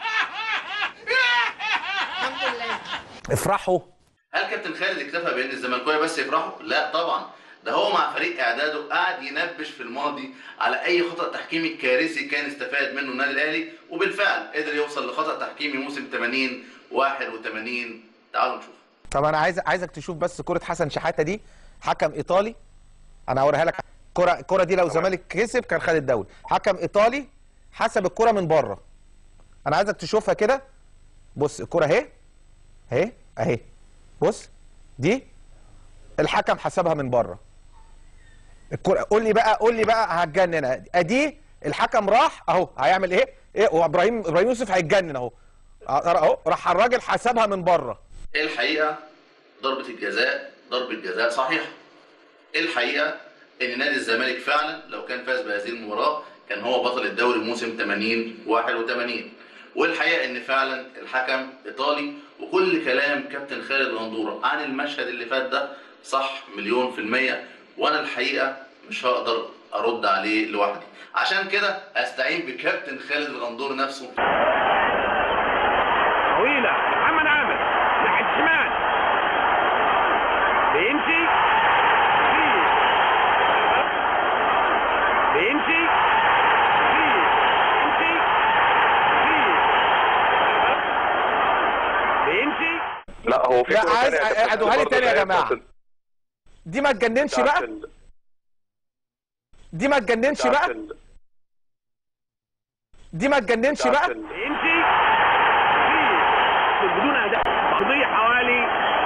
الحمد لله افرحوا هل كابتن خالد اكتفى بان الزملكاويه بس يفرحوا؟ لا طبعا ده هو مع فريق اعداده قعد ينبش في الماضي على اي خطا تحكيمي كارثي كان استفاد منه النادي الاهلي وبالفعل قدر يوصل لخطا تحكيمي موسم 80 81 تعالوا نشوف طب انا عايز عايزك تشوف بس كره حسن شحاته دي حكم ايطالي انا هوريها لك الكره الكره دي لو الزمالك كسب كان خد الدوري حكم ايطالي حسب الكره من بره انا عايزك تشوفها كده بص الكره اهي اهي اهي بص دي الحكم حسبها من بره الكره قول لي بقى قول لي بقى هتجنن ادي الحكم راح اهو هيعمل ايه ايه وابراهيم ابراهيم يوسف هيتجنن اهو اهو راح الراجل حسبها من بره الحقيقه ضربه الجزاء ضربه جزاء صحيحه الحقيقه ان نادي الزمالك فعلا لو كان فاز بهذه المباراه كان هو بطل الدوري موسم 80 81 والحقيقه ان فعلا الحكم ايطالي وكل كلام كابتن خالد غندوره عن المشهد اللي فات ده صح مليون في الميه وانا الحقيقه مش هقدر ارد عليه لوحدي عشان كده هستعين بكابتن خالد الغندور نفسه طويلة محمد عامر ناحية الشمال بيمشي فيه بيمشي فيه بيمشي فيه بيمشي لا هو في لا كرة عايز تانية يا كابتن ادوها لي برضه تاني يا زي جماعه بتاعت ال- دي ما تجننش بتاعت بقى ال- دي ما تجننش بتاعت بقى ال- دي ما تجننش بتاعت بقى ال- بيمشي فيه بدون أهداف تضيع حوالي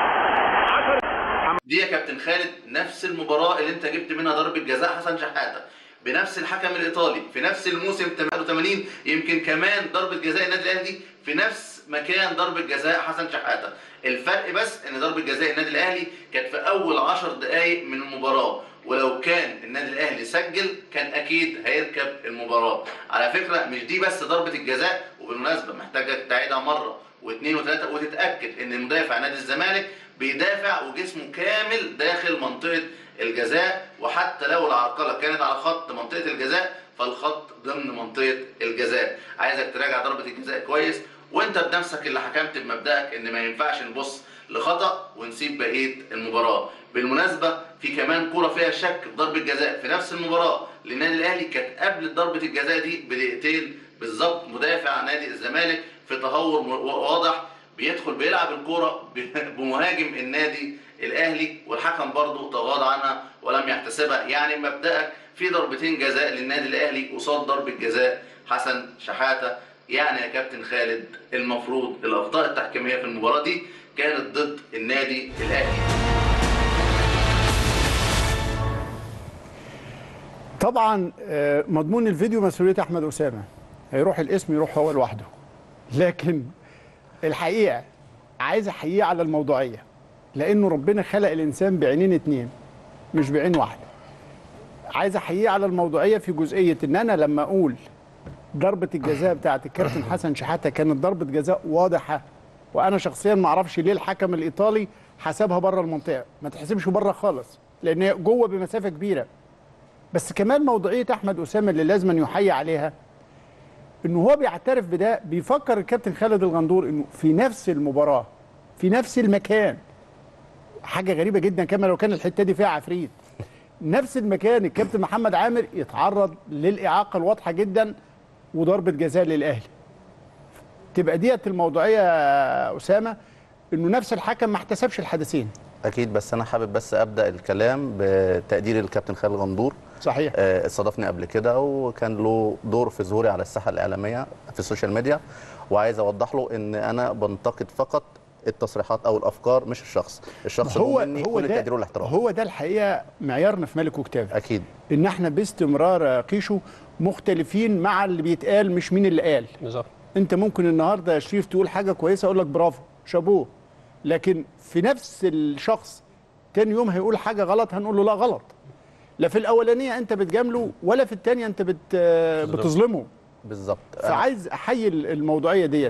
10 دي يا كابتن خالد نفس المباراة اللي انت جبت منها ضربة جزاء حسن شحاتة بنفس الحكم الايطالي في نفس الموسم 88 يمكن كمان ضربة جزاء النادي الاهلي في نفس مكان ضربة جزاء حسن شحاتة الفرق بس ان ضربة جزاء النادي الاهلي كانت في اول 10 دقائق من المباراة ولو كان النادي الاهلي سجل كان اكيد هيركب المباراة على فكرة مش دي بس ضربة الجزاء وبالمناسبة محتاجة تعيدها مرة واثنين وثلاثة وتتأكد ان مدافع نادي الزمالك بيدافع وجسمه كامل داخل منطقة الجزاء وحتى لو العرقلة كانت على خط منطقة الجزاء فالخط ضمن منطقة الجزاء عايزك تراجع ضربة الجزاء كويس وانت بنفسك اللي حكمت بمبدأك ان ما ينفعش نبص لخطأ ونسيب بقية المباراة بالمناسبة في كمان كرة فيها شك في ضربة جزاء في نفس المباراة للنادي الأهلي كانت قبل ضربة الجزاء دي بدقيقتين بالظبط مدافع نادي الزمالك في تهور م- واضح بيدخل بيلعب الكرة ب- بمهاجم النادي الاهلي والحكم برضه تغاضى عنها ولم يحتسبها يعني مبدأك في ضربتين جزاء للنادي الاهلي قصاد ضربة جزاء حسن شحاتة يعني يا كابتن خالد المفروض الاخطاء التحكيمية في المباراة دي كانت ضد النادي الاهلي طبعا آه، مضمون الفيديو مسؤوليه احمد اسامه هيروح الاسم يروح هو لوحده لكن الحقيقه عايز احييه على الموضوعيه لانه ربنا خلق الانسان بعينين اتنين مش بعين واحده عايز احييه على الموضوعيه في جزئيه ان انا لما اقول ضربه الجزاء بتاعت الكابتن حسن شحاته كانت ضربه جزاء واضحه وانا شخصيا ما اعرفش ليه الحكم الايطالي حسبها بره المنطقه ما تحسبش بره خالص لان هي جوه بمسافه كبيره بس كمان موضوعيه احمد اسامه اللي لازم يحيي عليها انه هو بيعترف بده بيفكر الكابتن خالد الغندور انه في نفس المباراه في نفس المكان حاجه غريبه جدا كما لو كان الحته دي فيها عفريت نفس المكان الكابتن محمد عامر يتعرض للاعاقه الواضحه جدا وضربه جزاء للاهلي تبقى ديت الموضوعيه يا اسامه انه نفس الحكم ما احتسبش الحدثين اكيد بس انا حابب بس ابدا الكلام بتقدير الكابتن خالد غندور صحيح آه، استضافني قبل كده وكان له دور في ظهوري على الساحه الاعلاميه في السوشيال ميديا وعايز اوضح له ان انا بنتقد فقط التصريحات او الافكار مش الشخص الشخص هو مني هو كل ده التقدير والاحترام هو ده الحقيقه معيارنا في ملك وكتاب اكيد ان احنا باستمرار يا قيشو مختلفين مع اللي بيتقال مش مين اللي قال بالظبط انت ممكن النهارده يا شريف تقول حاجه كويسه اقول لك برافو شابوه لكن في نفس الشخص تاني يوم هيقول حاجه غلط هنقول له لا غلط لا في الاولانيه انت بتجامله ولا في الثانيه انت بت بتظلمه بالظبط فعايز احيي الموضوعيه ديت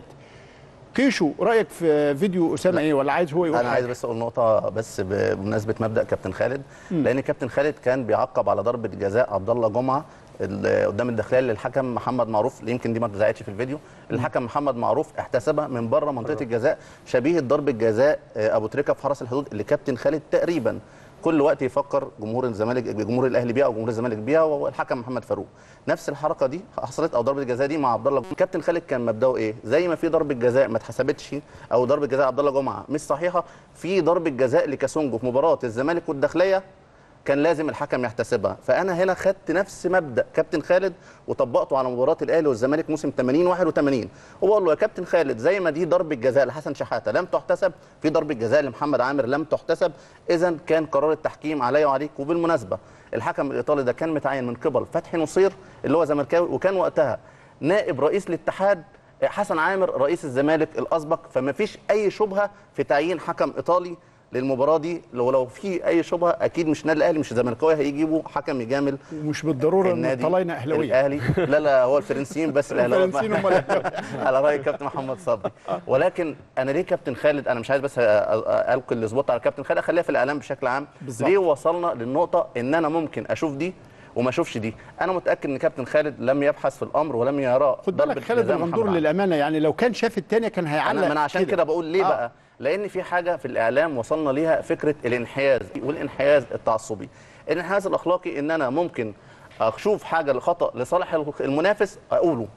قيشو رايك في فيديو اسامه ايه ولا عايز هو يقول انا حاجة؟ عايز بس اقول نقطه بس بمناسبه مبدا كابتن خالد مم. لان كابتن خالد كان بيعقب على ضربه جزاء عبد الله جمعه ال- قدام الداخليه للحكم محمد معروف اللي يمكن دي ما اتذاعتش في الفيديو الحكم محمد معروف احتسبها من بره منطقه الجزاء شبيه ضربه جزاء آه، ابو تريكه في حرس الحدود اللي كابتن خالد تقريبا كل وقت يفكر جمهور الزمالك جمهور الاهلي بيها او جمهور الزمالك بيها وهو الحكم محمد فاروق نفس الحركه دي حصلت او ضربه الجزاء دي مع عبد الله كابتن خالد كان مبداه ايه زي ما في ضربه جزاء ما اتحسبتش او ضربه جزاء عبد الله جمعه مش صحيحه في ضربه جزاء لكاسونجو في مباراه الزمالك والداخليه كان لازم الحكم يحتسبها فانا هنا خدت نفس مبدا كابتن خالد وطبقته على مباراه الاهلي والزمالك موسم 80 81 وبقول له يا كابتن خالد زي ما دي ضربه جزاء لحسن شحاته لم تحتسب في ضربه جزاء لمحمد عامر لم تحتسب اذا كان قرار التحكيم عليا وعليك وبالمناسبه الحكم الايطالي ده كان متعين من قبل فتحي نصير اللي هو زملكاوي وكان وقتها نائب رئيس الاتحاد حسن عامر رئيس الزمالك الاسبق فما فيش اي شبهه في تعيين حكم ايطالي للمباراه دي لو لو في اي شبهه اكيد مش النادي الاهلي مش الزملكاوي هيجيبوا حكم يجامل ومش بالضروره ان النادي طلعنا اهلاويه الاهلي لا لا هو الفرنسيين بس الاهلاويه الفرنسيين هم الأهلاوية. على راي كابتن محمد صبري ولكن انا ليه كابتن خالد انا مش عايز بس أ- أ- القي السبوت على كابتن خالد اخليها في الاعلام بشكل عام بالظبط. ليه وصلنا للنقطه ان انا ممكن اشوف دي وما اشوفش دي انا متاكد ان كابتن خالد لم يبحث في الامر ولم يرى خد بالك خالد الغندور للامانه يعني لو كان شاف الثانيه كان هيعلق انا من عشان كده بقول ليه آه. بقى لان في حاجه في الاعلام وصلنا ليها فكره الانحياز والانحياز التعصبي الانحياز الاخلاقي ان انا ممكن اشوف حاجه لخطا لصالح المنافس اقوله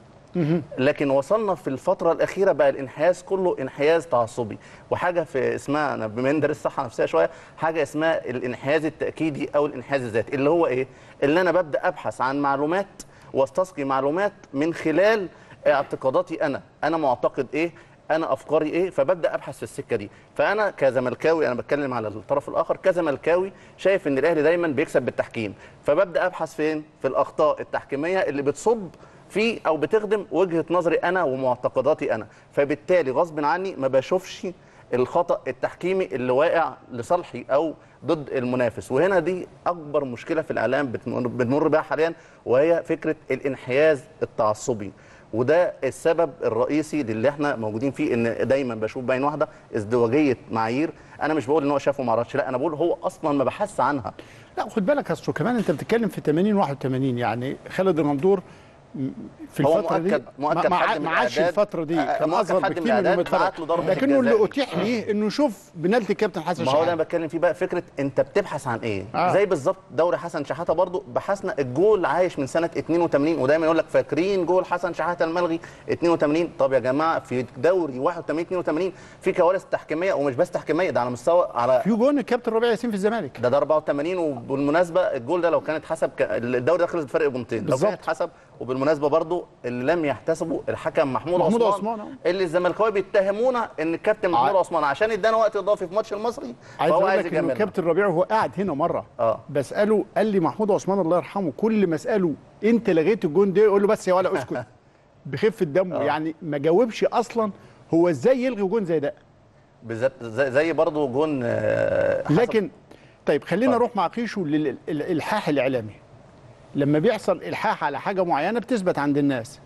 لكن وصلنا في الفترة الأخيرة بقى الانحياز كله انحياز تعصبي وحاجة في اسمها أنا بما إني دارس صحة نفسية شوية حاجة اسمها الانحياز التأكيدي أو الانحياز الذاتي اللي هو إيه؟ اللي أنا ببدأ أبحث عن معلومات واستسقي معلومات من خلال اعتقاداتي أنا أنا معتقد إيه؟ انا افكاري ايه فببدا ابحث في السكه دي فانا كزملكاوي انا بتكلم على الطرف الاخر كزملكاوي شايف ان الاهلي دايما بيكسب بالتحكيم فببدا ابحث فين في الاخطاء التحكيميه اللي بتصب في او بتخدم وجهه نظري انا ومعتقداتي انا فبالتالي غصب عني ما بشوفش الخطا التحكيمي اللي واقع لصالحي او ضد المنافس وهنا دي اكبر مشكله في الاعلام بتمر بنمر بها حاليا وهي فكره الانحياز التعصبي وده السبب الرئيسي للي احنا موجودين فيه ان دايما بشوف بين واحده ازدواجيه معايير انا مش بقول ان هو شافه ما عرفش لا انا بقول هو اصلا ما بحث عنها لا خد بالك اصله كمان انت بتتكلم في 80 81 يعني خالد الغندور م- في هو الفتره دي مؤكد- مؤكد ما- حد من ما عادش الإعداد- الفتره دي آه، كان مؤكد اصغر حد من بكتير من الإعداد المتفرج بعت له ضربة لكنه اللي الجزاء. اتيح ليه انه يشوف بنالتي كابتن حسن ما هو ده شحاته انا بتكلم فيه بقى فكره انت بتبحث عن ايه آه. آه. زي بالظبط دوري حسن شحاته برضو بحثنا الجول عايش من سنه 82 ودايما يقول لك فاكرين جول حسن شحاته الملغي 82 طب يا جماعه في دوري 81 82 في كوارث تحكيميه ومش بس تحكيميه ده على مستوى على في جون الكابتن ربيع ياسين في الزمالك ده ده 84 وبالمناسبه الجول ده لو كان اتحسب ك... الدوري ده خلص بفرق بونتين لو بالظبط. كان اتحسب وبالمناسبه برضو اللي لم يحتسبه الحكم محمود, محمود عثمان, عثمان، آه. اللي الزملكاويه بيتهمونا ان الكابتن محمود عثمان عشان ادانا وقت اضافي في ماتش المصري عايز فهو اقول عايز لك انه يجاملنا الكابتن ربيع وهو قاعد هنا مره اه بساله قال لي محمود عثمان الله يرحمه كل ما اساله انت لغيت الجون ده يقول له بس يا ولا اسكت بخفه دمه يعني ما جاوبش اصلا هو ازاي يلغي جون زي ده بالذات زي, زي برضه جون آه، حسب- لكن طيب خلينا نروح مع قيشو للالحاح الاعلامي لما بيحصل الحاح على حاجه معينه بتثبت عند الناس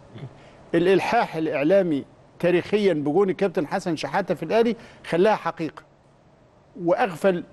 الالحاح الاعلامي تاريخيا بجون الكابتن حسن شحاته في الاهلي خلاها حقيقه واغفل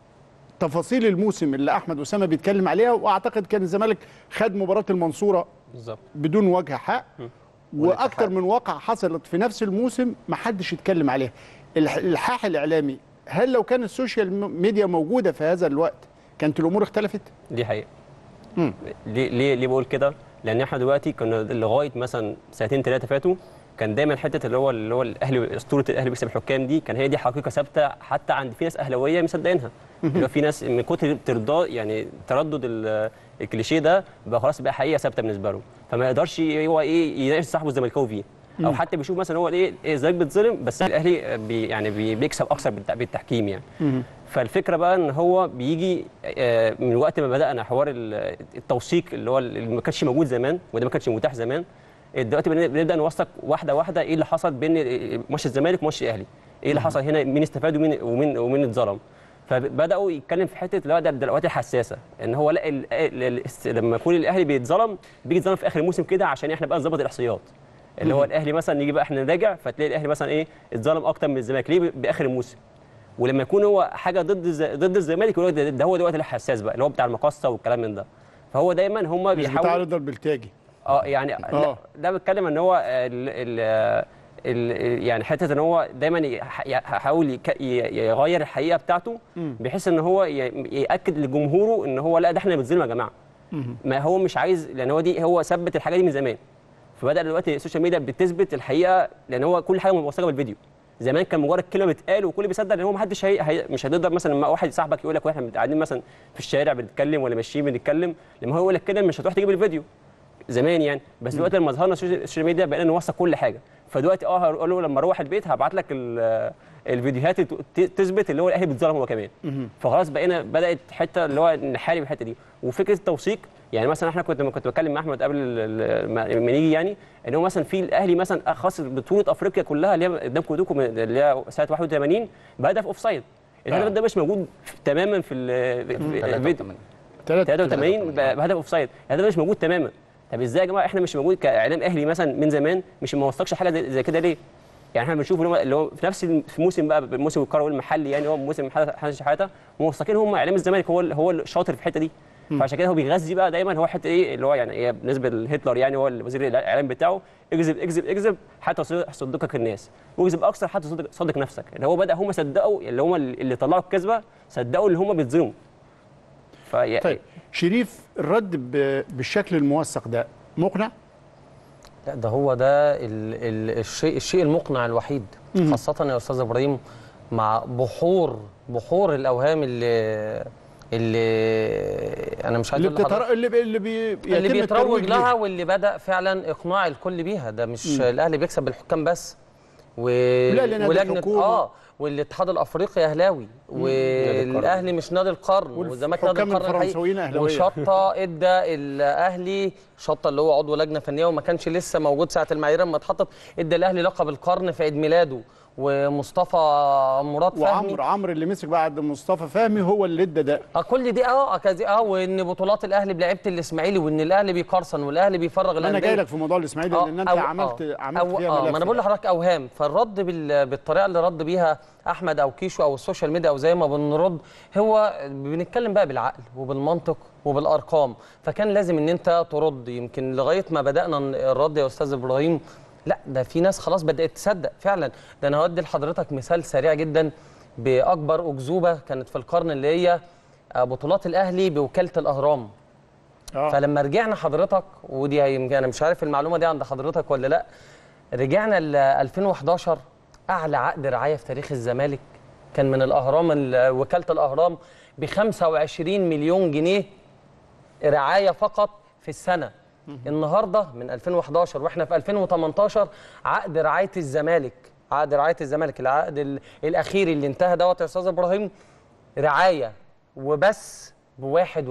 تفاصيل الموسم اللي احمد اسامه بيتكلم عليها واعتقد كان الزمالك خد مباراه المنصوره بالظبط بدون وجه حق واكتر من واقعه حصلت في نفس الموسم ما حدش يتكلم عليها الح- الحاح الاعلامي هل لو كان السوشيال ميديا موجوده في هذا الوقت كانت الامور اختلفت دي حقيقه مم. ليه ليه ليه بقول كده؟ لان احنا دلوقتي كنا لغايه مثلا سنتين ثلاثه فاتوا كان دايما حته اللي هو اللي هو الاهلي اسطوره الاهلي بيكسب الحكام دي كان هي دي حقيقه ثابته حتى عند في ناس اهلاويه مصدقينها اللي هو في ناس من كتر ترضاه يعني تردد ال- الكليشيه ده بقى خلاص بقى حقيقه ثابته بالنسبه له فما يقدرش هو ايه يناقش صاحبه الزملكاوي فيه او مم. حتى بيشوف مثلا هو ايه إيه الزمالك بيتظلم بس الاهلي بي يعني بي بيكسب اكثر بالت- بالتحكيم يعني فالفكره بقى ان هو بيجي آه، من وقت ما بدانا حوار ال- التوثيق اللي هو اللي ما كانش موجود زمان وده ما كانش متاح زمان دلوقتي بن- بنبدا نوثق واحده واحده ايه اللي حصل بين ماتش الزمالك وماتش الاهلي ايه اللي حصل هنا مين استفاد ومين ومين ومين اتظلم فبداوا يتكلم في حته اللي هو ده دلوقتي حساسه ان هو لا ال- ال- ال- لما يكون الاهلي بيتظلم بيجي يتظلم في اخر الموسم كده عشان احنا بقى نظبط الاحصائيات اللي هو مم. الاهلي مثلا نيجي بقى احنا نراجع فتلاقي الاهلي مثلا ايه اتظلم اكتر من الزمالك ليه باخر الموسم ولما يكون هو حاجه ضد الز- ضد الزمالك يقول لك ده, ده هو دلوقتي الحساس بقى اللي هو بتاع المقصه والكلام من ده فهو دايما هم مش بتاع بيحاولوا رضا البلتاجي اه يعني لا آه. ده بيتكلم ان هو ال ال ال يعني حته ان هو دايما يح- يحاول يك- ي- يغير الحقيقه بتاعته مم. بحيث ان هو ي- ياكد لجمهوره ان هو لا ده احنا بنظلم يا جماعه ما هو مش عايز لان هو دي هو ثبت الحاجه دي من زمان فبدا دلوقتي السوشيال ميديا بتثبت الحقيقه لان هو كل حاجه موثقه بالفيديو زمان كان مجرد كلمه بتقال وكل بيصدق ان هو ما حدش هي... هي... مش هتقدر مثلا لما واحد صاحبك يقول لك واحنا قاعدين مثلا في الشارع بنتكلم ولا ماشيين بنتكلم لما هو يقول لك كده مش هتروح تجيب الفيديو زمان يعني بس دلوقتي لما ظهرنا السوشيال السوشيال ميديا بقينا نوثق كل حاجه فدلوقتي اه هقول له لما اروح البيت هبعت لك ال- الفيديوهات اللي ت- تثبت اللي هو الاهلي بيتظلم هو كمان فخلاص بقينا بدات حته اللي هو نحارب الحته دي وفكره التوثيق يعني مثلا احنا كنت كنت بتكلم مع احمد قبل ال- ال- ما ما نيجي يعني ان هو مثلا في الاهلي مثلا خاص بطوله افريقيا كلها اللي هي قدام كودوكو من- اللي هي سنه 81 بهدف اوف سايد الهدف آه. ده مش موجود تماما في ال- في الفيديو 83 83 بهدف اوف سايد الهدف ده مش موجود تماما طب ازاي يا جماعه احنا مش موجود كاعلام اهلي مثلا من زمان مش موثقش حاجه زي- زي كده ليه؟ يعني احنا بنشوف اللي هو- اللي هو في نفس الموسم بقى الموسم الكروي المحلي يعني هو موسم حسن شحاته موثقين هم اعلام الزمالك هو ال- هو الشاطر في الحته دي مم. فعشان كده هو بيغذي بقى دايما هو حته ايه اللي هو يعني ايه بالنسبه لهتلر يعني هو وزير الاعلام بتاعه اكذب اكذب اكذب حتى يصدقك الناس واكذب اكثر حتى تصدق صدق نفسك اللي هو بدا هم صدقوا اللي هم اللي طلعوا الكذبه صدقوا اللي هم بيتظلموا في طيب شريف الرد ب- بالشكل الموثق ده مقنع لا ده هو ده ال ال الشيء الشيء المقنع الوحيد مم. خاصة يا أستاذ إبراهيم مع بحور بحور الأوهام اللي اللي أنا مش عايز اللي أقول لحضرتك- بتتر... اللي بي... اللي, بي... اللي يتم بيتروج الترويج لها ليه. واللي بدا فعلا اقناع الكل بيها ده مش مم. الاهلي بيكسب بالحكام بس و... ولا لنادي ولجنه الحكومة. اه والاتحاد الافريقي اهلاوي والاهلي مش نادي القرن والزمالك نادي والحكام القرن الحقيقي. الفرنسويين أهلاوية. وشطه ادى الاهلي شطه اللي هو عضو لجنه فنيه وما كانش لسه موجود ساعه المعايير لما اتحطت ادى الاهلي لقب القرن في عيد ميلاده ومصطفى مراد فهمي وعمرو عمرو اللي مسك بعد مصطفى فهمي هو اللي ادى ده اه كل دي اه كذا اه وان بطولات الاهلي بلعيبه الاسماعيلي وان الاهلي بيقرصن والاهلي بيفرغ انا الانديه جاي لك في موضوع الاسماعيلي آه، لان انت أو- عملت آه، عملت أو فيها اه ملف ما انا بقول لحضرتك اوهام فالرد بال... بالطريقه اللي رد بيها احمد او كيشو او السوشيال ميديا او زي ما بنرد هو بنتكلم بقى بالعقل وبالمنطق وبالارقام فكان لازم ان انت ترد يمكن لغايه ما بدانا الرد يا استاذ ابراهيم لا ده في ناس خلاص بدات تصدق فعلا ده انا هودي لحضرتك مثال سريع جدا باكبر اكذوبه كانت في القرن اللي هي آه، بطولات الاهلي بوكاله الاهرام آه. فلما رجعنا حضرتك ودي يمكن انا مش عارف المعلومه دي عند حضرتك ولا لا رجعنا ل 2011 اعلى عقد رعايه في تاريخ الزمالك كان من الاهرام ال- وكاله الاهرام ب 25 مليون جنيه رعايه فقط في السنه النهارده من 2011 واحنا في 2018 عقد رعايه الزمالك عقد رعايه الزمالك العقد ال- الاخير اللي انتهى دوت يا استاذ ابراهيم رعايه وبس ب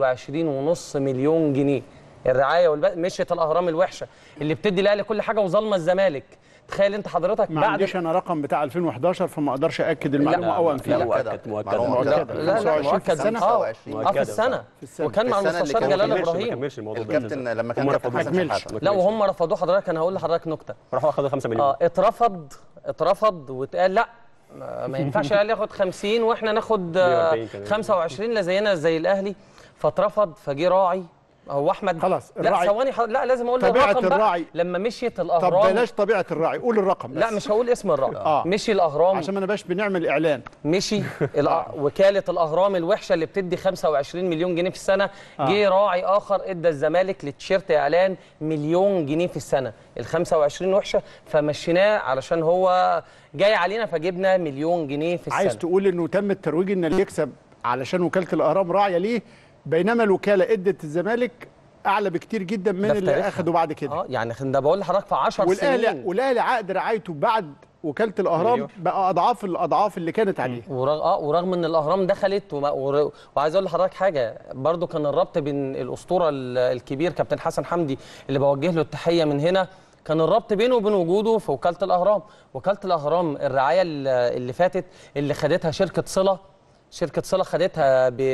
21.5 مليون جنيه الرعايه والب... مشيت الاهرام الوحشه اللي بتدي الاهلي كل حاجه وظالمه الزمالك تخيل انت حضرتك ما بعد عنديش انا رقم بتاع 2011 فما اقدرش ااكد المعلومه او انفيها مؤكد مؤكد لا لا لا 25 في مؤكد السنه اه آه، في السنه وكان مع السنة اللي المستشار كان جلال فيه- ابراهيم ما كملش الموضوع ده الكابتن لما كان هم كابتن رفضوه. حسن ما شحاته لا وهم رفضوه حضرتك انا هقول لحضرتك نكته راحوا اخدوا 5 مليون اه اترفض اترفض واتقال لا ما ما ينفعش الاهلي ياخد 50 واحنا ناخد آه، 140 كمان. 25 لا زينا زي الاهلي فاترفض فجه راعي هو احمد خلاص لا الراعي ثواني حض... لا لازم اقول طبيعة الرقم بقى الراعي. لما مشيت طب الاهرام بلاش طبيعه الراعي قول الرقم بس لا مش هقول اسم الراعي آه. مشي الاهرام عشان ما نبقاش بنعمل اعلان مشي الأ- وكاله الاهرام الوحشه اللي بتدي 25 مليون جنيه في السنه آه. جه راعي اخر ادى الزمالك للتيشيرت اعلان مليون جنيه في السنه ال 25 وحشه فمشيناه علشان هو جاي علينا فجبنا مليون جنيه في السنه عايز تقول انه تم الترويج ان اللي يكسب علشان وكاله الاهرام راعيه ليه بينما الوكاله ادت الزمالك اعلى بكتير جدا من ده في اللي تاريخها. اخده بعد كده اه يعني ده بقول لحضرتك في 10 والاهلي سنين والاهلي عقد رعايته بعد وكاله الاهرام مليون. بقى اضعاف الاضعاف اللي كانت عليه ورغم اه ورغم ان الاهرام دخلت وما ور... وعايز اقول لحضرتك حاجه برضو كان الربط بين الاسطوره ال- الكبير كابتن حسن حمدي اللي بوجه له التحيه من هنا كان الربط بينه وبين وجوده في وكاله الاهرام وكاله الاهرام الرعايه ال- اللي فاتت اللي خدتها شركه صله شركه صله خدتها ب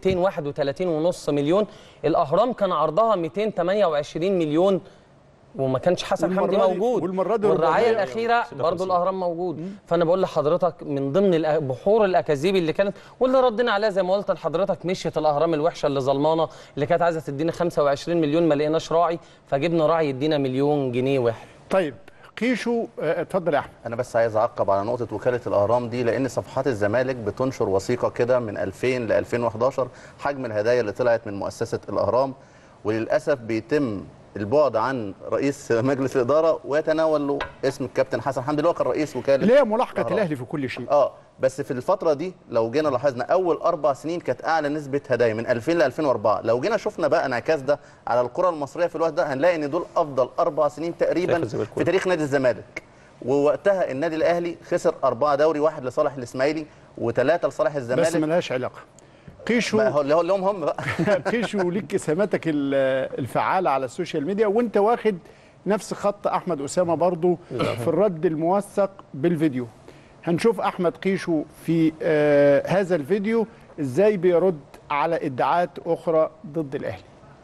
231.5 مليون الاهرام كان عرضها 228 مليون وما كانش حسن والمرة حمدي دي- موجود والمرة دي والرعايه 400 الاخيره 56. برضو الاهرام موجود فانا بقول لحضرتك من ضمن الأ- بحور الاكاذيب اللي كانت واللي ردينا عليها زي ما قلت لحضرتك مشيت الاهرام الوحشه اللي ظلمانه اللي كانت عايزه تدينا 25 مليون ما لقيناش راعي فجبنا راعي يدينا مليون جنيه واحد طيب قيشوا آه، اتفضل يا احمد انا بس عايز اعقب على نقطه وكاله الاهرام دي لان صفحات الزمالك بتنشر وثيقه كده من 2000 ل 2011 حجم الهدايا اللي طلعت من مؤسسه الاهرام وللاسف بيتم البعد عن رئيس مجلس الاداره ويتناول له اسم الكابتن حسن حمدي اللي هو كان رئيس وكاله اللي هي ملاحقه الأهرام. الاهلي في كل شيء اه بس في الفتره دي لو جينا لاحظنا اول اربع سنين كانت اعلى نسبه هدايا من 2000 ل 2004 لو جينا شفنا بقى انعكاس ده على الكره المصريه في الوقت ده هنلاقي ان دول افضل اربع سنين تقريبا تاريخ الزمالك في كله. تاريخ نادي الزمالك ووقتها النادي الاهلي خسر أربعة دوري واحد لصالح الاسماعيلي وثلاثه لصالح الزمالك بس ملهاش علاقه قيشوا بقى هو اللي هو اللي هم هم بقى قيشوا ليك اسهاماتك ال- الفعاله على السوشيال ميديا وانت واخد نفس خط احمد اسامه برضو في الرد الموثق بالفيديو هنشوف احمد قيشو في آه هذا الفيديو ازاي بيرد على ادعاءات اخرى ضد الاهلي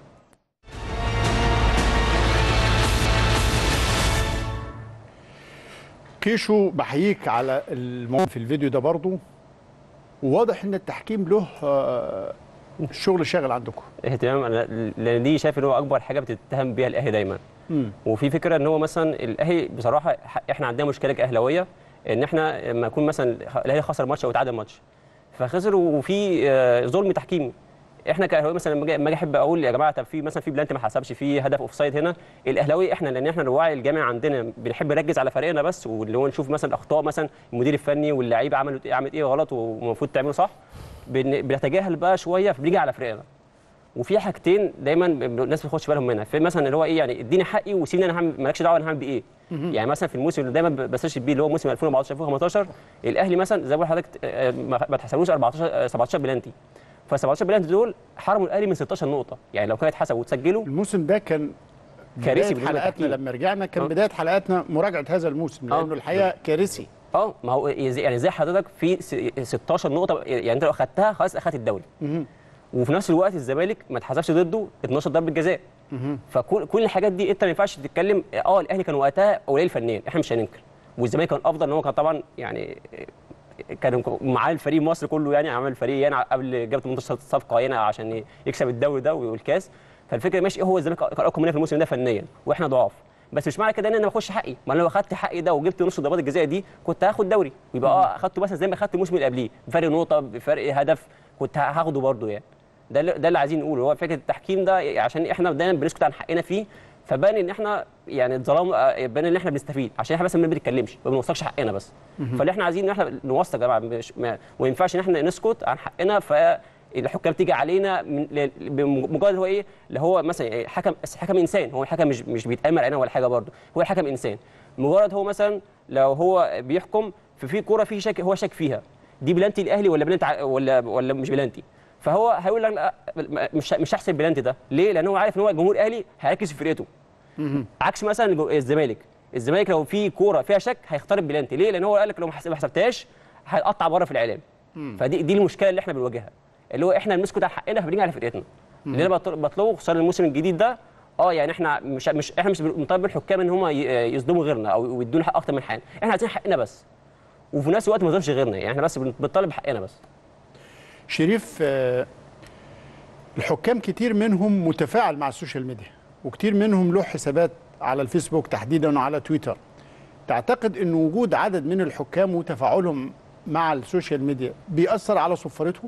كيشو بحييك على الموقف في الفيديو ده برضو وواضح ان التحكيم له آه، شغل شاغل عندكم اهتمام أنا- لان دي شايف ان هو اكبر حاجه بتتهم بيها الاهلي دايما مم. وفي فكره ان هو مثلا الاهلي بصراحه ح- احنا عندنا مشكله كاهلاويه ان احنا لما يكون مثلا الاهلي خسر ماتش او تعادل ماتش فخسر وفي آه، ظلم تحكيمي احنا كاهلاويه مثلا لما أجي- لما اجي احب اقول يا جماعه طب في مثلا في بلانتي ما حسبش في هدف اوف سايد هنا الاهلاوي احنا لان احنا الوعي الجامعي عندنا بنحب نركز على فريقنا بس واللي هو نشوف مثلا اخطاء مثلا المدير الفني واللعيبه عملوا إيه- عملت ايه غلط والمفروض تعمله صح بن- بنتجاهل بقى شويه فبنيجي على فريقنا وفي حاجتين دايما ب- الناس ما بتاخدش بالهم منها في مثلا اللي هو ايه يعني اديني حقي وسيبني انا هعمل مالكش دعوه انا هعمل بيه ايه مهم. يعني مثلا في الموسم اللي دايما ب- بستشهد بيه اللي هو موسم 2014 2015 الاهلي مثلا زي ما بقول لحضرتك آه، ما ما اتحسبوش 14 آه، 17 بلانتي ف 17 بلانتي دول حرموا الاهلي من 16 نقطه يعني لو كانت اتحسبوا وتسجلوا الموسم ده كان كارثي بداية بالنسبة حلقاتنا للتحكيم. لما رجعنا كان آه. بدايه حلقاتنا مراجعه هذا الموسم لانه الحقيقه كارثي اه ما هو إزاي- يعني زي حضرتك في س- 16 نقطه يعني انت لو اخدتها خلاص اخدت الدوري مهم. وفي نفس الوقت الزمالك ما اتحسبش ضده 12 ضربه جزاء مهم. فكل كل الحاجات دي انت ما ينفعش تتكلم اه الاهلي كان وقتها قليل فنيا احنا مش هننكر والزمالك كان افضل ان هو كان طبعا يعني كان معاه الفريق مصر كله يعني عمل فريق يعني قبل جاب 18 صفقه هنا عشان يكسب الدوري ده والكاس فالفكره ماشي إيه هو الزمالك كان اقوى مننا في الموسم ده فنيا واحنا ضعاف بس مش معنى كده ان انا ما باخدش حقي ما انا لو اخدت حقي ده وجبت نص ضربات الجزاء دي كنت هاخد دوري ويبقى اه اخدته مثلا زي ما اخدت الموسم اللي قبليه بفرق نقطه بفرق هدف كنت هاخده برده يعني ده اللي- ده اللي عايزين نقوله هو فكره التحكيم ده عشان احنا دايما بنسكت عن حقنا فيه فبان ان احنا يعني اتظلم آه، بان ان احنا بنستفيد عشان احنا بس ما بنتكلمش ما بنوثقش حقنا بس مهم. فاللي احنا عايزين ان احنا نوثق يا جماعه مش ما وما ينفعش ان احنا نسكت عن حقنا فالحكام تيجي علينا من ل- بمجرد هو ايه اللي هو مثلا إيه، حكم بس حكم انسان هو الحكم مش مش بيتامر علينا ولا حاجه برضه هو الحكم انسان مجرد هو مثلا لو هو بيحكم في في كوره في شك هو شك فيها دي بلانتي الاهلي ولا بلانتي ع- ولا ولا مش بلانتي فهو هيقول لك لا، مش مش هحسب بلانتي ده ليه لان هو عارف ان هو الجمهور الاهلي هيركز في فرقته مهم. عكس مثلا الجو- الزمالك الزمالك لو في كوره فيها شك هيختار البلانتي ليه لان هو قال لك لو ما حسب- ما حسبتهاش هيتقطع بره في الاعلام مم. فدي دي المشكله اللي احنا بنواجهها اللي هو احنا بنسكت على حقنا فبنيجي على فرقتنا مم. اللي انا بطل- بطلبه خصوصا الموسم الجديد ده اه يعني احنا مش مش احنا مش بنطالب الحكام ان هم ي- يصدموا غيرنا او يدونا حق اكتر من حقنا احنا عايزين حقنا بس وفي نفس الوقت ما نظلمش غيرنا يعني احنا بس بن- بنطالب حقنا بس شريف آه، الحكام كتير منهم متفاعل مع السوشيال ميديا وكتير منهم له حسابات على الفيسبوك تحديدا وعلى تويتر تعتقد ان وجود عدد من الحكام وتفاعلهم مع السوشيال ميديا بيأثر على صفارتهم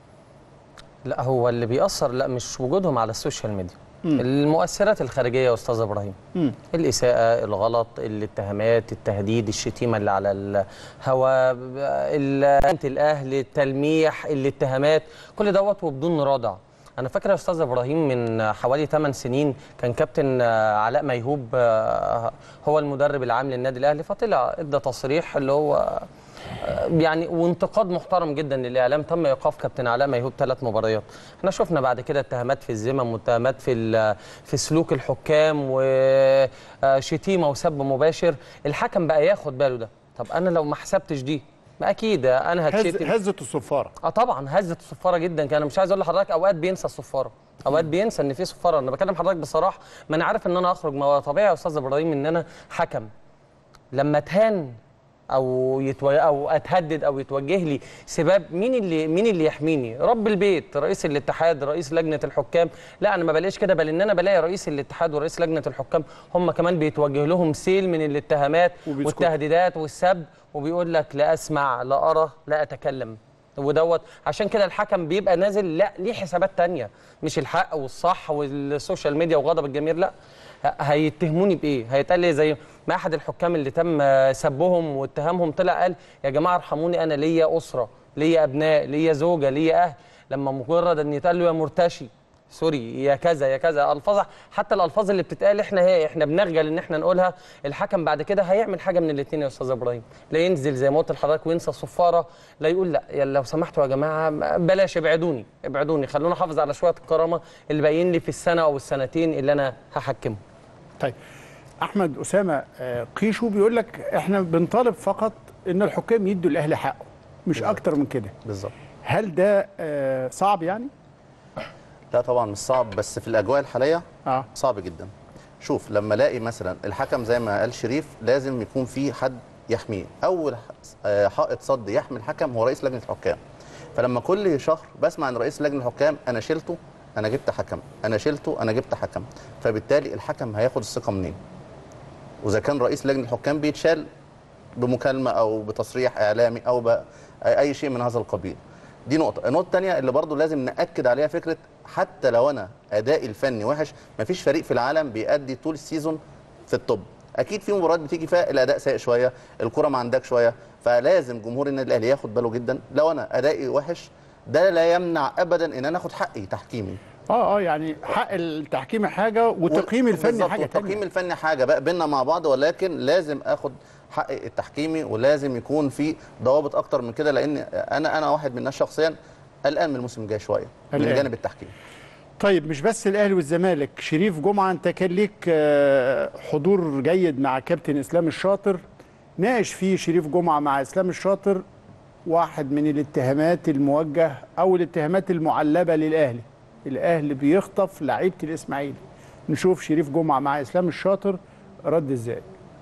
لا هو اللي بيأثر لا مش وجودهم على السوشيال ميديا المؤثرات الخارجيه يا استاذ ابراهيم مم. الاساءه الغلط الاتهامات التهديد الشتيمه اللي على الهواء ال- الاهل التلميح الاتهامات كل دوت وبدون رادع انا فاكر يا استاذ ابراهيم من حوالي 8 سنين كان كابتن آه، علاء ميهوب آه، هو المدرب العام للنادي الاهلي فطلع ادى تصريح اللي هو آه، يعني وانتقاد محترم جدا للاعلام تم ايقاف كابتن علاء ميهوب ثلاث مباريات احنا شفنا بعد كده اتهامات في الذمم واتهامات في ال- في سلوك الحكام وشتيمه وسب مباشر الحكم بقى ياخد باله ده طب انا لو ما حسبتش دي ما اكيد انا هز هتشتم هزت الصفاره اه طبعا هزت الصفاره جدا كان انا مش عايز اقول لحضرتك اوقات بينسى الصفاره اوقات بينسى ان في صفاره انا بكلم حضرتك بصراحه ما انا عارف ان انا اخرج ما هو طبيعي يا استاذ ابراهيم ان انا حكم لما اتهان او يتو... او اتهدد او يتوجه لي سباب مين اللي مين اللي يحميني رب البيت رئيس الاتحاد رئيس لجنه الحكام لا انا ما بلاقيش كده بل ان انا بلاقي رئيس الاتحاد ورئيس لجنه الحكام هم كمان بيتوجه لهم سيل من الاتهامات وبيسكتوا. والتهديدات والسب وبيقول لك لا اسمع لا ارى لا اتكلم ودوت عشان كده الحكم بيبقى نازل لا ليه حسابات تانية مش الحق والصح والسوشيال ميديا وغضب الجماهير لا ه- هيتهموني بايه هيتقال لي زي ما احد الحكام اللي تم آه، سبهم واتهامهم طلع قال يا جماعه ارحموني انا ليا اسره ليا ابناء ليا زوجه ليا اهل لما مجرد ان يتقال له يا مرتشي سوري يا كذا يا كذا الفاظ حتى الالفاظ اللي بتتقال احنا هي احنا بنخجل ان احنا نقولها الحكم بعد كده هيعمل حاجه من الاثنين يا استاذ ابراهيم لا ينزل زي ما قلت لحضرتك وينسى الصفاره لا يقول لا يا لو سمحتوا يا جماعه بلاش ابعدوني ابعدوني خلونا احافظ على شويه الكرامه اللي باين لي في السنه او السنتين اللي انا هحكمهم طيب احمد اسامه آه، قيشو بيقول لك احنا بنطالب فقط ان الحكام يدوا الاهلي حقه مش اكتر من كده بالظبط هل ده آه، صعب يعني لا طبعا مش صعب بس في الاجواء الحاليه اه صعب جدا شوف لما الاقي مثلا الحكم زي ما قال شريف لازم يكون في حد يحميه اول ح- آه، حائط صد يحمي الحكم هو رئيس لجنه الحكام فلما كل شهر بسمع ان رئيس لجنه الحكام انا شلته انا جبت حكم انا شلته انا جبت حكم فبالتالي الحكم هياخد الثقه منين واذا كان رئيس لجنه الحكام بيتشال بمكالمه او بتصريح اعلامي او ب- اي شيء من هذا القبيل دي نقطه النقطه الثانيه اللي برضو لازم ناكد عليها فكره حتى لو انا ادائي الفني وحش مفيش فريق في العالم بيأدي طول السيزون في الطب اكيد في مباريات بتيجي فيها الاداء سيء شويه الكره ما عندك شويه فلازم جمهور النادي الاهلي ياخد باله جدا لو انا ادائي وحش ده لا يمنع ابدا ان انا اخد حقي تحكيمي اه اه يعني حق التحكيم حاجه وتقييم الفني بالظبط، حاجه والتقييم تانية الفني حاجه بقى بينا مع بعض ولكن لازم اخد حقي التحكيمي ولازم يكون في ضوابط اكتر من كده لان انا انا واحد من الناس شخصيا قلقان من الموسم الجاي شويه من قلقان. جانب التحكيم طيب مش بس الاهلي والزمالك شريف جمعه انت كان ليك آه، حضور جيد مع كابتن اسلام الشاطر ناقش فيه شريف جمعه مع اسلام الشاطر واحد من الاتهامات الموجه او الاتهامات المعلبه للاهلي الاهلي بيخطف لعيبه الاسماعيلي نشوف شريف جمعه مع اسلام الشاطر رد ازاي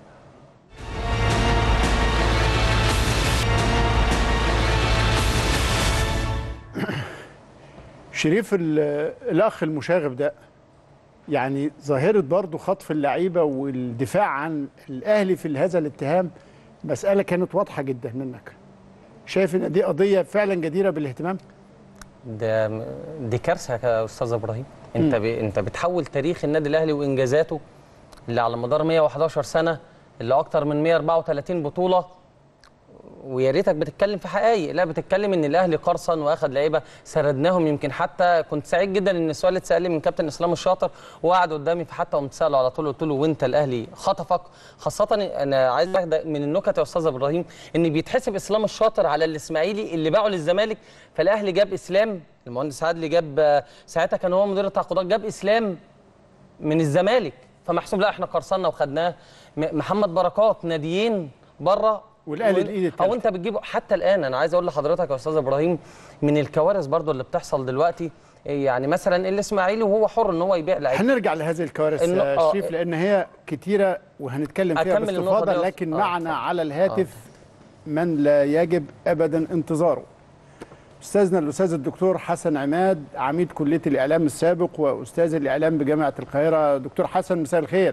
شريف ال- الاخ المشاغب ده يعني ظاهره برضه خطف اللعيبه والدفاع عن الاهلي في هذا الاتهام مساله كانت واضحه جدا منك شايف ان دي قضيه فعلا جديره بالاهتمام ده دي كارثه يا استاذ ابراهيم انت ب... انت بتحول تاريخ النادي الاهلي وانجازاته اللي على مدار 111 سنه اللي اكتر من 134 بطوله ويا ريتك بتتكلم في حقائق لا بتتكلم ان الاهلي قرصن واخد لعيبه سردناهم يمكن حتى كنت سعيد جدا ان السؤال اللي اتسال لي من كابتن اسلام الشاطر وقعد قدامي فحتى قمت ساله على طول قلت له وانت الاهلي خطفك خاصه انا عايز أقول لك ده من النكت يا استاذ ابراهيم ان بيتحسب اسلام الشاطر على الاسماعيلي اللي باعه للزمالك فالاهلي جاب اسلام المهندس عادلي جاب ساعتها كان هو مدير التعاقدات جاب اسلام من الزمالك فمحسوب لا احنا قرصنا وخدناه م- محمد بركات ناديين بره والأهلي و- الإيد التالتة. او انت بتجيبه حتى الان انا عايز اقول لحضرتك يا استاذ ابراهيم من الكوارث برضو اللي بتحصل دلوقتي يعني مثلا الاسماعيلي وهو حر ان هو يبيع لعيبه هنرجع لهذه الكوارث إنه- يا آه، شريف لان هي كتيره وهنتكلم فيها أكمل النقطة باستفاضه دي. لكن آه، معنا اتفضل. على الهاتف من لا يجب ابدا انتظاره استاذنا الاستاذ الدكتور حسن عماد عميد كليه الاعلام السابق واستاذ الاعلام بجامعه القاهره دكتور حسن مساء الخير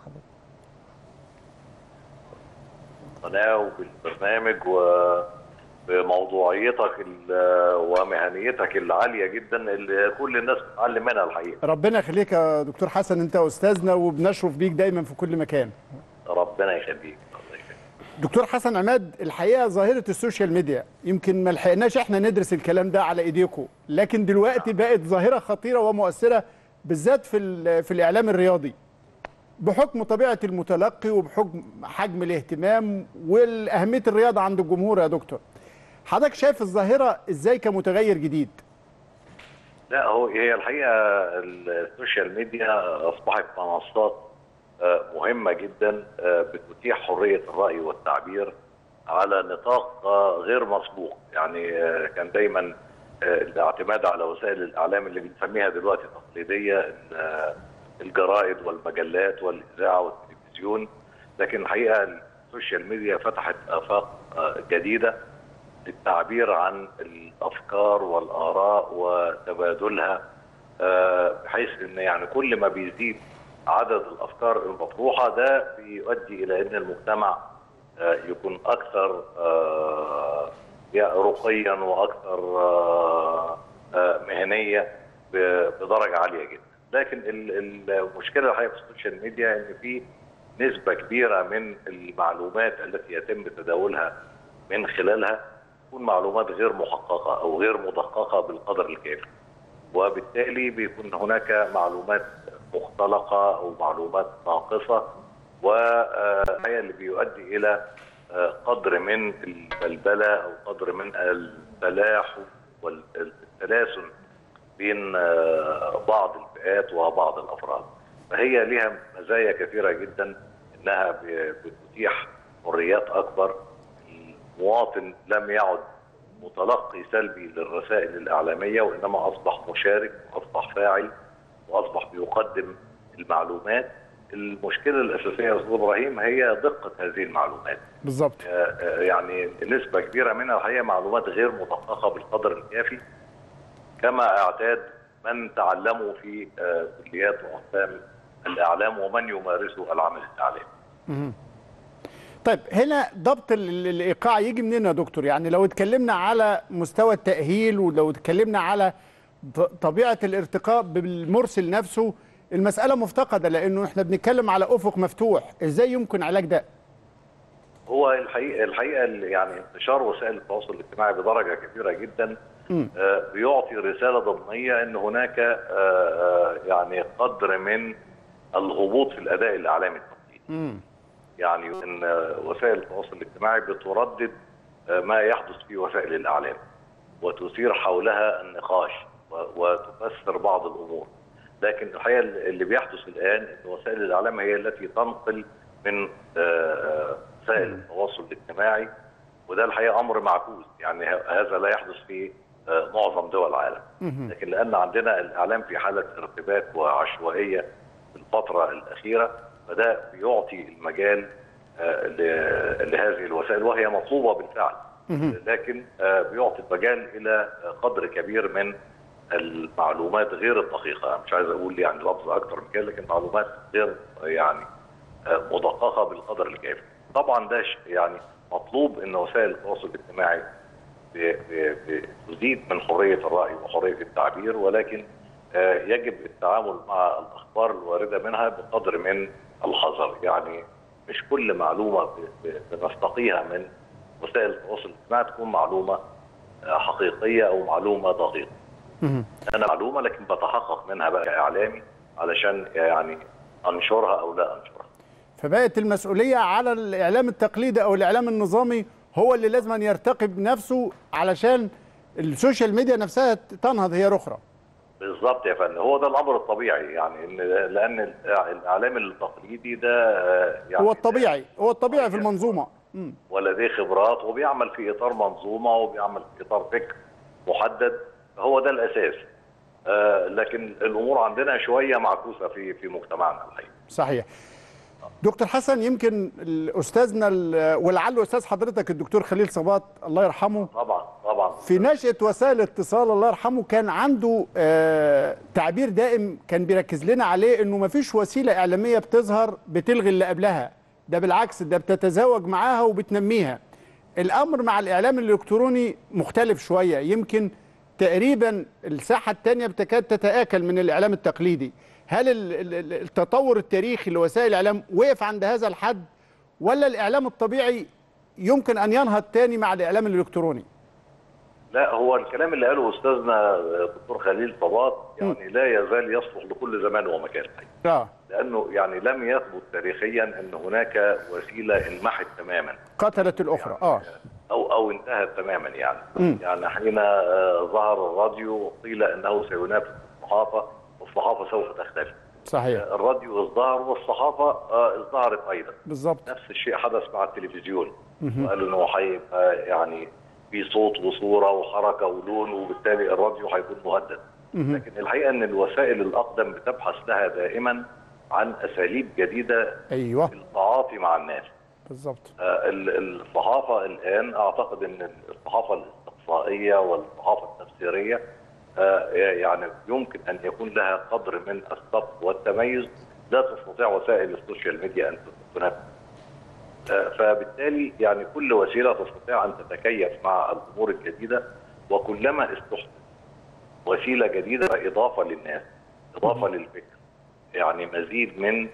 القناه وبالبرنامج وبموضوعيتك ال- ومهنيتك العاليه جدا اللي كل الناس بتتعلم منها الحقيقه ربنا يخليك يا دكتور حسن انت استاذنا وبنشرف بيك دايما في كل مكان ربنا يخليك دكتور حسن عماد الحقيقه ظاهره السوشيال ميديا يمكن ما لحقناش احنا ندرس الكلام ده على ايديكم لكن دلوقتي بقت ظاهره خطيره ومؤثره بالذات في ال- في الاعلام الرياضي بحكم طبيعه المتلقي وبحكم حجم الاهتمام والاهميه الرياضه عند الجمهور يا دكتور حضرتك شايف الظاهره ازاي كمتغير جديد لا هو هي الحقيقه السوشيال ميديا اصبحت منصات آه، مهمه جدا آه، بتتيح حريه الراي والتعبير على نطاق آه، غير مسبوق يعني آه، كان دايما آه، الاعتماد على وسائل الاعلام اللي بنسميها دلوقتي تقليديه ال- آه، الجرائد والمجلات والاذاعه والتلفزيون لكن الحقيقه السوشيال ميديا فتحت افاق آه، جديده للتعبير عن الافكار والاراء وتبادلها آه، بحيث ان يعني كل ما بيزيد عدد الافكار المطروحه ده بيؤدي الى ان المجتمع آه، يكون اكثر آه، يا- رقيا واكثر آه، آه، مهنيه ب- بدرجه عاليه جدا لكن ال- المشكله الحقيقه في السوشيال ميديا ان في نسبه كبيره من المعلومات التي يتم تداولها من خلالها تكون معلومات غير محققه او غير مدققه بالقدر الكافي وبالتالي بيكون هناك معلومات مختلقه او معلومات ناقصه وهي اللي بيؤدي الى آه، قدر من البلبله او قدر من التلاحم والتلاسن بين آه، بعض الفئات وبعض الافراد فهي لها مزايا كثيره جدا انها ب- بتتيح حريات اكبر المواطن لم يعد متلقي سلبي للرسائل الاعلاميه وانما اصبح مشارك واصبح فاعل واصبح بيقدم المعلومات المشكله الاساسيه يا استاذ ابراهيم هي دقه هذه المعلومات بالظبط آه، آه، يعني نسبه كبيره منها الحقيقه معلومات غير مدققه بالقدر الكافي كما اعتاد من تعلموا في آه، كليات واقسام الاعلام ومن يمارسوا العمل الاعلامي مهم. طيب هنا ضبط ال- ال- الايقاع يجي منين يا دكتور يعني لو اتكلمنا على مستوى التاهيل ولو اتكلمنا على ط- طبيعه الارتقاء بالمرسل نفسه المساله مفتقده لانه احنا بنتكلم على افق مفتوح ازاي يمكن علاج ده هو الحقيقه الحقيقه ال- يعني انتشار وسائل التواصل الاجتماعي بدرجه كبيره جدا مم. آه، بيعطي رساله ضمنيه ان هناك آه، آه، يعني قدر من الهبوط في الاداء الاعلامي مم. يعني ان آه، وسائل التواصل الاجتماعي بتردد آه، ما يحدث في وسائل الاعلام وتثير حولها النقاش و- وتفسر بعض الامور لكن الحقيقه اللي بيحدث الان ان وسائل الاعلام هي التي تنقل من آه، وسائل التواصل الاجتماعي وده الحقيقه امر معكوس يعني ه- هذا لا يحدث في آه، معظم دول العالم لكن لان عندنا الاعلام في حاله ارتباك وعشوائيه في الفتره الاخيره فده بيعطي المجال آه، ل- لهذه الوسائل وهي مطلوبه بالفعل لكن آه، بيعطي المجال الى آه، قدر كبير من المعلومات غير الدقيقه مش عايز اقول يعني لفظ اكتر من كده لكن معلومات غير آه، يعني آه، مدققه بالقدر الكافي طبعا ده ش- يعني مطلوب ان وسائل التواصل الاجتماعي ب- ب- بتزيد من حريه الراي وحريه التعبير ولكن آه، يجب التعامل مع الاخبار الوارده منها بقدر من الحذر يعني مش كل معلومه ب- ب- بنستقيها من وسائل التواصل الاجتماعي تكون معلومه آه، حقيقيه او معلومه دقيقه انا معلومه لكن بتحقق منها بقى كاعلامي علشان يعني انشرها او لا انشرها فبقت المسؤوليه على الاعلام التقليدي او الاعلام النظامي هو اللي لازم أن يرتقي بنفسه علشان السوشيال ميديا نفسها تنهض هي اخرى بالظبط يا فندم هو ده الامر الطبيعي يعني ان لان الإع- الاعلام التقليدي ده آه، يعني هو الطبيعي هو الطبيعي في المنظومه مم. ولديه خبرات وبيعمل في اطار منظومه وبيعمل في اطار فكر محدد هو ده الاساس آه، لكن الامور عندنا شويه معكوسه في في مجتمعنا الحقيقه صحيح دكتور حسن يمكن ال- استاذنا ال- ولعله استاذ حضرتك الدكتور خليل صباط الله يرحمه طبعا طبعا في نشأة وسائل الاتصال الله يرحمه كان عنده آه تعبير دائم كان بيركز لنا عليه انه ما فيش وسيلة اعلامية بتظهر بتلغي اللي قبلها ده بالعكس ده بتتزاوج معاها وبتنميها الامر مع الاعلام الالكتروني مختلف شوية يمكن تقريبا الساحة التانية بتكاد تتآكل من الاعلام التقليدي هل ال- ال- ال- التطور التاريخي لوسائل الاعلام وقف عند هذا الحد ولا الاعلام الطبيعي يمكن ان ينهض تاني مع الاعلام الالكتروني لا هو الكلام اللي قاله استاذنا الدكتور خليل صباط يعني لا يزال يصلح لكل زمان ومكان اه لانه يعني لم يثبت تاريخيا ان هناك وسيله انمحت تماما قتلت الاخرى اه او او انتهت تماما يعني مم. يعني حين آه، ظهر الراديو قيل انه سينافس الصحافه والصحافه سوف تختفي صحيح الراديو ازدهر والصحافه آه، ازدهرت ايضا بالظبط نفس الشيء حدث مع التلفزيون مهم. وقالوا انه هيبقى يعني في صوت وصوره وحركه ولون وبالتالي الراديو هيكون مهدد مهم. لكن الحقيقه ان الوسائل الاقدم بتبحث لها دائما عن اساليب جديده ايوه للتعاطي مع الناس بالظبط آه، ال- الصحافه الان اعتقد ان الصحافه الاستقصائيه والصحافه التفسيريه آه، يعني يمكن ان يكون لها قدر من السبق والتميز لا تستطيع وسائل السوشيال ميديا ان تنافس آه، فبالتالي يعني كل وسيله تستطيع ان تتكيف مع الامور الجديده وكلما استحدث وسيله جديده اضافه للناس اضافه للفكر يعني مزيد من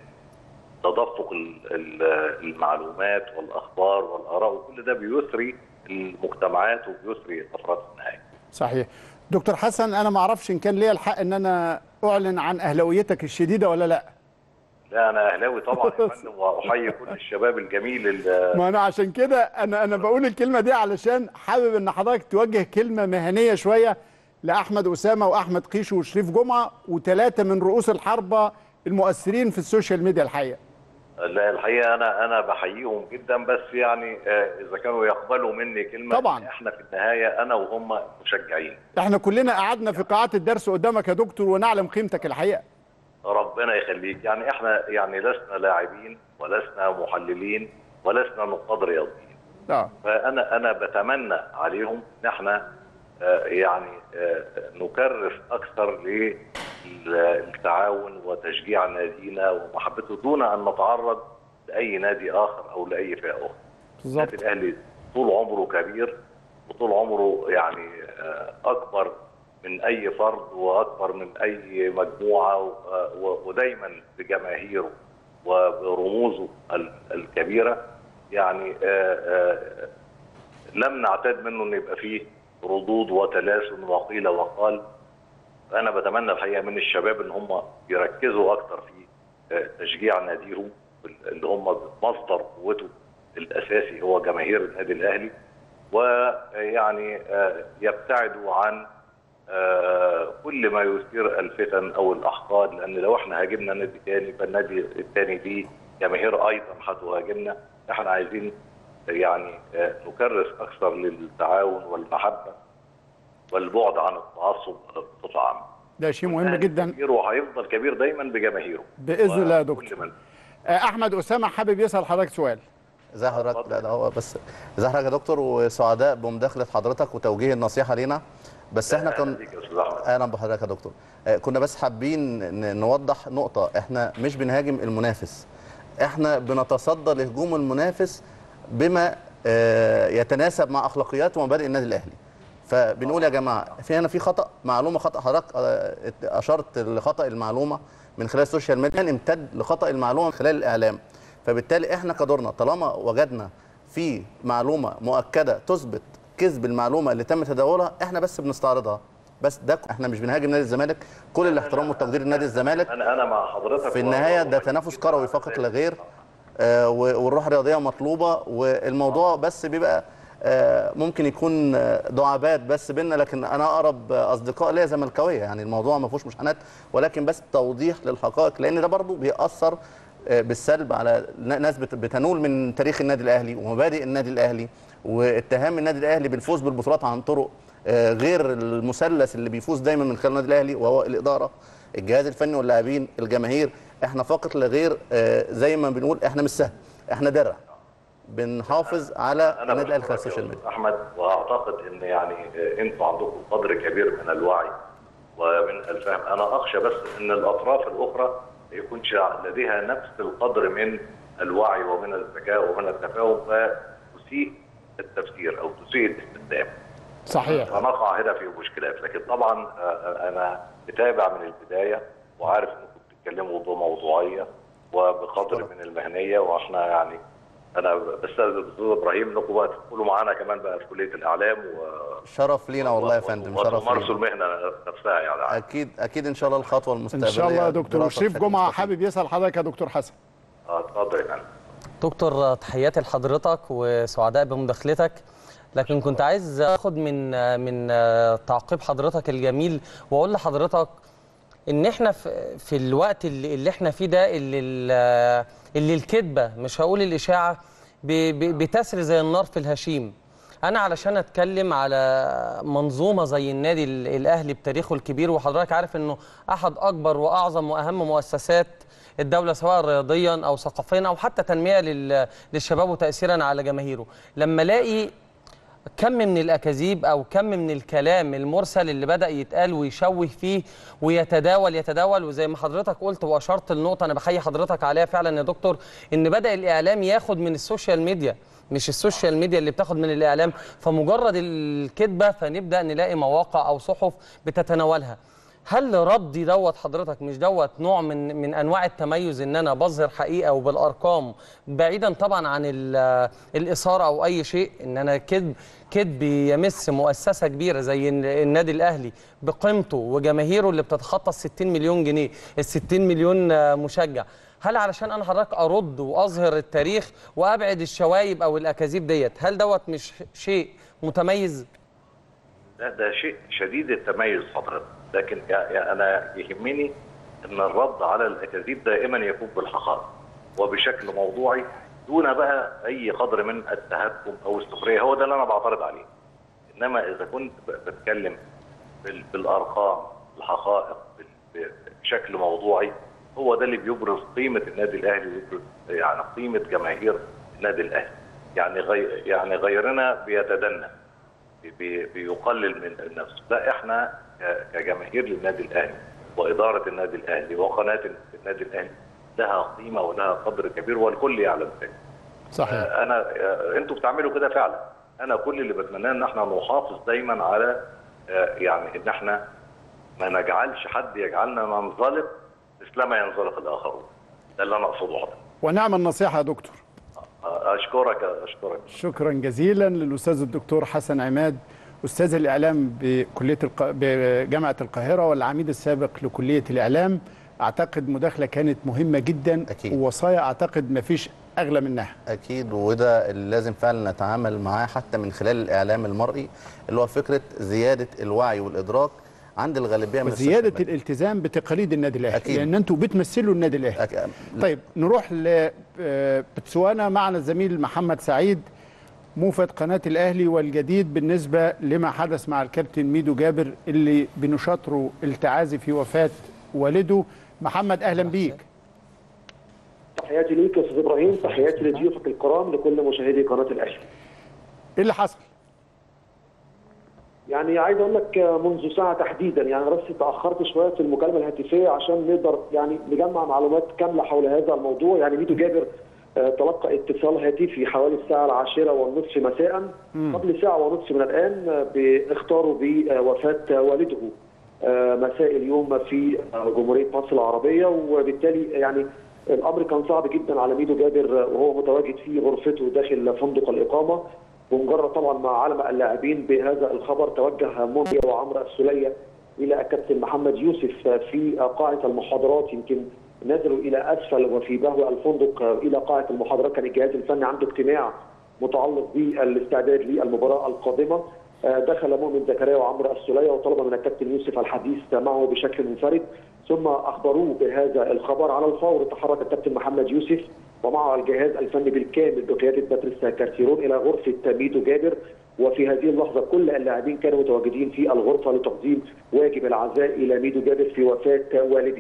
تدفق ال- ال- المعلومات والاخبار والاراء وكل ده بيثري المجتمعات وبيثري الافراد في النهايه صحيح دكتور حسن انا ما اعرفش ان كان ليا الحق ان انا اعلن عن اهلاويتك الشديده ولا لا لا انا اهلاوي طبعا يا فندم واحيي كل الشباب الجميل اللي ما انا عشان كده انا انا بقول الكلمه دي علشان حابب ان حضرتك توجه كلمه مهنيه شويه لاحمد اسامه واحمد قيشو وشريف جمعه وثلاثه من رؤوس الحربه المؤثرين في السوشيال ميديا الحقيقه لا الحقيقه انا انا بحييهم جدا بس يعني آه، اذا كانوا يقبلوا مني كلمه طبعاً. احنا في النهايه انا وهم مشجعين احنا كلنا قعدنا في قاعات الدرس قدامك يا دكتور ونعلم قيمتك الحقيقه ربنا يخليك يعني احنا يعني لسنا لاعبين ولسنا محللين ولسنا نقاد رياضيين اه فانا انا بتمنى عليهم ان احنا آه، يعني آه، نكرس اكثر للتعاون وتشجيع نادينا ومحبته دون ان نتعرض لاي نادي اخر او لاي فئه اخرى. النادي الاهلي طول عمره كبير وطول عمره يعني آه، اكبر من اي فرد واكبر من اي مجموعه و- و- ودايما بجماهيره وبرموزه ال- الكبيره يعني آه، آه، لم نعتاد منه ان يبقى فيه ردود وتلاسن وقيل وقال انا بتمنى الحقيقه من الشباب ان هم يركزوا اكتر في آه، تشجيع ناديهم اللي هم مصدر قوته الاساسي هو جماهير النادي الاهلي ويعني آه، يبتعدوا عن آه، كل ما يثير الفتن او الاحقاد لان لو احنا هاجمنا نادي تاني فالنادي التاني دي جماهير ايضا هتهاجمنا احنا عايزين يعني آه، نكرس اكثر للتعاون والمحبه والبعد عن التعصب بصفه عامه. ده شيء مهم جدا كبير وهيفضل كبير دايما بجماهيره. باذن الله يا دكتور كل من آه، احمد اسامه حابب يسال حضرتك سؤال ازي حضرتك لا ده هو بس ازي حضرتك يا دكتور وسعداء بمداخله حضرتك وتوجيه النصيحه لينا بس احنا كنا اهلا بحضرتك يا دكتور آه، كنا بس حابين ن- نوضح نقطه احنا مش بنهاجم المنافس احنا بنتصدى لهجوم المنافس بما آه، يتناسب مع اخلاقيات ومبادئ النادي الاهلي فبنقول يا جماعه في هنا في خطا معلومه خطا حضرتك آه، اشرت لخطا المعلومه من خلال السوشيال ميديا امتد لخطا المعلومه من خلال الاعلام فبالتالي احنا كدورنا طالما وجدنا في معلومه مؤكده تثبت كذب المعلومه اللي تم تداولها احنا بس بنستعرضها بس ده احنا مش بنهاجم نادي الزمالك كل الاحترام والتقدير لنادي الزمالك انا انا مع حضرتك في النهايه ده تنافس كروي فقط لا غير آه، و- والروح الرياضيه مطلوبه والموضوع بس بيبقى آه، ممكن يكون آه، دعابات بس بينا لكن انا اقرب آه، اصدقاء ليا زملكاويه يعني الموضوع ما فيهوش مشاحنات ولكن بس توضيح للحقائق لان ده برضو بيأثر آه، بالسلب على ن- ناس بت- بتنول من تاريخ النادي الاهلي ومبادئ النادي الاهلي واتهام النادي الاهلي بالفوز بالبطولات عن طرق آه، غير المثلث اللي بيفوز دايما من خلال النادي الاهلي وهو الاداره الجهاز الفني واللاعبين الجماهير احنا فقط لا غير آه، زي ما بنقول احنا مش سهل احنا درع بنحافظ على انا النادي الاهلي بشكرك على السوشيال يا ميديا أستاذ احمد واعتقد ان يعني آه، انتوا عندكم قدر كبير من الوعي ومن الفهم انا اخشى بس ان الاطراف الاخرى يكونش لديها نفس القدر من الوعي ومن الذكاء ومن التفاهم فتسيء التفسير او تسيء الاستخدام صحيح فنقع هنا في مشكلات لكن طبعا آه، انا متابع من البدايه وعارف انكم بتتكلموا بموضوعيه وبقدر من المهنيه واحنا يعني انا بستاذن الاستاذ ابراهيم انكم بقى تدخلوا معانا كمان بقى في كليه الاعلام و شرف لينا والله يا فندم شرف وتمارسوا لينا المهنه نفسها يعني اكيد اكيد ان شاء الله الخطوه المستقبليه ان شاء الله يا دكتور دراسة شريف بشكل جمعه مستقيم. حابب يسال حضرتك يا دكتور حسن اه اتفضل يا فندم دكتور تحياتي لحضرتك وسعداء بمداخلتك لكن كنت عايز اخد من من تعقيب حضرتك الجميل واقول لحضرتك ان احنا في, في الوقت اللي, اللي احنا فيه ده اللي ال- اللي الكذبه مش هقول الاشاعه ب- ب- بتسري زي النار في الهشيم انا علشان اتكلم على منظومه زي النادي ال- الاهلي بتاريخه الكبير وحضرتك عارف انه احد اكبر واعظم واهم مؤسسات الدوله سواء رياضيا او ثقافيا او حتى تنميه لل- للشباب وتاثيرا على جماهيره لما الاقي كم من الاكاذيب او كم من الكلام المرسل اللي بدا يتقال ويشوه فيه ويتداول يتداول وزي ما حضرتك قلت واشرت النقطه انا بحيي حضرتك عليها فعلا يا دكتور ان بدا الاعلام ياخد من السوشيال ميديا مش السوشيال ميديا اللي بتاخد من الاعلام فمجرد الكذبه فنبدا نلاقي مواقع او صحف بتتناولها هل ردي دوت حضرتك مش دوت نوع من من انواع التميز ان انا بظهر حقيقه وبالارقام بعيدا طبعا عن ال- الاثاره او اي شيء ان انا كذب كذب يمس مؤسسه كبيره زي الن- النادي الاهلي بقيمته وجماهيره اللي بتتخطى ال 60 مليون جنيه ال 60 مليون آه، مشجع هل علشان انا حضرتك ارد واظهر التاريخ وابعد الشوايب او الاكاذيب ديت هل دوت مش شيء متميز ده ده شيء شديد التميز حضرتك لكن يا- يا انا يهمني ان الرد على الاكاذيب دائما يكون بالحقائق وبشكل موضوعي دون بقى اي قدر من التهكم او السخريه هو ده اللي انا بعترض عليه انما اذا كنت ب- بتكلم بال- بالارقام الحقائق بال- بشكل موضوعي هو ده اللي بيبرز قيمه النادي الاهلي ويبرز يعني قيمه جماهير النادي الاهلي يعني غي يعني غيرنا بيتدنى بي- بيقلل من نفسه لا احنا ك- كجماهير للنادي الاهلي واداره النادي الاهلي وقناه النادي الاهلي لها قيمه ولها قدر كبير والكل يعلم ذلك صحيح آه، انا آه، انتوا بتعملوا كده فعلا انا كل اللي بتمناه ان احنا نحافظ دايما على آه، يعني ان احنا ما نجعلش حد يجعلنا ننزلق مثلما ينزلق الاخرون ده اللي انا اقصده حضرتك ونعم النصيحه يا دكتور آه، اشكرك اشكرك شكرا جزيلا للاستاذ الدكتور حسن عماد استاذ الاعلام بكليه الق... بجامعه القاهره والعميد السابق لكليه الاعلام اعتقد مداخله كانت مهمه جدا أكيد. ووصايا اعتقد ما فيش اغلى منها اكيد وده اللي لازم فعلا نتعامل معاه حتى من خلال الاعلام المرئي اللي هو فكره زياده الوعي والادراك عند الغالبيه من وزياده السوشيال الالتزام بتقاليد النادي الاهلي أكيد. لان انتوا بتمثلوا النادي الاهلي ميديا. طيب نروح لبتسوانا معنا الزميل محمد سعيد موفد قناة الأهلي والجديد بالنسبة لما حدث مع الكابتن ميدو جابر اللي بنشاطره التعازي في وفاة والده محمد أهلا بيك تحياتي ليك يا استاذ ابراهيم تحياتي لضيوفك الكرام لكل مشاهدي قناه الاهلي إيه اللي حصل؟ يعني عايز اقول لك منذ ساعه تحديدا يعني أنا بس تاخرت شويه في المكالمه الهاتفيه عشان نقدر يعني نجمع معلومات كامله حول هذا الموضوع يعني ميدو جابر آه، تلقى اتصال هاتفي حوالي الساعه العاشره والنصف مساء قبل ساعه ونصف من الان آه، باخطاره بوفاه والده آه، مساء اليوم في آه، جمهوريه مصر العربيه وبالتالي يعني الامر كان صعب جدا على ميدو جابر آه، وهو متواجد في غرفته داخل فندق الاقامه بمجرد طبعا ما علم اللاعبين بهذا الخبر توجه موميا وعمرو السليه الى الكابتن محمد يوسف في قاعه المحاضرات يمكن نزلوا الى اسفل وفي بهو الفندق الى قاعه المحاضرات كان الجهاز الفني عنده اجتماع متعلق بالاستعداد للمباراه القادمه دخل مؤمن زكريا وعمرو السليه وطلب من الكابتن يوسف الحديث معه بشكل منفرد ثم اخبروه بهذا الخبر على الفور تحرك الكابتن محمد يوسف ومعه الجهاز الفني بالكامل بقياده باتريس كارتيرون الى غرفه ميدو جابر وفي هذه اللحظه كل اللاعبين كانوا متواجدين في الغرفه لتقديم واجب العزاء الى ميدو جابر في وفاه والده.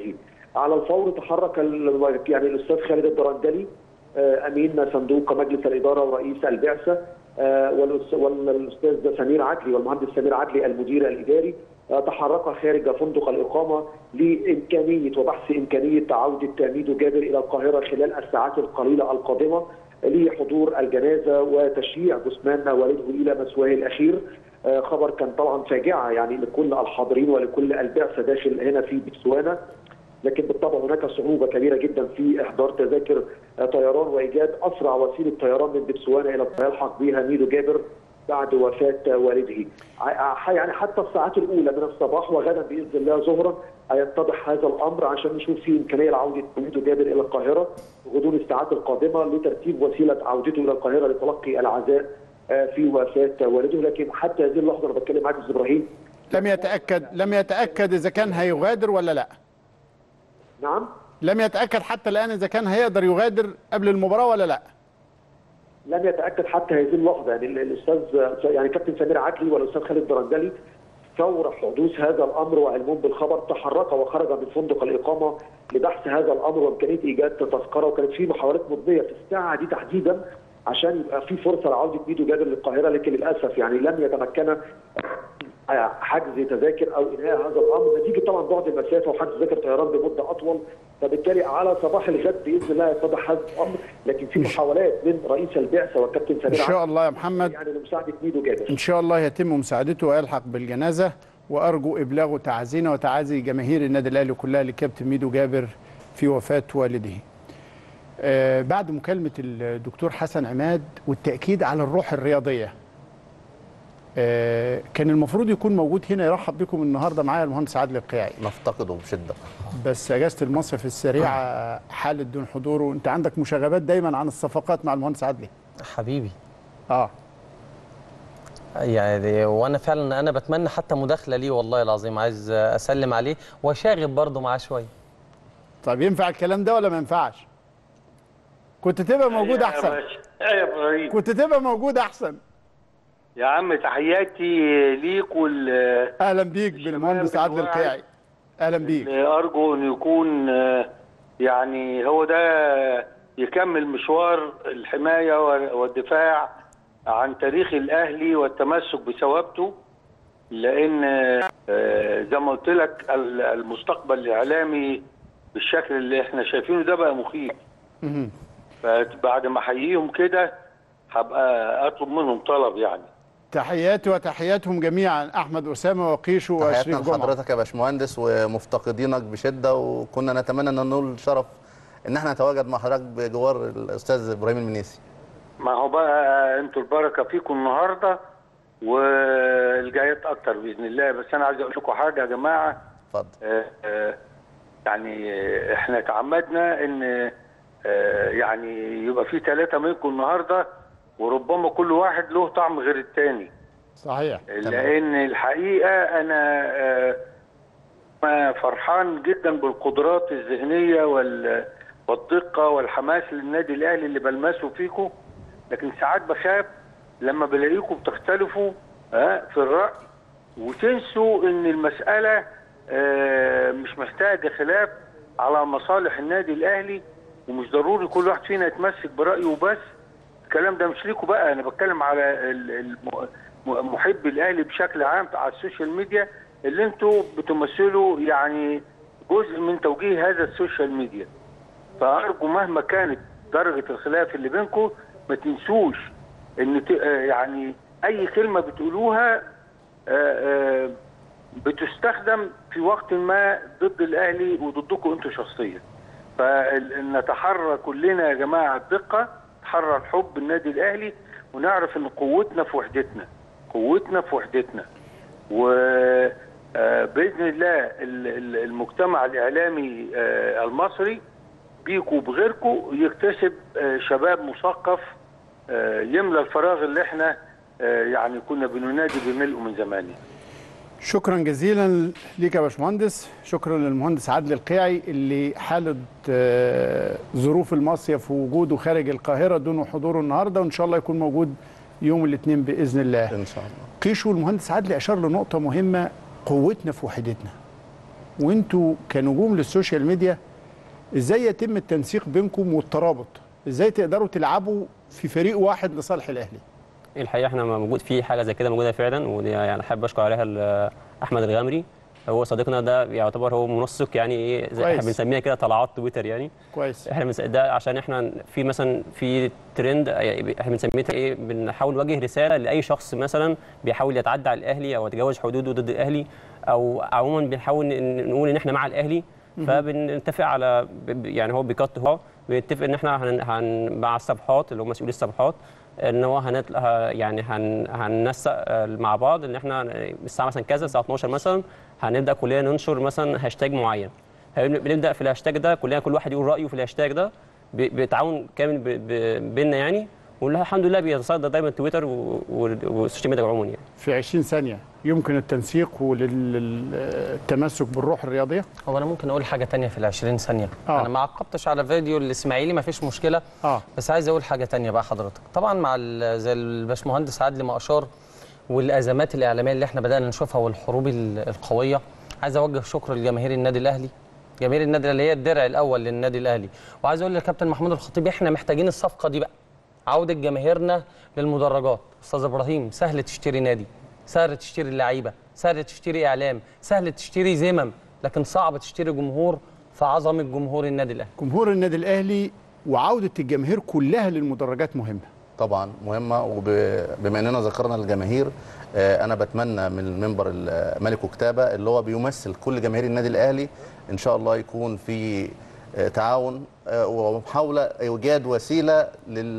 على الفور تحرك ال- يعني الاستاذ خالد الدرندلي آه، امين صندوق مجلس الاداره ورئيس البعثه آه، والأس- والاستاذ سمير عدلي والمهندس سمير عدلي المدير الاداري آه، تحركا خارج فندق الاقامه لامكانيه وبحث امكانيه عوده ميدو جابر الى القاهره خلال الساعات القليله القادمه لحضور الجنازه وتشييع جثمان والده الى مثواه الاخير آه، خبر كان طبعا فاجعه يعني لكل الحاضرين ولكل البعثه داخل هنا في بتسوانا لكن بالطبع هناك صعوبه كبيره جدا في احضار تذاكر آه، طيران وايجاد اسرع وسيله طيران من بتسوانا الى ما يلحق بها ميدو جابر بعد وفاه والده. ع- يعني حتى الساعات الاولى من الصباح وغدا باذن الله ظهرا هيتضح هذا الامر عشان نشوف فيه امكانيه لعوده ميدو جابر الى القاهره غضون الساعات القادمه لترتيب وسيله عودته الى القاهره لتلقي العزاء آه، في وفاه والده لكن حتى هذه اللحظه انا بتكلم معاك يا استاذ ابراهيم لم يتاكد لم يتاكد اذا كان هيغادر ولا لا نعم لم يتاكد حتى الان اذا كان هيقدر يغادر قبل المباراه ولا لا لم يتاكد حتى هذه اللحظه يعني ال- الاستاذ يعني كابتن سمير عدلي والاستاذ خالد درندلي فور حدوث هذا الامر وعلمهم بالخبر تحرك وخرج من فندق الاقامه لبحث هذا الامر وامكانيه ايجاد تذكره وكانت في محاولات مضنيه في الساعه دي تحديدا عشان يبقى في فرصه لعوده ميدو جابر للقاهره لكن للاسف يعني لم يتمكن حجز تذاكر او انهاء هذا الامر نتيجه طبعا بعد المسافه وحجز تذاكر طيران بمده اطول فبالتالي على صباح الغد باذن الله يتضح هذا الامر لكن في محاولات من رئيس البعثه والكابتن ان سمير شاء عدلي الله يا محمد يعني لمساعده ميدو جابر ان شاء الله يتم مساعدته ويلحق بالجنازه وارجو ابلاغ تعازينا وتعازي جماهير النادي الاهلي كلها لكابتن ميدو جابر في وفاه والده. آه بعد مكالمه الدكتور حسن عماد والتاكيد على الروح الرياضيه. آه كان المفروض يكون موجود هنا يرحب بكم النهارده معايا المهندس عادل القيعي. نفتقده بشده بس اجازه المصيف السريعه حالت دون حضوره، انت عندك مشاغبات دايما عن الصفقات مع المهندس عادلي. حبيبي اه يعني وانا فعلا انا بتمنى حتى مداخله ليه والله العظيم عايز اسلم عليه واشاغب برضه معاه شويه طب ينفع الكلام ده ولا ما ينفعش؟ كنت تبقى موجود يا احسن باشا يا ابراهيم كنت تبقى موجود احسن يا عم تحياتي ليك وال اهلا بيك بالمهندس عادل القيعي اهلا بيك ارجو ان يكون آه، يعني هو ده يكمل مشوار الحمايه والدفاع عن تاريخ الاهلي والتمسك بثوابته لان آه، زي ما قلت لك ال- المستقبل الاعلامي بالشكل اللي احنا شايفينه ده بقى مخيف مهم. فبعد ما احييهم كده هبقى اطلب منهم طلب يعني تحياتي وتحياتهم جميعا احمد اسامه وقيشو تحياتنا وشريف جمعه لحضرتك يا باشمهندس ومفتقدينك بشده وكنا نتمنى ان ننول شرف ان احنا نتواجد مع حضرتك بجوار الاستاذ ابراهيم المنيسي ما هو بقى انتوا البركه فيكم النهارده والجايات اكتر باذن الله بس انا عايز اقول لكم حاجه يا جماعه اتفضل آه آه يعني آه، احنا تعمدنا ان آه يعني يبقى في ثلاثه منكم النهارده وربما كل واحد له طعم غير الثاني صحيح لان الحقيقه انا آه، أنا فرحان جدا بالقدرات الذهنيه وال- والدقه والحماس للنادي الاهلي اللي بلمسه فيكم لكن ساعات بخاف لما بلاقيكم بتختلفوا آه، في الراي وتنسوا ان المساله آه، مش محتاجه خلاف على مصالح النادي الاهلي ومش ضروري كل واحد فينا يتمسك برايه وبس الكلام ده مش ليكوا بقى انا بتكلم على ال- الم- م- محبي الاهلي بشكل عام على السوشيال ميديا اللي انتوا بتمثلوا يعني جزء من توجيه هذا السوشيال ميديا فارجو مهما كانت درجه الخلاف اللي بينكم ما تنسوش ان ت- آه يعني اي كلمه بتقولوها آه، آه، بتستخدم في وقت ما ضد الاهلي وضدكم انتوا شخصيا فنتحرى كلنا يا جماعه الدقه نتحرى الحب النادي الاهلي ونعرف ان قوتنا في وحدتنا قوتنا في وحدتنا وباذن الله ال- ال- المجتمع الاعلامي آه، المصري بيكوا وبغيركوا يكتسب آه، شباب مثقف آه، يملى الفراغ اللي احنا آه، يعني كنا بننادي بملئه من زمان شكرا جزيلا ليك يا باشمهندس شكرا للمهندس عادل القيعي اللي حالة آه، ظروف المصيف ووجوده خارج القاهرة دون حضوره النهاردة وإن شاء الله يكون موجود يوم الاثنين بإذن الله ان شاء الله قيشو المهندس عادل أشار لنقطة مهمة قوتنا في وحدتنا وانتوا كنجوم للسوشيال ميديا ازاي يتم التنسيق بينكم والترابط ازاي تقدروا تلعبوا في فريق واحد لصالح الاهلي الحقيقه احنا موجود في حاجه زي كده موجوده فعلا ودي يعني حابب اشكر عليها ال- احمد الغامري هو صديقنا ده يعتبر هو منسق يعني ايه زي كويس. احنا بنسميها كده طلعات تويتر يعني كويس احنا بنس... ده عشان احنا في مثلا في ترند يعني احنا بنسميه ايه بنحاول نوجه رساله لاي شخص مثلا بيحاول يتعدى على الاهلي او يتجاوز حدوده ضد الاهلي او عموما بنحاول ن- نقول ان احنا مع الاهلي مهم. فبنتفق على ب- ب- يعني هو بيكت هو بنتفق ان احنا هن... هن... مع الصفحات اللي هم مسؤولي الصفحات ان هو هنت... ه- يعني هن... هننسق آه، مع بعض ان احنا الساعه مثلا كذا الساعه 12 مثلا هنبدا كلنا ننشر مثلا هاشتاج معين هن- بنبدا في الهاشتاج ده كلنا كل واحد يقول رايه في الهاشتاج ده ب- بتعاون كامل ب- ب- بيننا يعني والحمد لله بيتصدر دايما تويتر و- و- والسوشيال ميديا عموما يعني في 20 ثانيه يمكن التنسيق وللتمسك بالروح الرياضيه هو انا ممكن اقول حاجه تانية في ال 20 ثانيه آه. آه. انا ما عقبتش على فيديو الاسماعيلي ما فيش مشكله اه بس عايز اقول حاجه تانية بقى حضرتك طبعا مع ال- زي الباشمهندس عادل ما اشار والازمات الاعلاميه اللي احنا بدانا نشوفها والحروب ال- القويه عايز اوجه شكر لجماهير النادي الاهلي جماهير النادي الاهلي هي الدرع الاول للنادي الاهلي وعايز اقول للكابتن محمود الخطيب احنا محتاجين الصفقه دي بقى عوده جماهيرنا للمدرجات استاذ ابراهيم سهل تشتري نادي سهل تشتري اللعيبه سهل تشتري اعلام سهل تشتري زمم لكن صعب تشتري جمهور في عظمه جمهور النادي الاهلي جمهور النادي الاهلي وعوده الجماهير كلها للمدرجات مهمه طبعا مهمه وبما اننا ذكرنا الجماهير آه، انا بتمنى من المنبر الملك وكتابه اللي هو بيمثل كل جماهير النادي الاهلي ان شاء الله يكون في آه، تعاون آه، ومحاوله ايجاد وسيله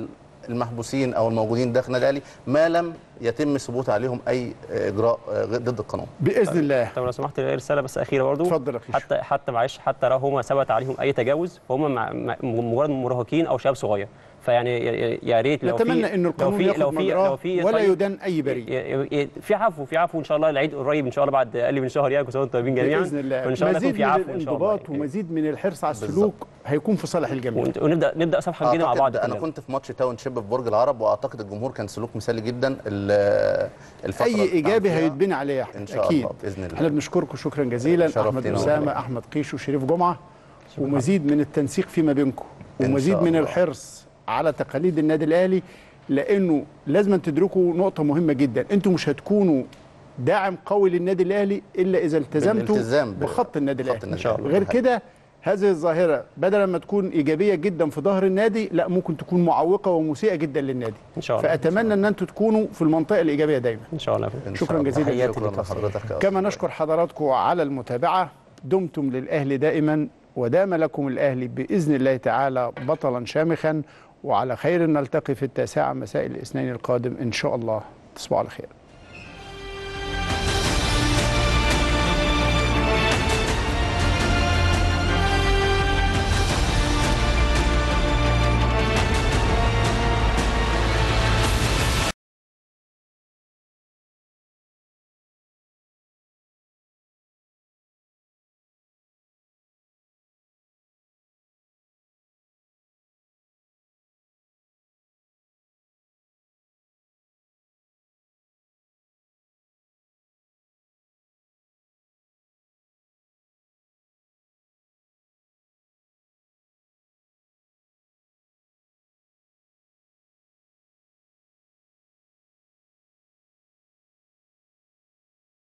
للمحبوسين او الموجودين داخل النادي الاهلي ما لم يتم ثبوت عليهم اي اجراء آه، ضد القانون باذن الله طب لو سمحت لي رساله بس اخيره برضو اتفضل يا حتى حتى معلش حتى لو هم ثبت عليهم اي تجاوز فهم مع مع- مجرد مراهقين او شباب صغير فيعني يا- يا ريت لو في نتمنى ان لو القانون في ياخد لو في مجراه لو في ولا طيب يدان اي بريء ي- ي- في عفو في عفو ان شاء الله العيد قريب ان شاء الله بعد اقل من شهر يعني كل سنه وانتم طيبين جميعا باذن الله وان شاء الله يكون مزيد في من عفو ان شاء الله الانضباط ومزيد من الحرص على السلوك هيكون في صالح الجميع ونت- ونبدا نبدا صفحه جديده مع أعتقد بعض انا كلنا. كنت في ماتش تاون شيب في برج العرب واعتقد الجمهور كان سلوك مثالي جدا ال- الفتره اللي اي اتعامل ايجابي فيها. هيتبني عليه يا احمد ان شاء اكيد الله باذن الله احنا بنشكركم شكرا جزيلا شرف احمد لينا اسامه والله. احمد قيش وشريف جمعه ومزيد من التنسيق فيما بينكم إن ومزيد شاء من الله. الحرص على تقاليد النادي الاهلي لانه لازم تدركوا نقطه مهمه جدا انتم مش هتكونوا داعم قوي للنادي الاهلي الا اذا التزمتوا بالالتزام ب- بخط النادي بخط الاهلي النادي الأهلي. غير كده هذه الظاهره بدل ما تكون ايجابيه جدا في ظهر النادي لا ممكن تكون معوقه ومسيئه جدا للنادي ان شاء الله فاتمنى ان انتم تكونوا في المنطقه الايجابيه دايما ان شاء الله إن شاء شكرا الله. جزيلا تحياتي شكراً لك يا لحضرتك يا كما نشكر حضراتكم على المتابعة دمتم للأهلي دائما ودام لكم الأهلي بإذن الله تعالى بطلا شامخا وعلى خير نلتقي في التاسعة مساء الاثنين القادم إن شاء الله تصبحوا على خير